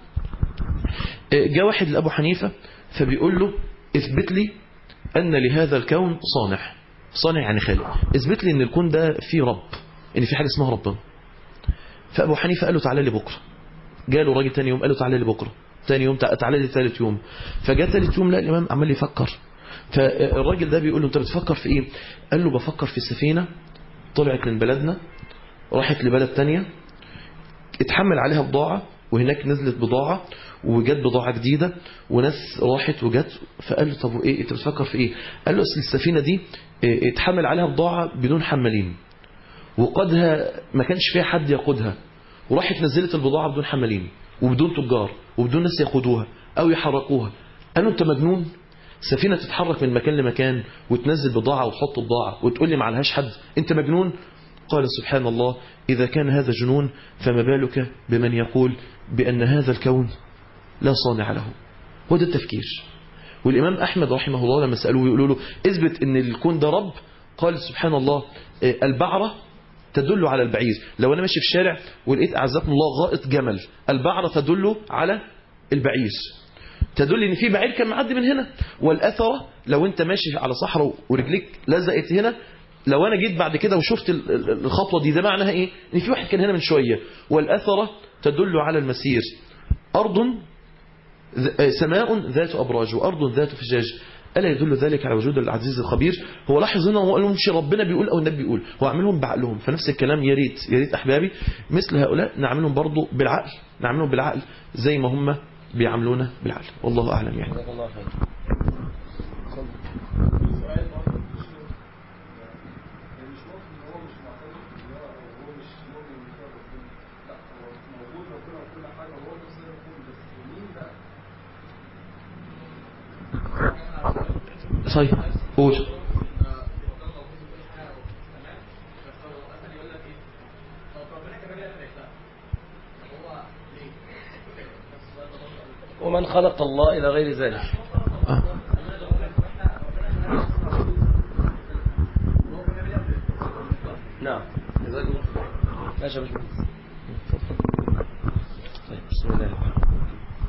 جاء واحد لأبو حنيفة فبيقول له اثبت لي أن لهذا الكون صانع صانع يعني خالق اثبت لي أن الكون ده فيه رب أن في حاجة اسمها ربنا فأبو حنيفة قال له تعالى لي بكرة جاله راجل تاني يوم قال له تعالى لي بكرة تاني يوم تعالى لي ثالث يوم فجاء ثالث يوم لا الإمام عمال يفكر فالراجل ده بيقول له أنت بتفكر في إيه قال له بفكر في السفينة طلعت من بلدنا راحت لبلد تانية اتحمل عليها بضاعة وهناك نزلت بضاعة وجت بضاعة جديدة وناس راحت وجت فقال له طب ايه انت بتفكر في ايه قال له اصل السفينة دي اتحمل عليها بضاعة بدون حمالين وقدها ما كانش فيها حد يقودها وراحت نزلت البضاعة بدون حمالين وبدون تجار وبدون ناس ياخدوها او يحركوها قال له انت مجنون سفينة تتحرك من مكان لمكان وتنزل بضاعة وتحط بضاعة وتقول لي ما عليهاش حد انت مجنون قال سبحان الله إذا كان هذا جنون فما بالك بمن يقول بأن هذا الكون لا صانع له هو ده التفكير والإمام أحمد رحمه الله لما سألوه يقولوا له اثبت أن الكون ده رب قال سبحان الله آه، البعرة تدل على البعير لو أنا ماشي في الشارع ولقيت أعزكم الله غائط جمل البعرة تدل على البعير تدل ان في بعير كان معدي من هنا والاثره لو انت ماشي على صحراء ورجليك لزقت هنا لو انا جيت بعد كده وشفت ال- ال- الخطوه دي ده معناها ايه ان في واحد كان هنا من شويه والاثره تدل على المسير ارض ذ- آه، سماء ذات ابراج وارض ذات فجاج الا يدل ذلك على وجود العزيز الخبير هو لاحظ هنا هو قال لهم مش ربنا بيقول او النبي بيقول هو عاملهم بعقلهم فنفس الكلام يا ريت يا ريت احبابي مثل هؤلاء نعملهم برضه بالعقل نعملهم بالعقل زي ما هم بيعاملونا بالعقل والله اعلم يعني جزاك الله خير طيب قول ومن خلق الله إلى غير ذلك آه. نعم جزاك الله خير. ماشي يا باشمهندس طيب بسم الله الرحمن الرحيم.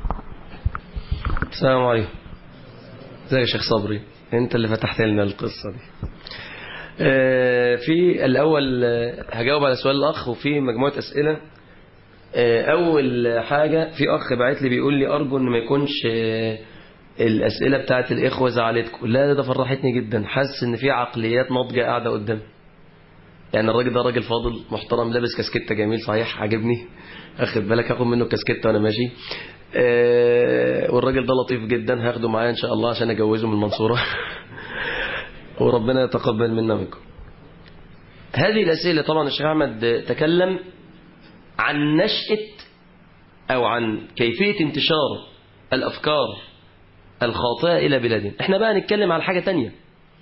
السلام عليكم ازيك يا شيخ صبري انت اللي فتحت لنا القصة دي آه، في الأول آه، هجاوب على سؤال الأخ وفي مجموعة أسئلة آه، أول حاجة في أخ بعت لي بيقول لي أرجو إن ما يكونش آه، الأسئلة بتاعت الإخوة زعلتكم لا ده, ده فرحتني جدا حاسس إن في عقليات ناضجة قاعدة قدام يعني الراجل ده راجل فاضل محترم لابس كاسكيتة جميل صحيح عاجبني اخد بالك هاخد منه كاسكيتة وانا ماشي آه، والراجل ده لطيف جدا هاخده معايا ان شاء الله عشان اجوزه من المنصورة وربنا يتقبل منا منكم هذه الأسئلة طبعا الشيخ أحمد تكلم عن نشأة أو عن كيفية انتشار الأفكار الخاطئة إلى بلادنا احنا بقى نتكلم على حاجة تانية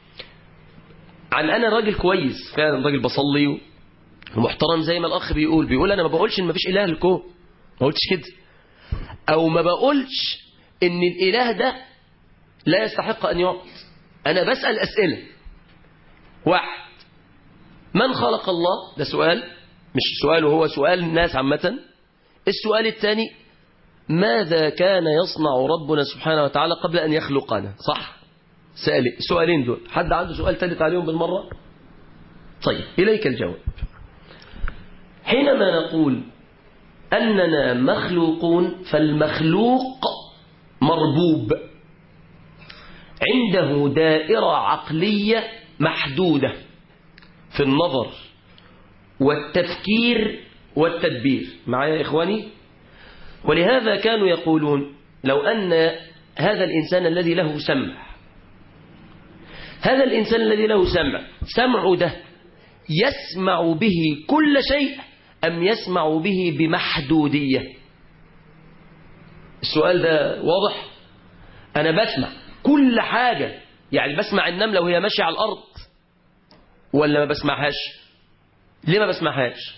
عن أنا راجل كويس فعلا راجل بصلي ومحترم زي ما الأخ بيقول بيقول أنا ما بقولش إن مفيش إله للكون ما قلتش كده أو ما بقولش إن الإله ده لا يستحق أن يعبد أنا بسأل أسئلة واحد من خلق الله ده سؤال مش سؤال هو سؤال الناس عامة السؤال الثاني ماذا كان يصنع ربنا سبحانه وتعالى قبل أن يخلقنا صح سألي سؤالين دول حد عنده سؤال ثالث عليهم بالمرة طيب إليك الجواب حينما نقول أننا مخلوقون فالمخلوق مربوب عنده دائرة عقلية محدودة في النظر والتفكير والتدبير معايا يا إخواني ولهذا كانوا يقولون لو أن هذا الإنسان الذي له سمع هذا الإنسان الذي له سمع سمعه ده يسمع به كل شيء أم يسمع به بمحدودية السؤال ده واضح أنا بسمع كل حاجة يعني بسمع النملة وهي ماشية على الأرض ولا ما بسمعهاش ليه ما بسمعهاش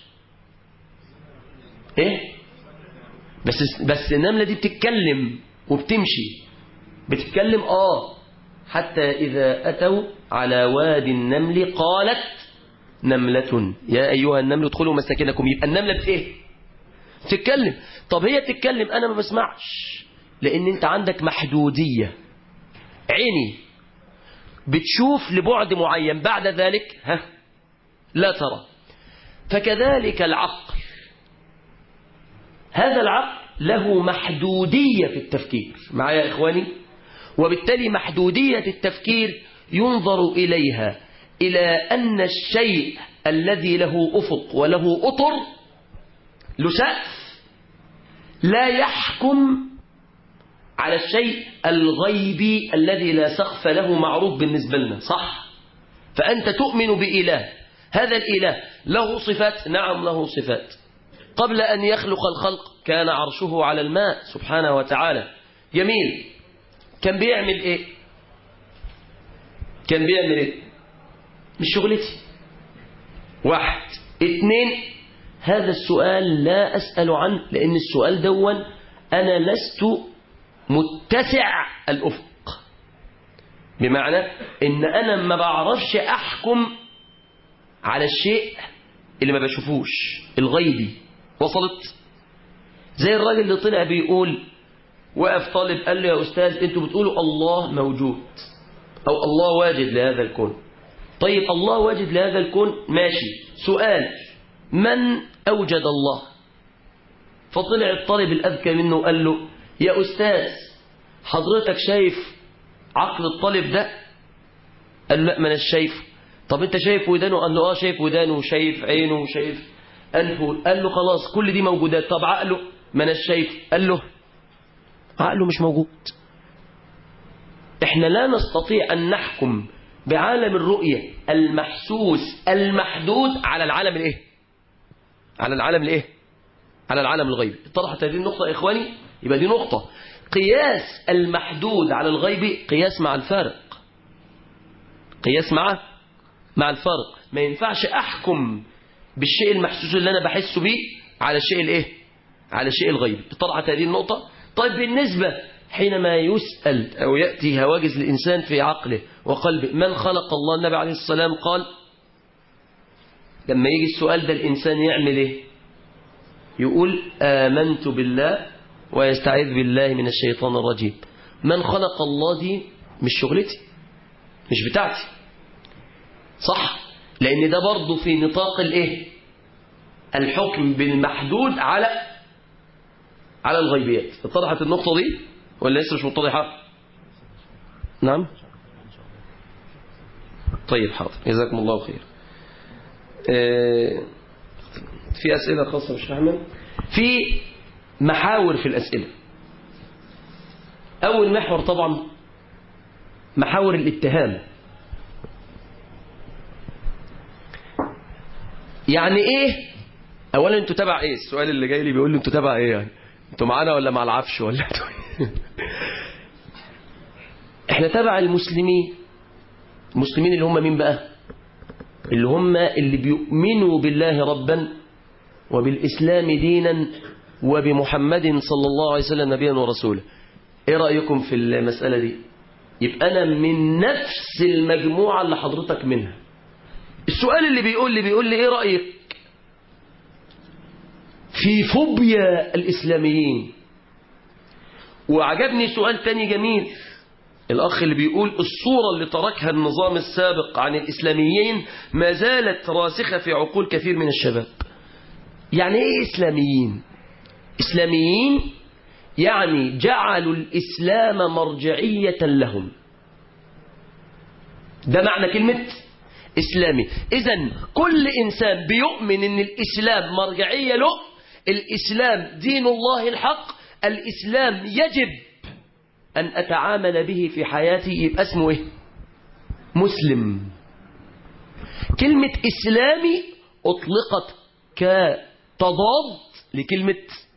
ايه بس بس النملة دي بتتكلم وبتمشي بتتكلم اه حتى إذا أتوا على واد النمل قالت نملة يا أيها النمل ادخلوا مساكنكم يبقى النملة بإيه تتكلم طب هي تتكلم أنا ما بسمعش لأن أنت عندك محدودية عيني بتشوف لبعد معين بعد ذلك ها لا ترى فكذلك العقل هذا العقل له محدودية في التفكير معايا يا إخواني وبالتالي محدودية التفكير ينظر إليها إلى أن الشيء الذي له أفق وله أطر له سقف لا يحكم على الشيء الغيبي الذي لا سقف له معروف بالنسبة لنا صح فأنت تؤمن بإله هذا الإله له صفات نعم له صفات قبل أن يخلق الخلق كان عرشه على الماء سبحانه وتعالى جميل كان بيعمل ايه كان بيعمل ايه مش شغلتي واحد اتنين هذا السؤال لا أسأل عنه لأن السؤال دون أنا لست متسع الأفق بمعنى إن أنا ما بعرفش أحكم على الشيء اللي ما بشوفوش الغيبي وصلت زي الراجل اللي طلع بيقول وقف طالب قال له يا أستاذ أنتوا بتقولوا الله موجود أو الله واجد لهذا الكون طيب الله واجد لهذا الكون ماشي سؤال من أوجد الله فطلع الطالب الأذكى منه وقال له يا أستاذ حضرتك شايف عقل الطالب ده قال له لا ما انا شايفه طب انت شايف ودانه قال له اه شايف ودانه وشايف عينه وشايف انفه قال له خلاص كل دي موجودات طب عقله ما انا شايف قال له عقله مش موجود احنا لا نستطيع ان نحكم بعالم الرؤية المحسوس المحدود على العالم الايه على العالم الايه على العالم الغيبي طرحت هذه النقطة يا إخواني يبقى دي نقطة قياس المحدود على الغيب قياس مع الفارق قياس مع مع الفارق ما ينفعش أحكم بالشيء المحسوس اللي أنا بحسه بيه على الشيء الإيه على الشيء الغيبي طرحت هذه النقطة طيب بالنسبة حينما يسأل أو يأتي هواجز الإنسان في عقله وقلبه من خلق الله النبي عليه السلام قال لما يجي السؤال ده الإنسان يعمل إيه يقول آمنت بالله ويستعيذ بالله من الشيطان الرجيم من خلق الله دي مش شغلتي مش بتاعتي صح لأن ده برضه في نطاق الإيه الحكم بالمحدود على على الغيبيات اتضحت النقطة دي ولا لسه مش متضحة نعم طيب حاضر جزاكم الله خير اه في أسئلة خاصة مش فاهمة في محاور في الأسئلة أول محور طبعا محاور الاتهام يعني ايه اولا انتوا تبع ايه السؤال اللي جاي لي بيقول لي انتوا تبع ايه يعني انتوا معانا ولا مع العفش ولا انتوا احنا تبع المسلمين المسلمين اللي هم مين بقى اللي هم اللي بيؤمنوا بالله ربا وبالإسلام دينا وبمحمد صلى الله عليه وسلم نبيا ورسولا ايه رأيكم في المسألة دي يبقى أنا من نفس المجموعة اللي حضرتك منها السؤال اللي بيقول لي بيقول لي ايه رأيك في فوبيا الإسلاميين وعجبني سؤال تاني جميل الأخ اللي بيقول الصورة اللي تركها النظام السابق عن الإسلاميين ما زالت راسخة في عقول كثير من الشباب يعني إيه إسلاميين إسلاميين يعني جعلوا الإسلام مرجعية لهم ده معنى كلمة إسلامي إذا كل إنسان بيؤمن أن الإسلام مرجعية له الإسلام دين الله الحق الإسلام يجب أن أتعامل به في حياتي يبقى اسمه إيه مسلم كلمة إسلامي أطلقت كتضاد لكلمة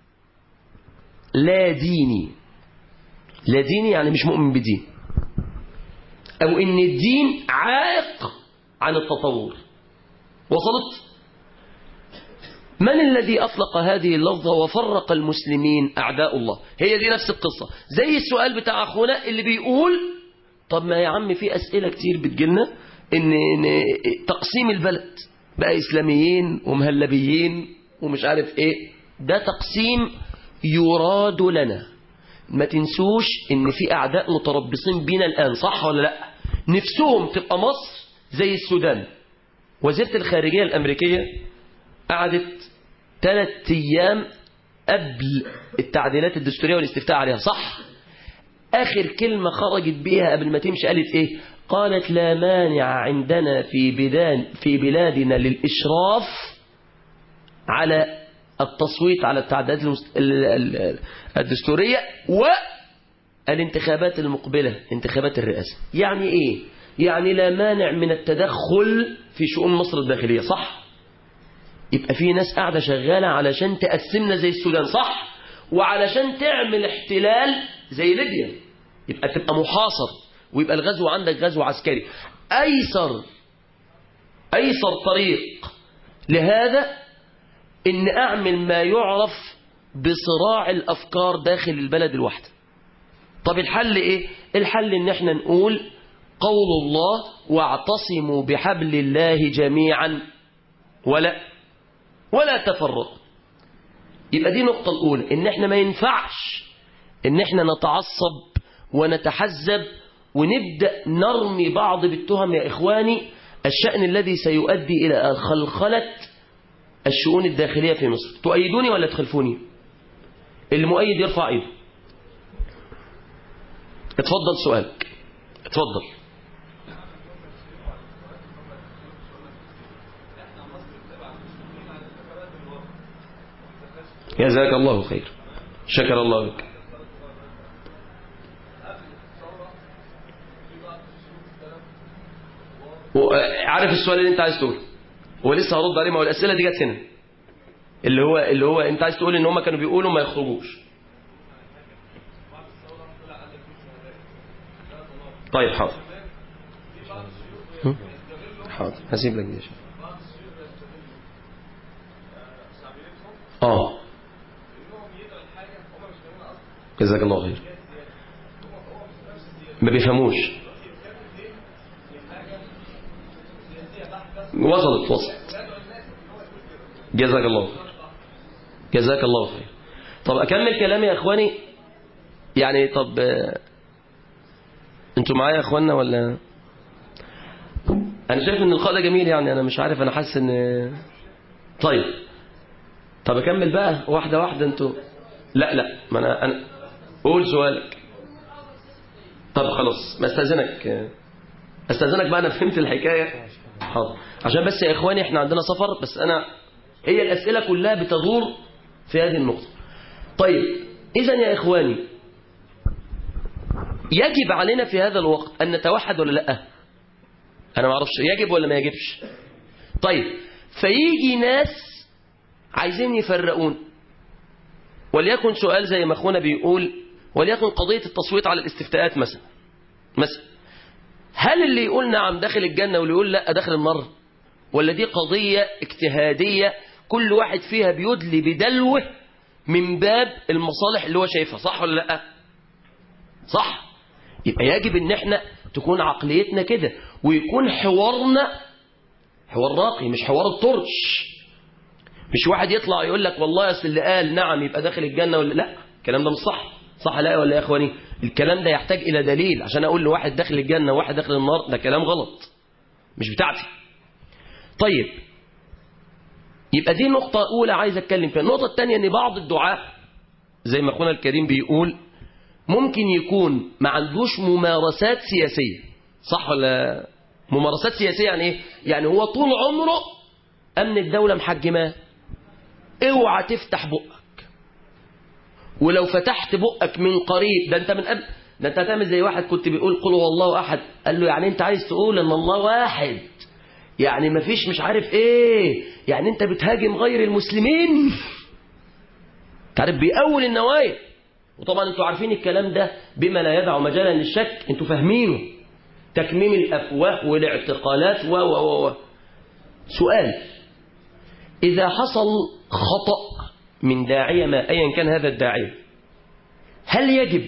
لا ديني لا ديني يعني مش مؤمن بدين أو إن الدين عائق عن التطور وصلت من الذي أطلق هذه اللفظة وفرق المسلمين أعداء الله هي دي نفس القصة زي السؤال بتاع أخونا اللي بيقول طب ما يا عم في أسئلة كتير بتجيلنا إن, إن تقسيم البلد بقى إسلاميين ومهلبيين ومش عارف إيه ده تقسيم يراد لنا ما تنسوش إن في أعداء متربصين بينا الآن صح ولا لا نفسهم تبقى مصر زي السودان وزيرة الخارجية الأمريكية قعدت ثلاث أيام قبل التعديلات الدستورية والاستفتاء عليها صح آخر كلمة خرجت بيها قبل ما تمشي قالت إيه قالت لا مانع عندنا في بلاد في بلادنا للإشراف على التصويت على التعديلات الدستورية والانتخابات المقبلة انتخابات الرئاسة يعني إيه يعني لا مانع من التدخل في شؤون مصر الداخلية صح يبقى في ناس قاعدة شغالة علشان تقسمنا زي السودان صح وعلشان تعمل احتلال زي ليبيا يبقى تبقى محاصر ويبقى الغزو عندك غزو عسكري أيسر أيسر طريق لهذا ان اعمل ما يعرف بصراع الافكار داخل البلد الواحده طب الحل ايه الحل ان احنا نقول قول الله واعتصموا بحبل الله جميعا ولا ولا تفرقوا يبقى دي النقطة الأولى إن إحنا ما ينفعش إن إحنا نتعصب ونتحزب ونبدأ نرمي بعض بالتهم يا إخواني الشأن الذي سيؤدي إلى خلخلة الشؤون الداخلية في مصر تؤيدوني ولا تخلفوني المؤيد يرفع ايده اتفضل سؤالك اتفضل جزاك الله خير شكر الله لك عارف السؤال اللي انت عايز تقوله هو لسه هرد عليه ما هو الاسئله دي جت هنا اللي هو اللي هو انت عايز تقول ان هم كانوا بيقولوا ما يخرجوش طيب حاضر هم؟ حاضر هسيب لك دي يا شيخ. اه جزاك الله خير ما بيفهموش وصلت وصلت جزاك الله خير جزاك الله خير طب اكمل كلامي يا اخواني يعني طب آه، انتوا معايا يا اخوانا ولا انا شايف ان اللقاء ده جميل يعني انا مش عارف انا حاسس ان طيب طب اكمل بقى واحده واحده انتوا لا لا ما انا انا قول سؤالك طب خلاص ما استاذنك استاذنك بقى انا فهمت الحكايه حاضر عشان بس يا اخواني احنا عندنا سفر بس انا هي الاسئله كلها بتدور في هذه النقطه طيب اذا يا اخواني يجب علينا في هذا الوقت ان نتوحد ولا لا انا ما اعرفش يجب ولا ما يجبش طيب فيجي ناس عايزين يفرقون وليكن سؤال زي ما اخونا بيقول وليكن قضية التصويت على الاستفتاءات مثلا مثلا هل اللي يقول نعم داخل الجنة واللي يقول لا داخل النار ولا دي قضية اجتهادية كل واحد فيها بيدلي بدلوه من باب المصالح اللي هو شايفها صح ولا لا صح يبقى يجب ان احنا تكون عقليتنا كده ويكون حوارنا حوار راقي مش حوار الطرش مش واحد يطلع يقول لك والله اصل اللي قال نعم يبقى داخل الجنة ولا لا الكلام ده مش صح صح لا ولا يا اخواني الكلام ده يحتاج الى دليل عشان اقول لواحد داخل الجنة وواحد داخل النار ده كلام غلط مش بتاعتي طيب يبقى دي نقطة أولى عايز أتكلم فيها النقطة الثانية أن بعض الدعاء زي ما أخونا الكريم بيقول ممكن يكون ما عندوش ممارسات سياسية صح ولا ممارسات سياسية يعني إيه؟ يعني هو طول عمره أمن الدولة محجماه اوعى تفتح بقك ولو فتحت بقك من قريب ده انت من قبل ده انت هتعمل زي واحد كنت بيقول قل هو الله احد قال له يعني انت عايز تقول ان الله واحد يعني مفيش مش عارف ايه يعني انت بتهاجم غير المسلمين تعرف بيأول النوايا وطبعا انتوا عارفين الكلام ده بما لا يدع مجالا للشك انتوا فاهمينه تكميم الافواه والاعتقالات و و و سؤال إذا حصل خطأ من داعية ما أيا كان هذا الداعية هل يجب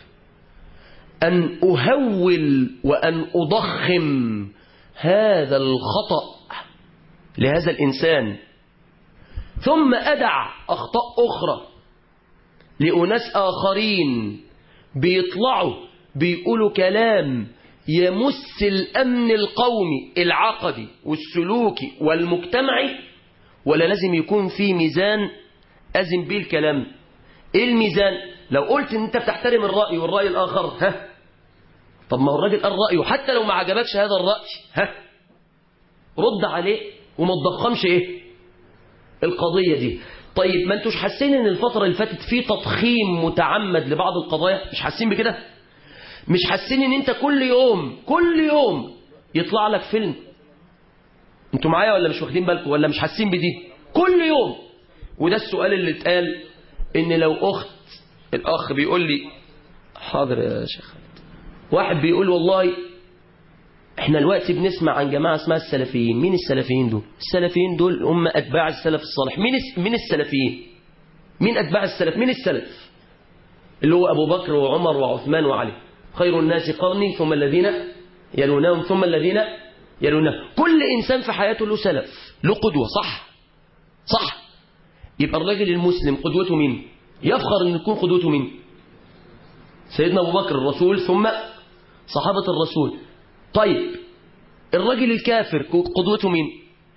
أن أهول وأن أضخم هذا الخطأ لهذا الإنسان ثم أدع أخطاء أخرى لأناس آخرين بيطلعوا بيقولوا كلام يمس الأمن القومي العقدي والسلوكي والمجتمعي ولا لازم يكون في ميزان أزم بيه الكلام ايه الميزان لو قلت ان انت بتحترم الرأي والرأي الآخر ها طب ما هو الراجل قال رأيه حتى لو ما عجبكش هذا الرأي ها رد عليه وما تضخمش ايه القضية دي طيب ما انتوش حاسين ان الفترة اللي فاتت في تضخيم متعمد لبعض القضايا مش حاسين بكده مش حاسين ان انت كل يوم كل يوم يطلع لك فيلم انتوا معايا ولا مش واخدين بالكم ولا مش حاسين بدي كل يوم وده السؤال اللي اتقال ان لو اخت الاخ بيقول لي حاضر يا شيخ واحد بيقول والله احنا دلوقتي بنسمع عن جماعة اسمها السلفيين مين السلفيين دول السلفيين دول هم أتباع السلف الصالح مين الس- مين السلفيين مين أتباع السلف مين السلف اللي هو أبو بكر وعمر وعثمان وعلي خير الناس قرني ثم الذين يلونهم ثم الذين يلونهم كل إنسان في حياته له سلف له قدوة صح صح يبقى الراجل المسلم قدوته مين يفخر أن يكون قدوته مين سيدنا أبو بكر الرسول ثم صحابة الرسول طيب الراجل الكافر قدوته مين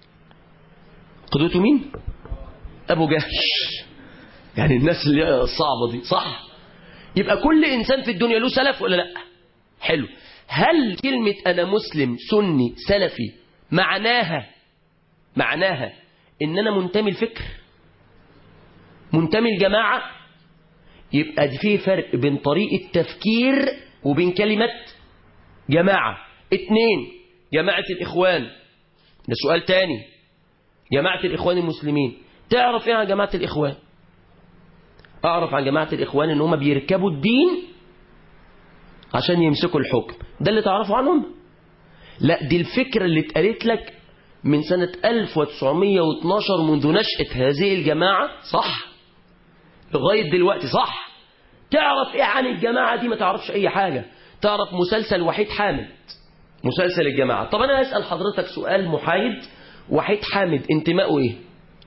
قدوته مين أبو جهل يعني الناس اللي هي الصعبة دي صح يبقى كل إنسان في الدنيا له سلف ولا لا حلو هل كلمة أنا مسلم سني سلفي معناها معناها إن أنا منتمي الفكر منتمي الجماعة يبقى دي فيه فرق بين طريقة تفكير وبين كلمة جماعة اتنين جماعة الإخوان ده سؤال تاني جماعة الإخوان المسلمين تعرف ايه عن جماعة الإخوان أعرف عن جماعة الإخوان إن هم بيركبوا الدين عشان يمسكوا الحكم ده اللي تعرفه عنهم لا دي الفكرة اللي اتقالت لك من سنة 1912 منذ نشأة هذه الجماعة صح لغاية دلوقتي صح تعرف ايه عن الجماعة دي ما تعرفش اي حاجة تعرف مسلسل وحيد حامد مسلسل الجماعة طب انا هسأل حضرتك سؤال محايد وحيد حامد انتمائه ايه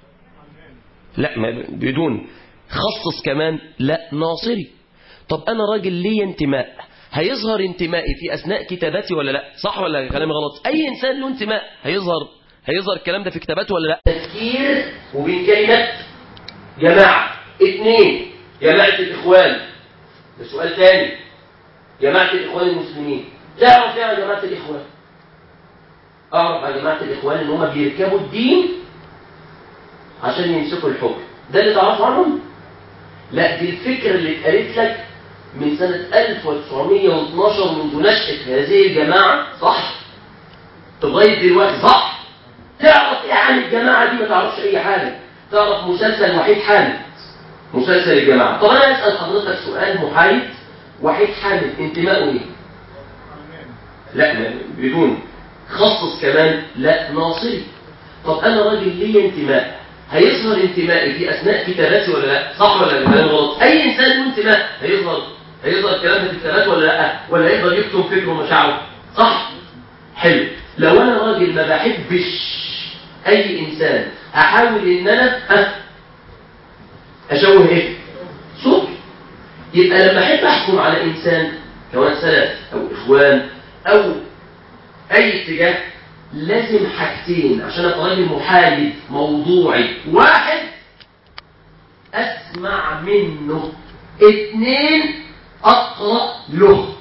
لا ما بدون خصص كمان لا ناصري طب انا راجل لي انتماء هيظهر انتمائي في اثناء كتاباتي ولا لا صح ولا كلامي غلط اي انسان له انتماء هيظهر هيظهر الكلام ده في كتاباته ولا لا تفكير وبين كلمه جماعه اثنين جماعه الاخوان ده سؤال تاني جماعه الاخوان المسلمين تعرف ايه عن جماعه الاخوان اعرف عن جماعه الاخوان ان هم بيركبوا الدين عشان يمسكوا الحكم ده اللي تعرفه عنهم لا دي الفكرة اللي اتقالت لك من سنة 1912 منذ نشأة هذه الجماعة صح لغاية دلوقتي صح تعرف ايه عن الجماعة دي ما تعرفش اي حاجة تعرف مسلسل وحيد حامد مسلسل الجماعة طب انا اسأل حضرتك سؤال محايد وحيد حامد انتمائه ايه لا ما- بدون خصص كمان لا ناصري طب انا راجل ليا انتماء هيظهر انتمائي في اثناء كتاباتي ولا لا صح ولا كلام غلط اي انسان له انتماء هيظهر هيظهر الكلام ده في كتاباته ولا لا ولا يقدر يكتب فكره ومشاعره صح حلو لو انا راجل ما بحبش اي انسان احاول ان انا ها اشوه ايه صوتي يبقى لما احب احكم على انسان سواء سلف او اخوان او اي اتجاه لازم حاجتين عشان ابقى راجل محايد موضوعي واحد اسمع منه اتنين اقرا له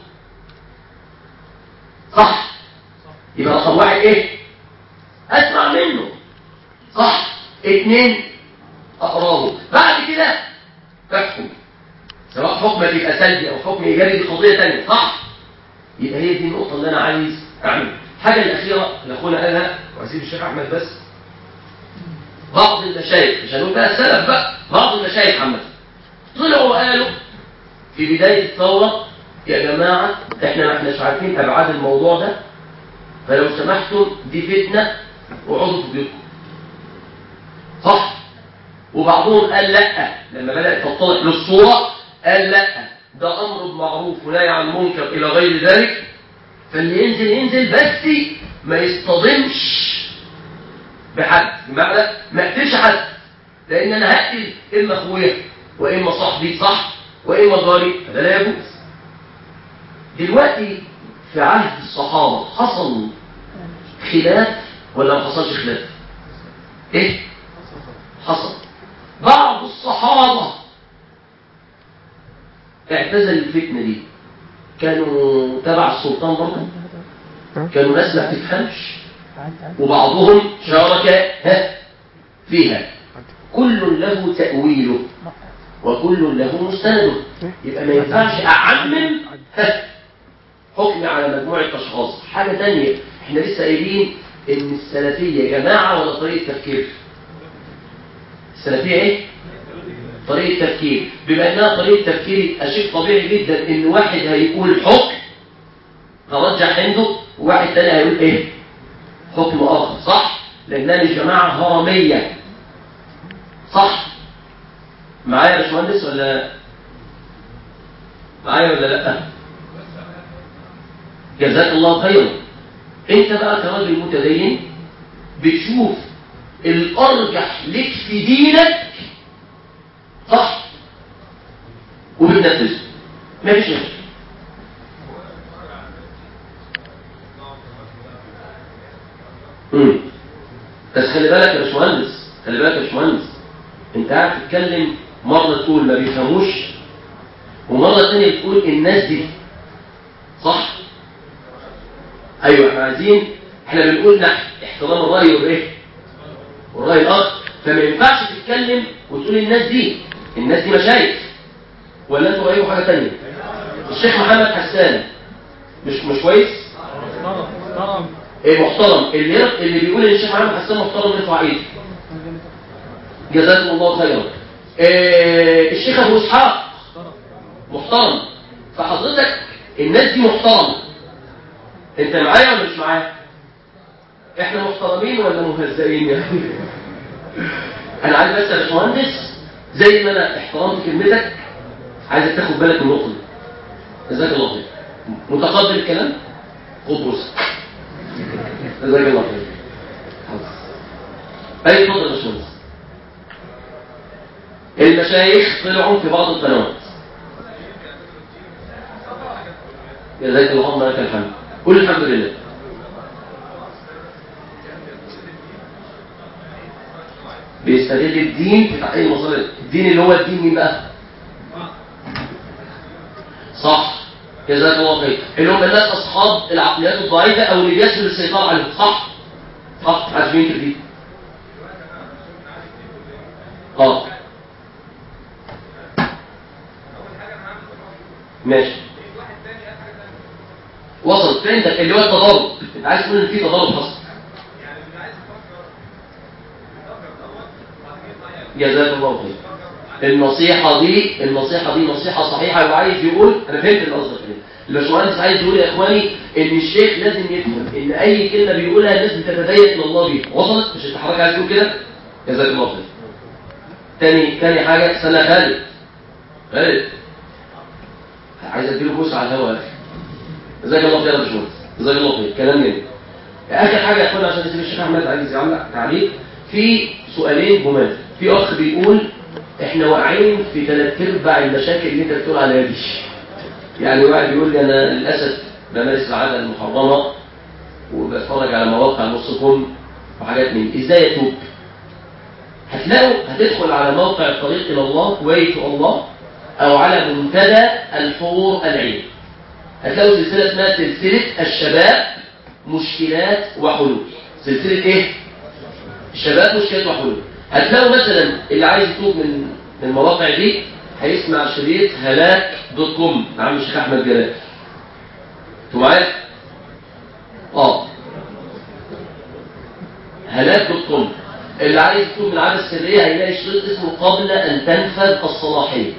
صح يبقى رقم واحد ايه اسمع منه صح اتنين اقراه بعد كده بحكم سواء حكم يبقى سلبي او حكم ايجابي دي قضيه ثانيه صح يبقى هي دي النقطه اللي انا عايز اعملها الحاجه الاخيره اللي اخونا قالها واسيب الشيخ احمد بس بعض المشايخ مش هنقول بقى السلف بقى بعض المشايخ عامه طلعوا وقالوا في بدايه الثوره يا جماعه احنا ما احناش عارفين ابعاد الموضوع ده فلو سمحتم دي فتنه وقعدوا في بيوتكم صح وبعضهم قال لا لما بدات تتضح له الصوره قال لا ده امر بمعروف ونهي عن منكر الى غير ذلك فاللي ينزل ينزل بس ما يصطدمش بحد بمعنى ما اقتلش حد لان انا هقتل اما اخويا واما صاحبي صح واما جاري فده لا يجوز دلوقتي في عهد الصحابه حصل خلاف ولا ما حصلش خلاف ايه حصل بعض الصحابه اعتزل الفتنه دي كانوا تبع السلطان برضه كانوا ناس ما بتفهمش وبعضهم شارك ها فيها كل له تأويله وكل له مستنده يبقى ما ينفعش أعمم ها حكم على مجموعة أشخاص حاجة تانية احنا لسه قايلين إن السلفية جماعة ولا طريقة تفكير السلفية ايه؟ طريقة تفكير بما انها طريقة تفكير يبقى شيء طبيعي جدا ان واحد هيقول حكم هرجح عنده وواحد تاني هيقول ايه حكم اخر صح لانها مش جماعه هرميه صح معايا يا باشمهندس ولا معايا ولا لا جزاك الله خيرا انت بقى كراجل متدين بتشوف الارجح لك في دينك صح وبتنفذه مفيش مشكله امم بس خلي بالك يا باشمهندس خلي بالك يا باشمهندس انت قاعد تتكلم مره تقول ما بيفهموش ومره ثانيه تقول الناس دي صح ايوه احنا عايزين احنا بنقول نحن احترام الراي والايه والراي الاخر فما ينفعش تتكلم وتقول الناس دي الناس دي مشايخ ولا انتوا رايكم حاجه ثانيه الشيخ محمد حسان مش مش كويس ايه محترم اللي ير- اللي بيقول ان الشيخ محمد حسان محترم يرفع ايده جزاكم الله خيرا إيه الشيخ ابو اسحاق محترم فحضرتك الناس دي محترمه انت معايا ولا مش معايا احنا محترمين ولا مهزئين يعني انا عايز بس يا باشمهندس زي ما انا احترمت كلمتك عايزك تاخد بالك من النقطه دي جزاك الله خير متقبل الكلام خد بوسه جزاك الله خير خلاص. اي اتفضل يا باشمهندس المشايخ طلعوا في بعض القنوات جزاك الله لك الحمد قول الحمد لله بيستغل الدين في تحقيق المصالح الدين اللي هو الدين مين بقى صح جزاك الله خير اللي هم الناس اصحاب العقليات الضعيفه او اللي بيسهل السيطره عليهم صح صح عايز مين دي اه ماشي وصل فين ده اللي هو التضارب انت عايز تقول ان في تضارب حصل جزاك الله خير النصيحة دي النصيحة دي نصيحة صحيحة وعايز يقول أنا فهمت القصد كده الباشمهندس عايز يقول يا إخواني إن الشيخ لازم يفهم إن أي كلمة بيقولها الناس بتتدين إلى الله بيها وصلت مش أنت حضرتك عايز تقول كده جزاك الله خير تاني تاني حاجة سنة خالد خالد عايز اديله بوس على الهواء يا اخي جزاك الله خير يا باشمهندس جزاك الله خير كلام جميل اخر حاجه يا اخوانا عشان نسيب الشيخ احمد عايز يعلق تعليق في سؤالين جمال في اخ بيقول احنا واقعين في ثلاث ارباع المشاكل اللي انت بتقول عليها دي يعني واحد بيقول لي انا للاسف بمارس العاده المحرمه وبتفرج على مواقع نص كم وحاجات من دي. ازاي اتوب هتلاقوا هتدخل على موقع الطريق الى الله واي تو الله او على منتدى الحور العين هتلاقوا سلسله اسمها سلسله الشباب مشكلات وحلول سلسله ايه الشباب مشكلات وحلول هتلاقوا مثلا اللي عايز يتوب من من المواقع دي هيسمع شريط هلاك دوت كوم عم الشيخ احمد جلال انتوا معايا اه هلاك دوت كوم اللي عايز يتوب من العاده السريه هيلاقي شريط اسمه قبل ان تنفذ الصلاحيه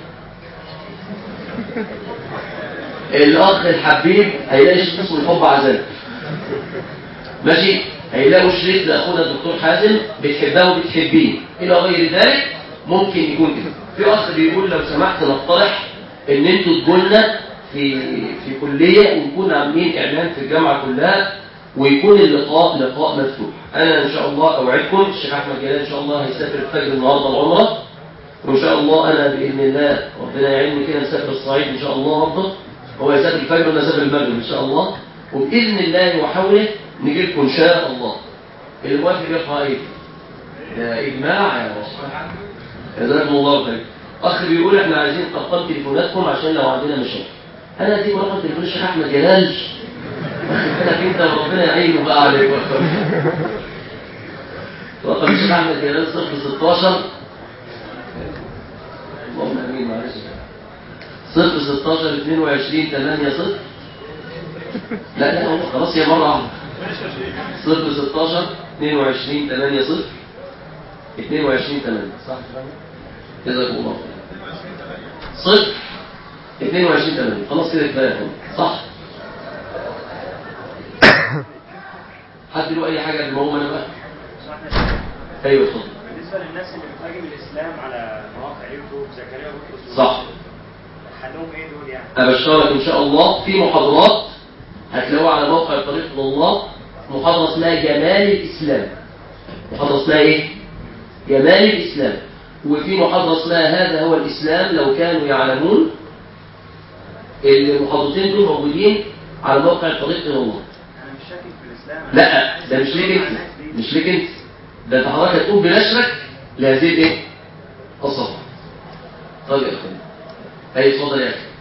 الاخ الحبيب هيلاقي شريط اسمه الحب عذاب ماشي هيلاقوا شريط لاخونا الدكتور حازم بتحبها وبتحبيه الى غير ذلك ممكن يكون كده في اخ بيقول لو سمحت نقترح ان انتوا تقولنا في في كليه ونكون عاملين اعلان في الجامعه كلها ويكون اللقاء لقاء مفتوح انا ان شاء الله اوعدكم الشيخ احمد جلال ان شاء الله هيسافر الفجر النهارده العمره وان شاء الله انا باذن الله ربنا يعيني كده نسافر الصعيد ان شاء الله برضه هو يسافر الفجر وانا اسافر المغرب ان شاء الله وباذن الله وحوله نجي لكم ان شاء الله الموافق يرفع ايده ده اجماع يا باشا جزاكم الله خير اخ بيقول احنا عايزين ارقام تليفوناتكم عشان لو عندنا مشاكل انا اديكم رقم تليفون الشيخ احمد جلال واخد بالك انت وربنا يعينه بقى عليك رقم الشيخ احمد جلال 016 اللهم امين معلش 016 22 8 0 لا لا هو خلاص هي مره واحده 016 22 8 0 22 8 صح جزاكم الله خير صفر 22 8 خلاص كده كفايه صح حد له اي حاجه قبل ما اقوم انا بقى ايوه اتفضل بالنسبه للناس اللي بتهاجم الاسلام على مواقع يوتيوب زكريا بطرس صح حلهم ايه دول يعني؟ ابشرك ان شاء الله في محاضرات هتلاقوها على موقع طريق إلى الله محاضره اسمها جمال الاسلام محاضره اسمها ايه جمال الاسلام وفي محاضره اسمها هذا هو الاسلام لو كانوا يعلمون المحاضرتين دول موجودين على موقع الطريق الى الله انا مش شاكك في الاسلام أنا لا ده مش ليك انت مش ليك انت ده انت حضرتك هتقوم بنشرك لهذه الايه الصفحه طيب يا اخوان اي اتفضل يا اخي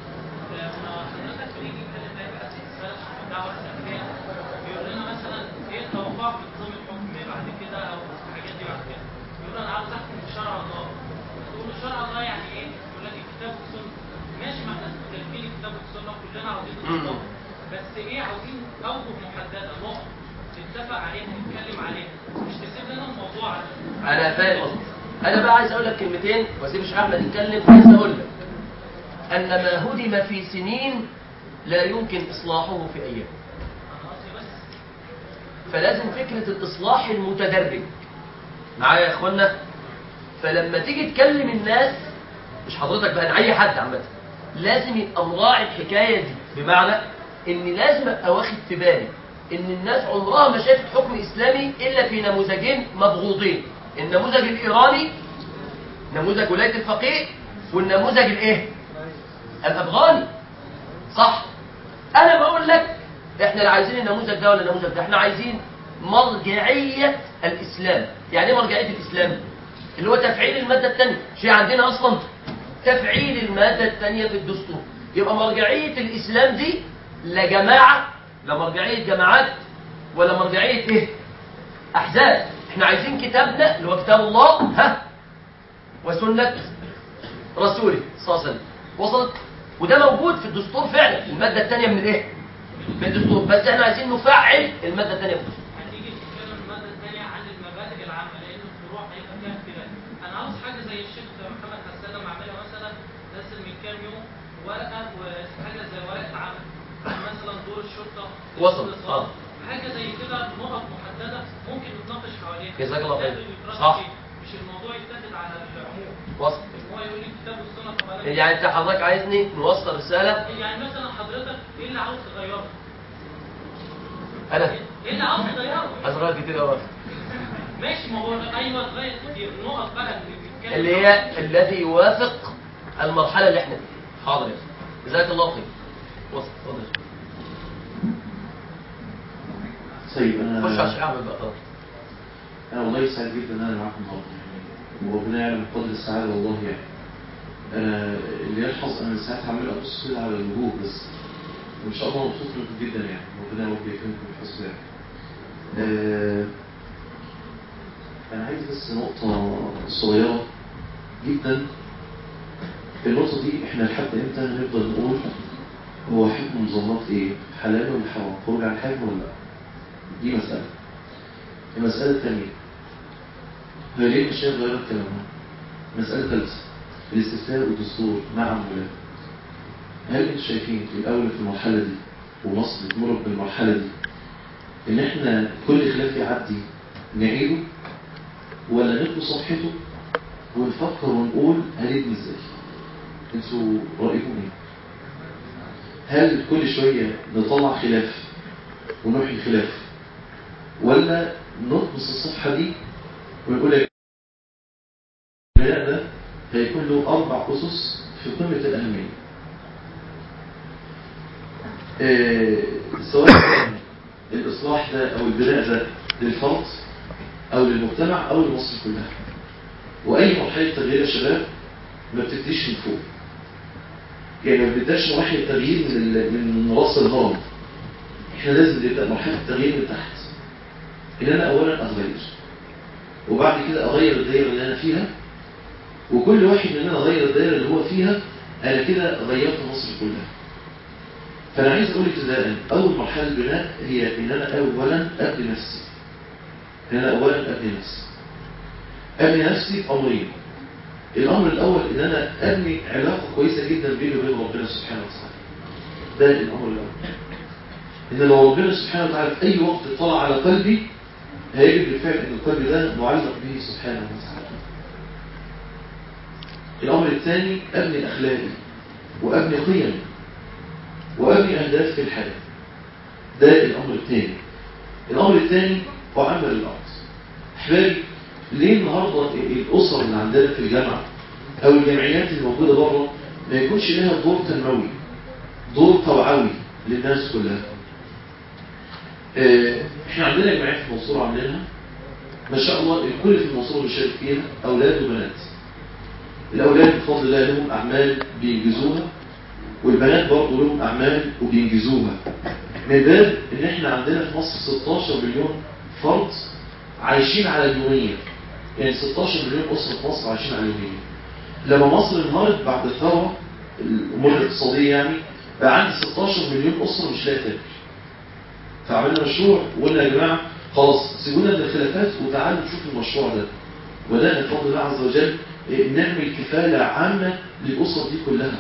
بس ايه عاوزين اوجه محدده نقط نتفق عليها نتكلم عليها مش تسيب لنا الموضوع على انا فاهم قصدك انا بقى عايز اقول لك كلمتين واسيب الشيخ احمد يتكلم عايز اقول لك ان ما هدم في سنين لا يمكن اصلاحه في ايام انا قصدي بس فلازم فكره الاصلاح المتدرج معايا يا اخوانا فلما تيجي تكلم الناس مش حضرتك بقى اي حد عامه لازم يبقى مراعي الحكايه دي بمعنى ان لازم ابقى واخد في بالي ان الناس عمرها ما شافت حكم اسلامي الا في نموذجين مبغوضين النموذج الايراني نموذج ولايه الفقيه والنموذج الايه الافغاني صح انا بقول لك احنا لا عايزين النموذج ده ولا النموذج ده احنا عايزين مرجعيه الاسلام يعني ايه مرجعيه الاسلام اللي هو تفعيل الماده الثانيه شيء عندنا اصلا تفعيل الماده الثانيه في الدستور يبقى مرجعيه الاسلام دي لا جماعه لا مرجعيه جماعات ولا مرجعيه ايه احزاب احنا عايزين كتابنا اللي هو كتاب الله ها وسنه رسوله صلى الله عليه وسلم وصلت وده موجود في الدستور فعلا الماده الثانيه من الايه من الدستور بس احنا عايزين نفعل الماده الثانيه في الدستور هتيجي تتكلم الماده الثانيه عن المبادئ العامه لان الفروع هيبقى فيها اختلاف انا عاوز حاجه زي الشيخ محمد حسان لما عملها مثلا نزل من كام يوم ورقه وحاجه زي ورقه عمل عن مثلا دور الشرطه وصل. الاقتصاد. آه. حاجه زي كده نقط محدده ممكن نتناقش حواليها جزاك الله خير. ده اللي يترد صح. فيه. مش الموضوع يتاخد على العموم وصل هو يقول لي الكتاب والسنه طب انا يعني انت حضرتك عايزني نوصل رساله يعني مثلا حضرتك ايه اللي عاوز تغيره؟ انا ايه اللي عاوز تغيره؟ ازرار كتير قوي ماشي ما هو ايوه تغير كتير النقط بقى اللي بنتكلم اللي هي الذي يوافق المرحله اللي احنا فيها حاضر يا أخي. جزاك الله خير وصل اتفضل طيب خش على انا الشيخ احمد بقى خلاص انا والله سعيد جدا ان انا معاكم النهارده يعني وربنا يعلم قدر السعاده والله يعني انا اللي يلحظ انا ساعات عمال ابص كده على الوجوه بس وان شاء الله مبسوط منكم جدا يعني ربنا يا رب يكرمكم ويحفظكم يعني آه، انا عايز بس نقطه صغيره جدا النقطه دي احنا لحد امتى هنفضل نقول هو حكم المظلات ايه حلال ولا حرام خروج عن حاكم ولا لا دي مسألة المسألة الثانية هي ليه الشيخ غير كلامها مسألة ثالثة الاستفتاء والدستور نعم ولا هل انتم شايفين الأول في المرحلة دي ومصر بتمر بالمرحلة دي إن إحنا كل خلاف يعدي نعيده ولا نطوي صفحته ونفكر ونقول هنبني ازاي؟ انتوا رأيكم ايه؟ هل كل شوية نطلع خلاف ونحيي الخلاف ولا نطمس الصفحة دي ونقول لك البناء ده هيكون له أربع أسس في قمة الأهمية آه، سواء كان الإصلاح ده أو البناء ده للفرد أو للمجتمع أو لمصر كلها وأي مرحلة تغيير يا شباب ما بتبتديش من فوق يعني ما بنبداش مرحلة تغيير من ال- من راس الهرم احنا لازم نبدا مرحلة التغيير من تحت ان انا اولا اتغير وبعد كده اغير الدايره اللي انا فيها وكل واحد مننا غير الدايره اللي هو فيها انا كده غيرت مصر كلها فانا عايز اقول ابتداء اول مرحله البناء هي ان انا اولا ابني نفسي ان انا اولا ابني نفسي ابني نفسي بامرين الامر الاول ان انا ابني علاقه كويسه جدا بيني وبين ربنا سبحانه وتعالى ده الامر الاول ان لو ربنا سبحانه وتعالى في اي وقت اطلع على قلبي هيجد بالفعل ان القلب ده معلق به سبحانه وتعالى الامر الثاني ابني اخلاقي وابني قيمي وابني اهداف في الحياه ده الامر الثاني الامر الثاني اعمر الارض احبابي ليه النهارده الاسر اللي عندنا في الجامعه او الجمعيات اللي موجوده بره ما يكونش لها دور تنموي دور توعوي للناس كلها آه، احنا عندنا جمعيات في المنصورة عاملينها ما شاء الله الكل في المنصورة بيشارك فيها اولاد وبنات الاولاد بفضل الله لهم اعمال بينجزوها والبنات برضه لهم اعمال وبينجزوها من باب ان احنا عندنا في مصر 16 مليون فرد عايشين على اليومية يعني 16 مليون اسرة في مصر عايشين على اليومية لما مصر انهارت بعد الثورة الامور الاقتصادية يعني بقى عندي 16 مليون اسرة مش لاقي تاكل فعملنا مشروع وقلنا يا جماعة خلاص سيبونا من الخلافات وتعالوا نشوف المشروع ده وده بفضل الله عز وجل إيه، نعمل كفالة عامة للأسر دي كلها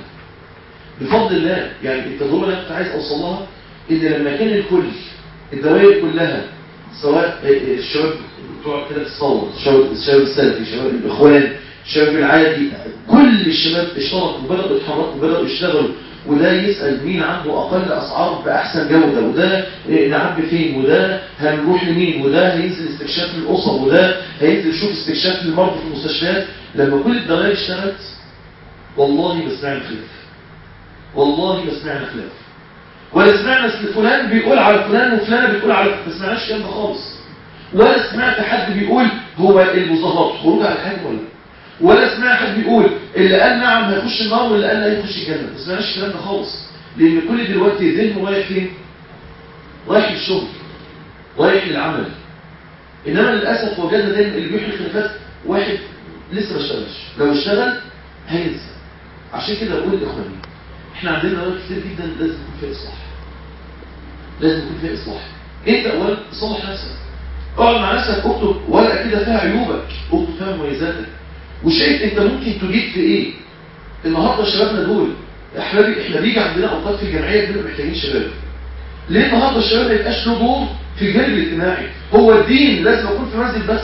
بفضل الله يعني التجربة اللي أنا كنت عايز أوصل لها إن لما كان الكل الدوائر كلها سواء إيه، الشباب بتوع كده في الثورة الشباب الشباب السلفي شباب الإخوان الشباب العادي كل الشباب اشتركوا وبدأوا يتحركوا وبدأوا يشتغلوا وده يسأل مين عنده أقل أسعار بأحسن جودة وده إيه، نعبي فين وده هنروح لمين وده هينزل استكشاف للأسر وده هينزل يشوف استكشاف للمرضى في المستشفيات لما كل الدوائر اشتغلت والله ما سمعنا خلاف والله ما سمعنا خلاف ولا سمعنا أصل فلان بيقول على فلان وفلانة بتقول على ما سمعناش الكلام ده خالص ولا سمعت حد بيقول هو المظاهرات خروج على الحاكم ولا لا. ولا سمعت حد بيقول اللي قال نعم هيخش النار واللي قال لا هيخش الجنة ما سمعناش الكلام ده خالص لأن كل دلوقتي ذهنه رايح فين؟ رايح للشغل رايح للعمل إنما للأسف وجدنا دايما اللي بيحل الخلافات واحد لسه ما اشتغلش لو اشتغل هينسى عشان كده بقول لإخواني احنا عندنا دوائر كتير جدا لازم يكون فيها إصلاح لازم يكون فيها إصلاح انت أولا صلح نفسك اقعد مع نفسك اكتب ورقة كده فيها عيوبك اكتب فيها مميزاتك وشايف انت ممكن تجيب في ايه النهارده شبابنا دول يا احبابي احنا بيجي عندنا اوقات في الجمعيه بنبقى محتاجين شباب ليه النهارده الشباب ما يبقاش له دور في الجانب الاجتماعي هو الدين لازم اكون في مسجد بس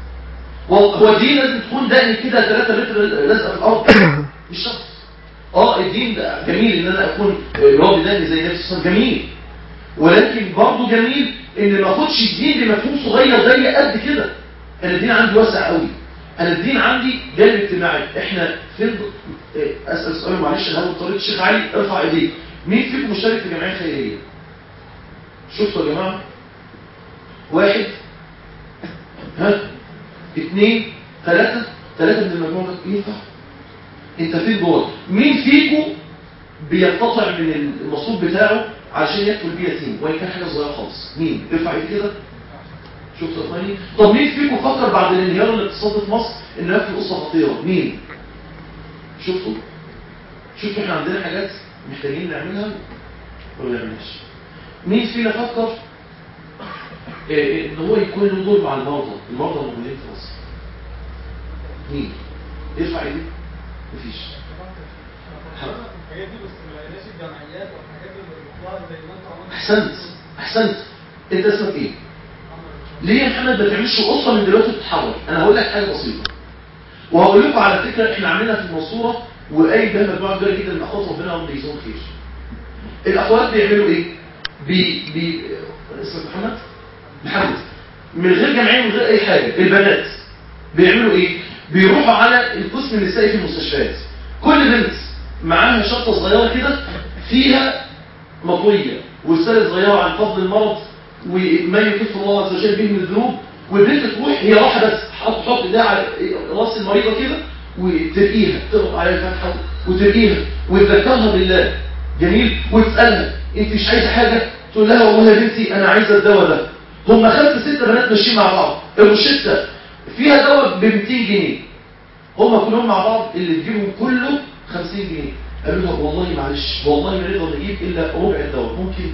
هو الدين لازم تكون دقني كده 3 متر لازقه في الارض مش شرط اه الدين ده جميل ان انا اكون راضي دقني زي النبي صلى الله عليه وسلم جميل ولكن برضه جميل ان ما اخدش الدين بمفهوم صغير زي قد كده انا الدين عندي واسع قوي انا الدين عندي جانب اجتماعي احنا فين إيه، اسال سؤال معلش انا هقول طريقه الشيخ علي ارفع ايديك مين فيكم مشترك في جمعيه خيريه شفتوا يا جماعه واحد ها اثنين ثلاثة ثلاثة من المجموعة ده ينفع انت فين جوه مين فيكم بيقتطع من المصروف بتاعه عشان ياكل بيه يتيم وان كان حاجه صغيره خالص مين ارفع ايدي كده شفتوا يا اخواني طب مين فيكم فكر بعد الانهيار الاقتصادي في مصر ان ياكل اسره فقيره مين شفتوا شفتوا احنا عندنا حاجات محتاجين نعملها ولا ما نعملهاش مين فينا فكر إيه إيه ان هو يكون له دور مع المرضى المرضى الموجودين في مصر مين ارفع ايديك مفيش الحاجات دي بس ما لقيناش الجمعيات والحاجات اللي بتطلع زي ما انت عملت احسنت احسنت انت اسمك ايه ليه يا محمد ما تعملش اسره من دلوقتي تتحرك انا هقول لك حاجه بسيطه وهقول لكم على فكره احنا عاملينها في المنصوره واي ده مجموعه كبيره جدا من اخوات ربنا هم بيجزون خير الاخوات بيعملوا ايه بي بي اسمك محمد محمد من غير جمعيه من غير اي حاجه البنات بيعملوا ايه بيروحوا على القسم النسائي في المستشفيات كل بنت معاها شنطه صغيره كده فيها مطويه ورساله صغيره عن فضل المرض وما يكف الله عز وجل به من الذنوب والبنت تروح هي راحه بس تحط تحط ايديها على راس المريضه كده وترقيها تضغط عليها الفتحه وترقيها وتذكرها بالله جميل وتسالها انت مش عايزه حاجه تقول لها والله يا بنتي انا عايزه الدواء ده هم خمسه سته بنات ماشيين مع بعض الروشته فيها دواء ب 200 جنيه هم كلهم مع بعض اللي تجيبهم كله 50 جنيه قالوا لها والله معلش والله ما نقدر نجيب الا ربع الدواء ممكن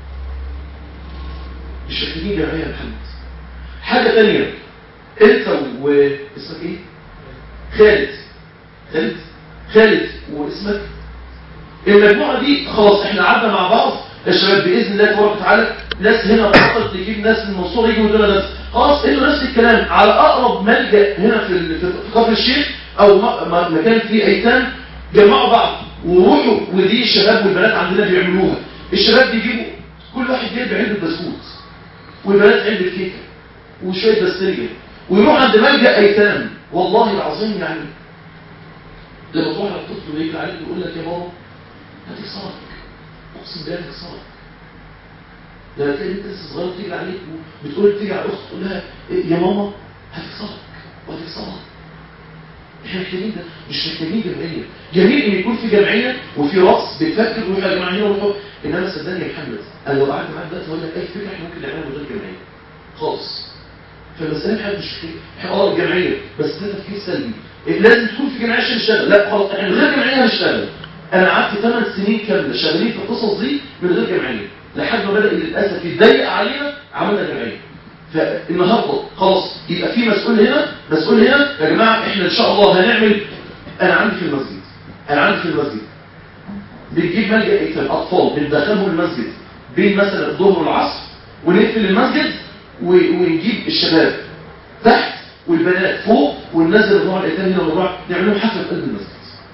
مش محتاجين جمعيه يا محمد حاجه ثانيه انت واسمك ايه خالد خالد خالد واسمك المجموعه دي خلاص احنا قعدنا مع بعض الشباب باذن الله تبارك وتعالى ناس هنا فقط تجيب ناس من المنصوره يجوا دول ناس خلاص انتوا نفس الكلام على اقرب ملجا هنا في ال- في في كفر الشيخ او م- م- مكان فيه ايتام جمعوا بعض وروحوا ودي الشباب والبنات عندنا بيعملوها الشباب بيجيبوا كل واحد جايب علبه بسكوت والبنات علبه كيكه وشويه بستريه ويروح عند ملجا ايتام والله العظيم يعني لما تروح على الطفل ويجي عليك ويقول لك يا بابا هتكسرك اقسم بالله هتكسرك لما تلاقي بنت لسه صغيره بتيجي عليك وبتقول تيجي على الاخت تقول لها إيه يا ماما هتكسرك وهتكسرها احنا محتاجين ده مش محتاجين جمعيه جميل ان يكون في جمعيه وفي راس بتفكر ويروح يا جماعه هنا ويروح انما صدقني يا محمد انا لو قعدت معاك دلوقتي هقول لك اي فكره احنا ممكن نعملها من غير جمعيه خالص فالمسألة حاجة مش محتاجة احنا اه الجمعية بس ده تفكير سلبي إيه لازم تكون في جمعية عشان نشتغل لا خلاص احنا من غير جمعية هنشتغل انا قعدت 8 سنين كاملة شغالين في القصص دي من غير جمعية لحد ما بدأ للأسف يتضيق علينا عملنا جمعية فالنهارده خلاص يبقى في مسؤول هنا مسؤول هنا يا جماعة احنا ان شاء الله هنعمل انا عندي في المسجد انا عندي في المسجد بنجيب ملجأ ايتام اطفال بندخلهم المسجد بين مثلا الظهر والعصر ونقفل المسجد و- ونجيب الشباب تحت والبنات فوق وننزل الربع الايتام هنا والربع نعمل لهم حفله في قلب المسجد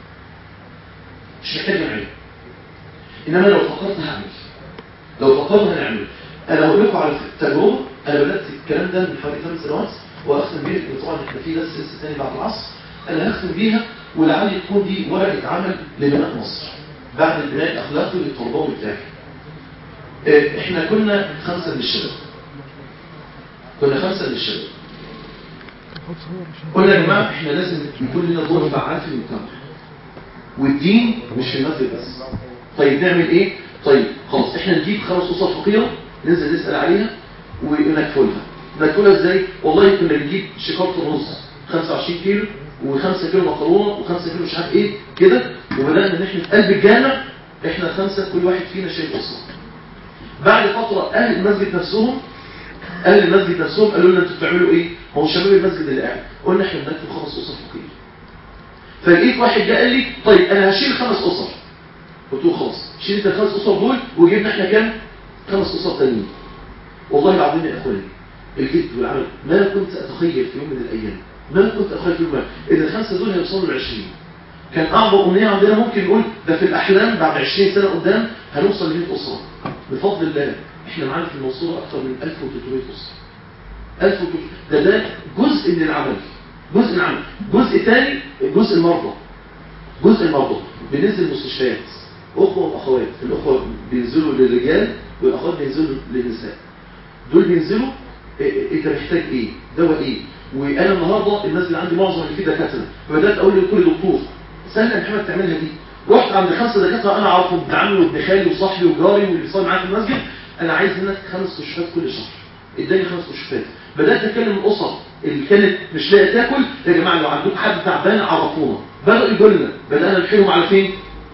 مش محتاج جمعيه انما لو فكرت هعمل لو فكرت هنعمل انا هقول لكم على تجربه انا بدات الكلام ده من حوالي 8 سنوات واختم بيها لأن طبعا احنا في درس لسه تاني بعد العصر انا هختم بيها ولعل تكون دي ورقه عمل لبناء مصر بعد البناء الاخلاقي والتربوي بتاعي اه، احنا كنا خمسه من الشباب كنا خمسه من الشباب قلنا يا جماعه احنا لازم يكون لنا دور فعال في المجتمع والدين مش في المسجد بس طيب نعمل ايه طيب خلاص احنا نجيب خمس اسر فقيره ننزل نسال عليها ونكفلها نكفلها ازاي والله كنا بنجيب شكاره الرز 25 كيلو و5 كيلو مكرونه و5 كيلو مش عارف ايه كده وبدانا ان احنا في قلب الجامع احنا خمسه كل واحد فينا شايل اسره بعد فتره اهل المسجد نفسهم اهل المسجد نفسهم قالوا لنا انتوا بتعملوا ايه ما هو شباب المسجد اللي قاعد قلنا احنا بنكتب خمس اسر فقير فلقيت واحد جه قال لي طيب انا هشيل خمس اسر قلت له خلاص شيل انت الخمس اسر دول وجبنا احنا كام خمس اسر تانيين والله العظيم يا اخواني الجد والعمل ما كنت اتخيل في يوم من الايام ما كنت اتخيل في يوم من الأيام ان الخمسه دول هيوصلوا ل 20 كان اعظم امنيه عندنا ممكن نقول ده في الاحلام بعد 20 سنه قدام هنوصل ل 100 اسره بفضل الله احنا معانا في المنصوره اكثر من 1300 اسره 1300 ده ده جزء من العمل جزء من العمل جزء ثاني جزء المرضى جزء المرضى بننزل مستشفيات اخوه واخوات الاخوه بينزلوا للرجال والاخوات بينزلوا للنساء دول بينزلوا إيه- إيه- انت محتاج ايه دواء ايه وانا النهارده الناس اللي عندي معظم اللي فيه دكاتره فبدات اقول لكل دكتور سهل يا محمد تعملها دي رحت عند خمسه دكاتره انا اعرفهم ابن عمي وابن خالي وصاحبي وجاري واللي صار معايا في المسجد انا عايز منك خمس كشوفات كل شهر اداني خمس كشوفات بدات اكلم الاسر اللي كانت مش لاقيه تاكل يا جماعه لو عندكم حد تعبان عرفونا بداوا يقولوا لنا بدانا نحيلهم على فين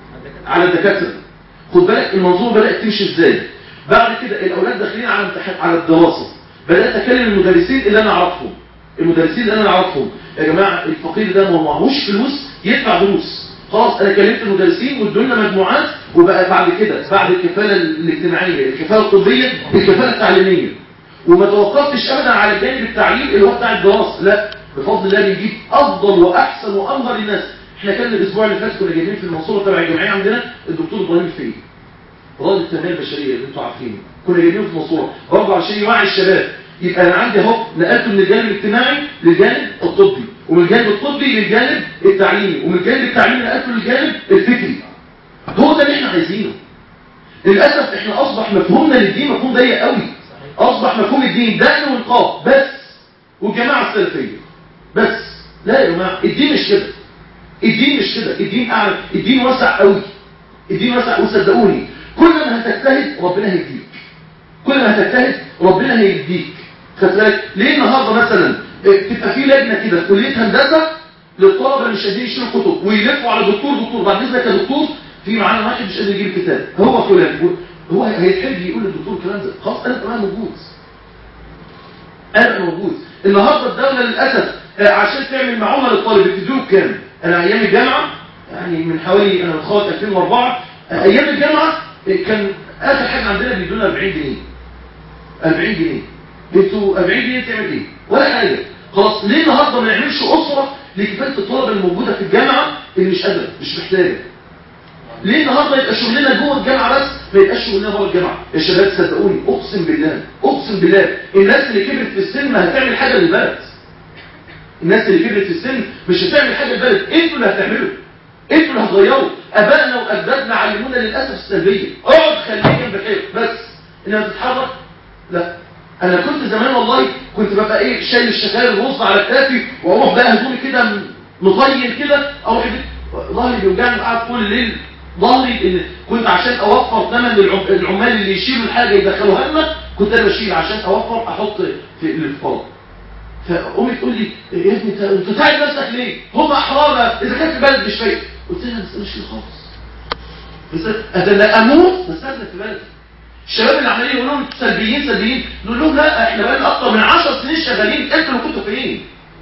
على الدكاتره خد بالك المنظومه بدات تمشي ازاي بعد كده الاولاد داخلين على امتحان على الدراسه بدات اكلم المدرسين اللي انا اعرفهم المدرسين اللي انا اعرفهم يا جماعه الفقير ده ما معهوش فلوس يدفع دروس خلاص انا كلمت المدرسين وادوا لنا مجموعات وبقى بعد كده بعد الكفاله الاجتماعيه الكفاله الطبيه الكفاله التعليميه وما توقفتش ابدا على الجانب التعليم اللي هو بتاع الدراسه لا بفضل الله بنجيب افضل واحسن وانظر الناس احنا كان الاسبوع اللي فات كنا جايبين في المنصوره تبع الجمعيه عندنا الدكتور ابراهيم الفقي راجل التنميه البشريه اللي انتوا عارفينه كنا جايبينه في المنصوره برضه عشان يوعي الشباب يبقى انا عندي اهو نقلته من الجانب الاجتماعي للجانب الطبي ومن الجانب الطبي للجانب التعليمي ومن الجانب التعليمي نقلته للجانب الفكري هو ده اللي احنا عايزينه للاسف احنا اصبح مفهومنا للدين مفهوم ضيق قوي اصبح مفهوم الدين دقن ونقاب بس والجماعه السلفيه بس لا يا جماعه الدين مش كده الدين مش كده الدين اعلى الدين واسع قوي الدين واسع وصدقوني كل ما هتجتهد ربنا هيديك كل ما هتجتهد ربنا هيديك خد بالك ليه النهارده مثلا إيه، تبقى في لجنه كده في كليه هندسه للطلبه اللي مش قادرين يشتروا كتب ويلفوا على دكتور دكتور بعد اذنك يا دكتور في معانا واحد مش قادر يجيب الكتاب هو فلان هو هيتحب يقول للدكتور الكلام ده خلاص انا كمان موجود انا موجود النهارده الدوله للاسف آه، عشان تعمل معونه للطالب بتديله بكام انا ايام الجامعه يعني من حوالي انا متخرج 2004 آه، ايام الجامعه آه، كان اخر حاجه عندنا بيدونا 40 جنيه 40 جنيه انتوا 40 جنيه تعمل ايه ولا حاجه خلاص ليه النهارده ما نعملش اسره لكفايه الطلبه الموجوده في الجامعه اللي مش قادره مش محتاجه ليه النهارده يبقى شغلنا جوه الجامعه بس ما يبقاش شغلنا بره الجامعه يا شباب صدقوني اقسم بالله اقسم بالله الناس اللي كبرت في السن ما هتعمل حاجه للبلد الناس اللي كبرت في السن مش هتعمل حاجه للبلد انتوا اللي هتعملوا انتوا اللي هتغيروا ابائنا واجدادنا علمونا للاسف السلبيه اقعد خليك جنب خير بس انها تتحرك لا انا كنت زمان والله كنت ببقى ايه شايل الشكاير الرز على كتافي واروح بقى هدومي كده م- مطين كده اروح البيت ظهري بيوجعني قاعد طول الليل ظهري ان كنت عشان اوفر ثمن العم- العمال اللي يشيلوا الحاجه يدخلوها لنا كنت انا بشيل عشان اوفر احط في الفرض فامي تقول لي يا ابني انت انت تعب نفسك ليه هم احرار اذا كانت البلد مش فايق قلت لها بس مش كده خالص بس انا لا اموت بس انا في بلدي الشباب اللي عمالين يقولوا لهم سلبيين سلبيين نقول لهم لا احنا بقالنا اكتر من 10 سنين شغالين انتوا اللي كنتوا فين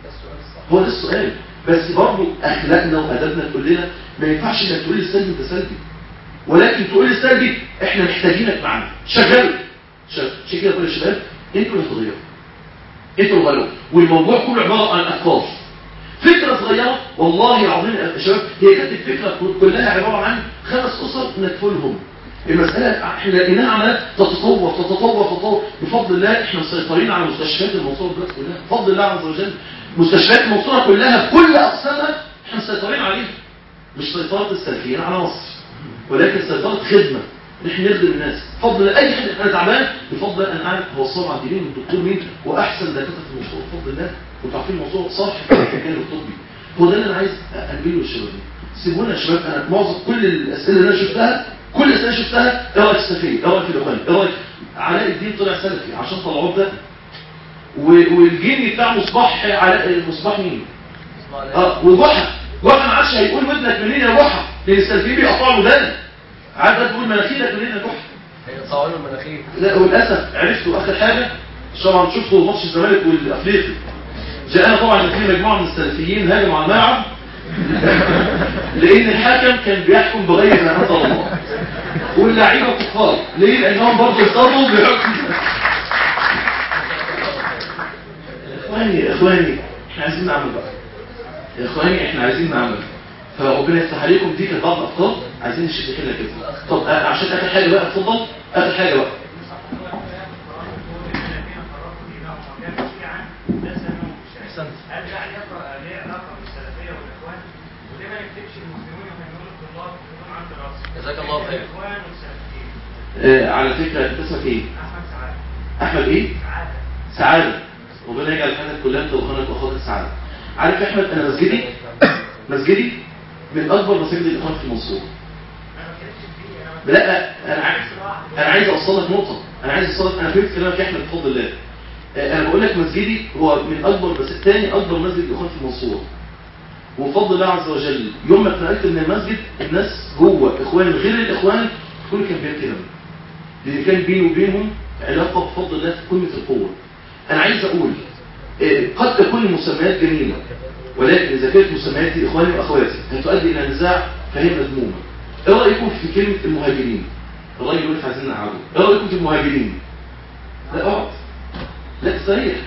هو ده السؤال بس برضه اخلاقنا وادبنا تقول لنا ما ينفعش انك تقول لي السلبي انت سلبي ولكن تقول لي السلبي احنا محتاجينك معانا شغلوا شغل عشان كده بقول يا شباب انتوا اللي هتغيروا انتوا اللي هتغيروا والموضوع كله عباره عن افكار فكره صغيره والله العظيم يا شباب هي كانت الفكره كلها عباره عن خمس اسر ندخلهم المسألة احنا لقيناها عمالة تتطور تتطور تتطور بفضل الله احنا مسيطرين على مستشفيات المنصورة دلوقتي كلها بفضل الله عز وجل مستشفيات المنصورة كلها بكل أقسامها احنا مسيطرين عليها مش سيطرة السلفيين على مصر ولكن سيطرة خدمة نحن نخدم الناس بفضل الله اي حد انا تعبان بفضل الله انا عارف هوصله عند مين والدكتور مين واحسن دكاتره في المنصوره بفضل الله وانتوا عارفين الموضوع صح في الجانب الطبي هو ده اللي انا عايز انقله للشباب دي سيبونا يا شباب انا معظم كل الاسئله اللي انا شفتها كل الاسئله اللي شفتها ايه رايك في السفيه ايه رايك في الاخوان ايه رايك علاء الدين طلع سلفي عشان طلعوه ده و- والجني بتاع مصباح علاء مصباح مين اه وجحا جحا ما عادش هيقول ودنك منين يا جحا لان السلفيين بيقطعوا ودانك عاد بقى تقول مناخيرك منين يا جحا هيقطعوا له المناخير لا وللاسف عرفتوا اخر حاجه طبعا شفتوا ماتش الزمالك والافريقي جاءنا طبعا ان في مجموعه من السلفيين هاجموا على الملعب لان الحكم كان بيحكم بغير ما انزل الله واللعيبه كفار ليه لانهم برضه اضطروا بحكم اخواني اخواني احنا عايزين نعمل بقى يا اخواني احنا عايزين نعمل فربنا يفتح عليكم دي كانت بعض الافكار عايزين نشد كده كده طب آه، عشان اخر حاجه بقى اتفضل اخر حاجه بقى هل ده علاقه ليه علاقه بالسلفيه والاخوان وليه ما نكتبش المسلمون يهنئون الطلاب بدون عن دراسه جزاك الله خير. الاخوان والسلفيين آه على فكره انت اسمك ايه احمد سعاده احمد ايه سعاده سعاده ربنا يجعل حياتك كلها انت واخوانك واخواتك سعاده عارف يا احمد انا مسجدي مسجدي من اكبر مساجد الاخوان في المنصوره انا ما بتكلمش فيه انا لا انا عايز انا عايز اوصل لك نقطه انا عايز اوصل لك انا فهمت كلامك يا احمد بفضل الله آه، انا بقول لك مسجدي هو من اكبر بس الثاني اكبر مسجد الاخوان في المنصوره وبفضل الله عز وجل يوم ما اتنقلت من المسجد الناس جوه اخوان غير الاخوان كل كان بيحترم لان كان بيني وبينهم علاقه بفضل الله في قمه القوه انا عايز اقول آه، قد تكون المسميات جميله ولكن اذا كانت مسميات دي اخواني واخواتي هتؤدي الى نزاع فهي مذمومه ايه رايكم في كلمه المهاجرين الراجل يقول لك عايزين نقعده ايه رايكم في المهاجرين لا اقعد لا صريح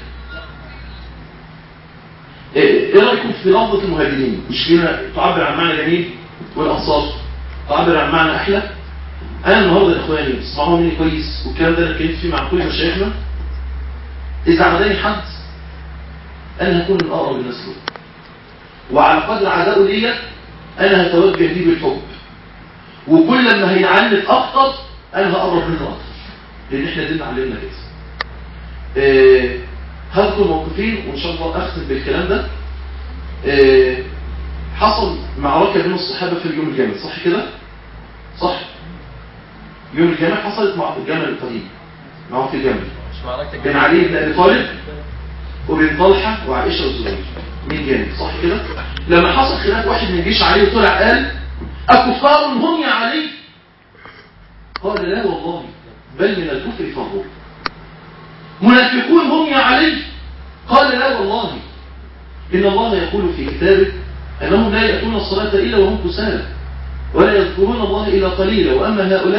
ايه إيه رايكم في لفظه المهاجرين مش كده تعبر عن معنى جميل والانصار تعبر عن معنى احلى انا النهارده يا اخواني اسمعوا مني كويس والكلام ده انا اتكلمت فيه مع كل مشايخنا اذا عداني حد انا هكون من اقرب الناس له وعلى قدر عدائه ليا انا هتوجه ليه بالحب وكل ما هيعنف اكتر انا هقرب منه اكتر لان احنا ديننا علمنا كده آه، هذكر موقفين وان شاء الله اختم بالكلام ده آه، حصل معركه بين الصحابه في اليوم الجامد صح كده صح يوم الجامع حصلت مع الجامع القديم معركه الجامع مش معركة بين علي بن ابي طالب وبين طلحه وعائشه والزبير مين جامد صح كده لما حصل خلاف واحد من جيش علي وطلع قال اكفار هم يا علي قال لا والله بل من الكفر فروا منافقون هم يا علي قال لا والله إن الله يقول في كتابه أنهم لا يأتون الصلاة إلا وهم كسالى ولا يذكرون الله إلا قليلا وأما هؤلاء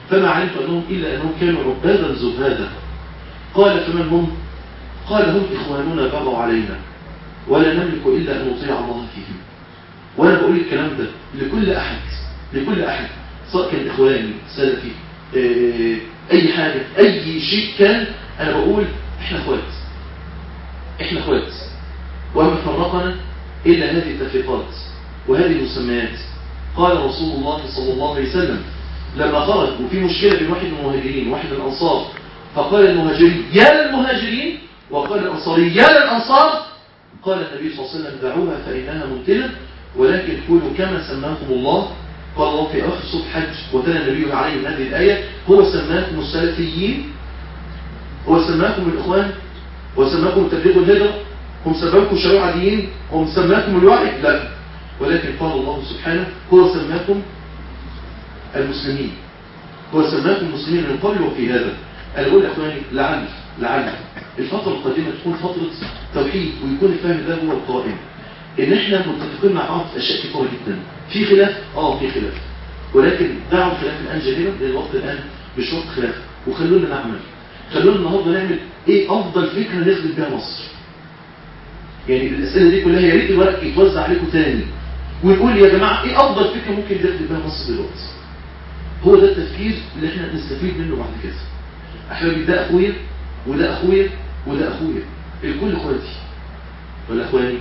فما علمت أنهم إلا أنهم كانوا عبادا زهادا قال فمن هم قال هم إخواننا بغوا علينا ولا نملك إلا أن نطيع الله فيهم وأنا بقول الكلام ده لكل أحد لكل أحد سواء كان إخواني سلفي آه، أي حاجة أي شيء كان أنا بقول إحنا أخوات إحنا أخوات وما فرقنا إلا هذه التفريقات وهذه المسميات قال رسول الله صلى الله عليه وسلم لما خرج وفي مشكلة بين واحد من المهاجرين وواحد من الأنصار فقال المهاجرين يا للمهاجرين وقال الأنصاري يا للأنصار قال النبي صلى الله عليه وسلم دعوها فإنها منتنة ولكن كونوا كما سماكم الله قال الله في آخر سورة حج وتلا النبي عليه هذه الآية هو سماكم السلفيين هو سماكم الإخوان هو سماكم تبليغ الهجرة هم سماكم شريعة عاديين هم سماكم الوعي لا ولكن قال الله سبحانه هو سماكم المسلمين هو سماكم المسلمين من قبل وفي هذا أنا أقول يا أخواني لعل لعل الفترة القادمة تكون فترة توحيد ويكون الفهم ده هو القائم إن إحنا متفقين مع بعض في أشياء كثيرة جدا في خلاف آه في خلاف ولكن دعوا الخلاف الآن جاهلا لأن الوقت الآن مش وقت خلاف وخلونا نعمل خلونا النهارده نعمل إيه أفضل فكرة نخدم بها مصر يعني الأسئلة دي كلها يا ريت الورق يتوزع عليكم تاني ونقول يا جماعة إيه أفضل فكرة ممكن نخدم بها مصر دلوقتي هو ده التفكير اللي احنا نستفيد منه بعد كده احبابي ده اخويا وده اخويا وده اخويا الكل اخواتي ولا اخواني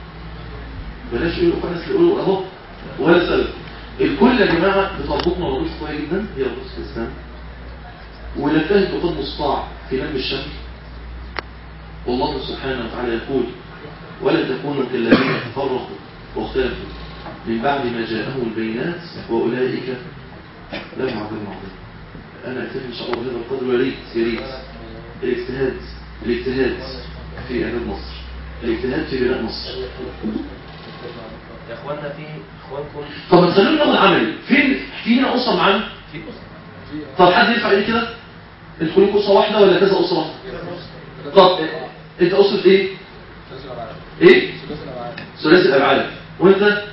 بلاش يقولوا اخواني اصل يقولوا اهو ولا سلف الكل يا جماعه بتربطنا ربط قويه جدا هي ربط الاسلام ونجتهد بقدر المستطاع في لم الشمل والله سبحانه وتعالى يقول ولا تكونوا كالذين تفرقوا واختلفوا من بعد ما جاءهم البينات واولئك لهم عذاب عظيم انا اكتفي ان شاء الله بهذا القدر ويا ريت يا ريت الاجتهاد الاجتهاد في اعداد مصر الاجتهاد في بناء مصر يا اخوانا في اخوانكم طب ما تخلونا ناخد عملي فين في هنا اسره معانا في اسره طب حد ينفع يقول كده انتوا كلكم اسره واحده ولا كذا اسره طب انت اسره ايه ايه ثلاثي الابعاد وانت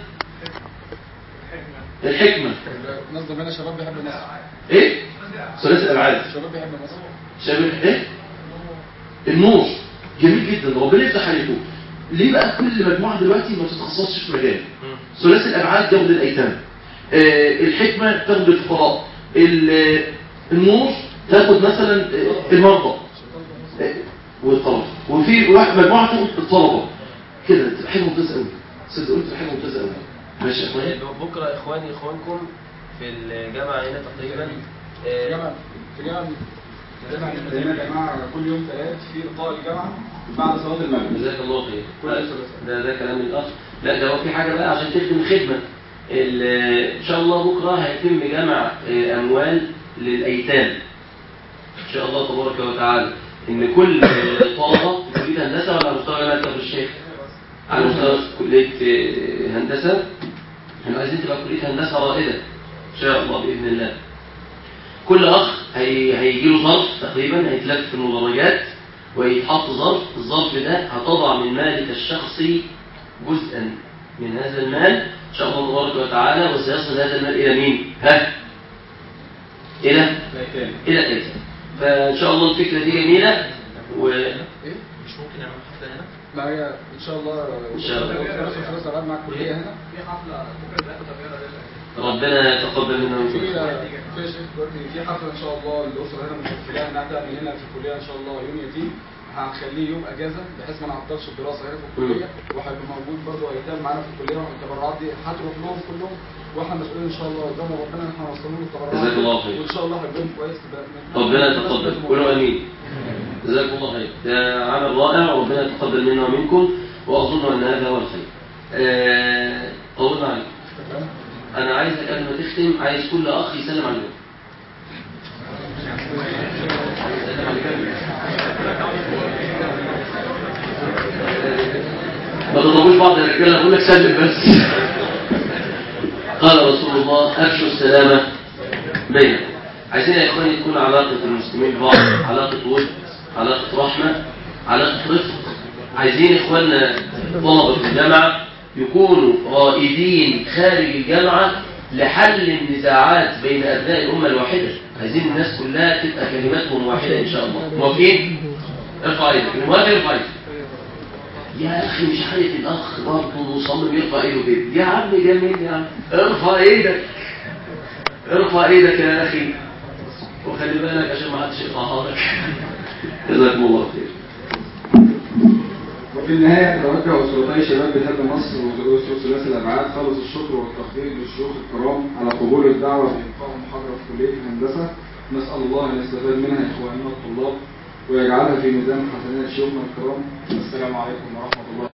الحكمه نظم هنا شباب بيحب مصر ايه ثلاثي الابعاد شباب بيحب مصر شباب ايه النور جميل جدا ربنا يفتح عليكم ليه بقى كل مجموعه دلوقتي ما تتخصصش في مجال ثلاثي الابعاد تاخد الايتام آه الحكمه تاخد الفقراء ال- النور تاخد مثلا آه، المرضى آه، والطلبه وفي واحد مجموعه تاخد الطلبه كده تبقى حاجه ممتازه قوي صدقوني تبقى حاجه ممتازه قوي ماشي يا اخواني بكره اخواني اخوانكم في الجامعه هنا تقريبا في آه، جامعة في جامعة جامعة المدينة يا جماعة كل يوم ثلاث في لقاء الجامعة بعد صلاة المغرب جزاك الله خير كل ثلاثة. ده ده كلام الاخ لا ده هو في حاجه بقى عشان تخدم الخدمه ال- ان شاء الله بكره هيتم جمع آه، اموال للايتام ان شاء الله تبارك وتعالى ان كل الطلبه في كليه هندسه ولا على مستوى جامعه كفر الشيخ على مستوى كليه آه، هندسه احنا عايزين تبقى كليه هندسه رائده ان شاء الله باذن الله كل اخ هي هيجي له ظرف تقريبا هيتلف في المدرجات ويتحط ظرف الظرف ده هتضع من مالك الشخصي جزءا من هذا المال ان شاء الله تبارك وتعالى وسيصل هذا المال الى مين ها الى الأيتام الى الايتام فان شاء الله الفكره دي جميله و إيه؟ مش ممكن نعمل حفله هنا لا هي إن شاء الله إن شاء الله. ثلاثة ثلاثة أبعاد مع الكلية هنا في حفلة بكرة ثلاثة طبيعة ربنا يتقبل منا في ومنكم في شيخ دلوقتي في حفلة إن شاء الله الأسرة هنا متوفية إنها تعمل هنا في الكلية إن شاء الله يوم يتيم هنخليه يوم أجازة بحيث ما نعطلش الدراسة هنا في الكلية وهيبقى موجود برضه أيتام معانا في الكلية والتبرعات دي هتروح لهم كلهم واحنا مسؤولين إن شاء الله قدام ربنا إن احنا نوصل لهم التبرعات جزاك دي. الله خير. وإن شاء الله هيبقى كويس ربنا يتقبل قولوا امين جزاكم الله خير ده عمل رائع وربنا يتقبل منا ومنكم واظن ان هذا هو الخير آه، طولنا عليكم انا عايزك قبل ما تختم عايز كل اخ يسلم عليكم سلم عليكم. ما تضربوش بعض يا رجاله اقول لك سلم بس قال رسول الله افشوا السلامه بينكم عايزين يا اخواني تكون علاقه المسلمين ببعض علاقه ود علاقه رحمه علاقه رفق عايزين اخواننا طلبه في الجامعه يكونوا رائدين خارج الجامعه لحل النزاعات بين ابناء الامه الواحده عايزين الناس كلها تبقى كلماتهم واحدة إن شاء الله موافقين؟ ارفع ايدك الموافق ارفع ايدك يا أخي مش عارف الأخ برضه مصمم يرفع ايده كده يا عم جميل يا عم ارفع ايدك ارفع ايدك يا أخي وخلي بالك عشان ما حدش يقطعها لك جزاكم الله خير وفي النهاية توجه أسرتي شباب بهذا مصر وزوج ثلاثي الأبعاد خالص الشكر والتقدير للشيوخ الكرام على قبول الدعوة في إلقاء محاضرة في كلية الهندسة نسأل الله أن يستفاد منها إخواننا الطلاب ويجعلها في ميزان حسنات شيوخنا الكرام السلام عليكم ورحمة الله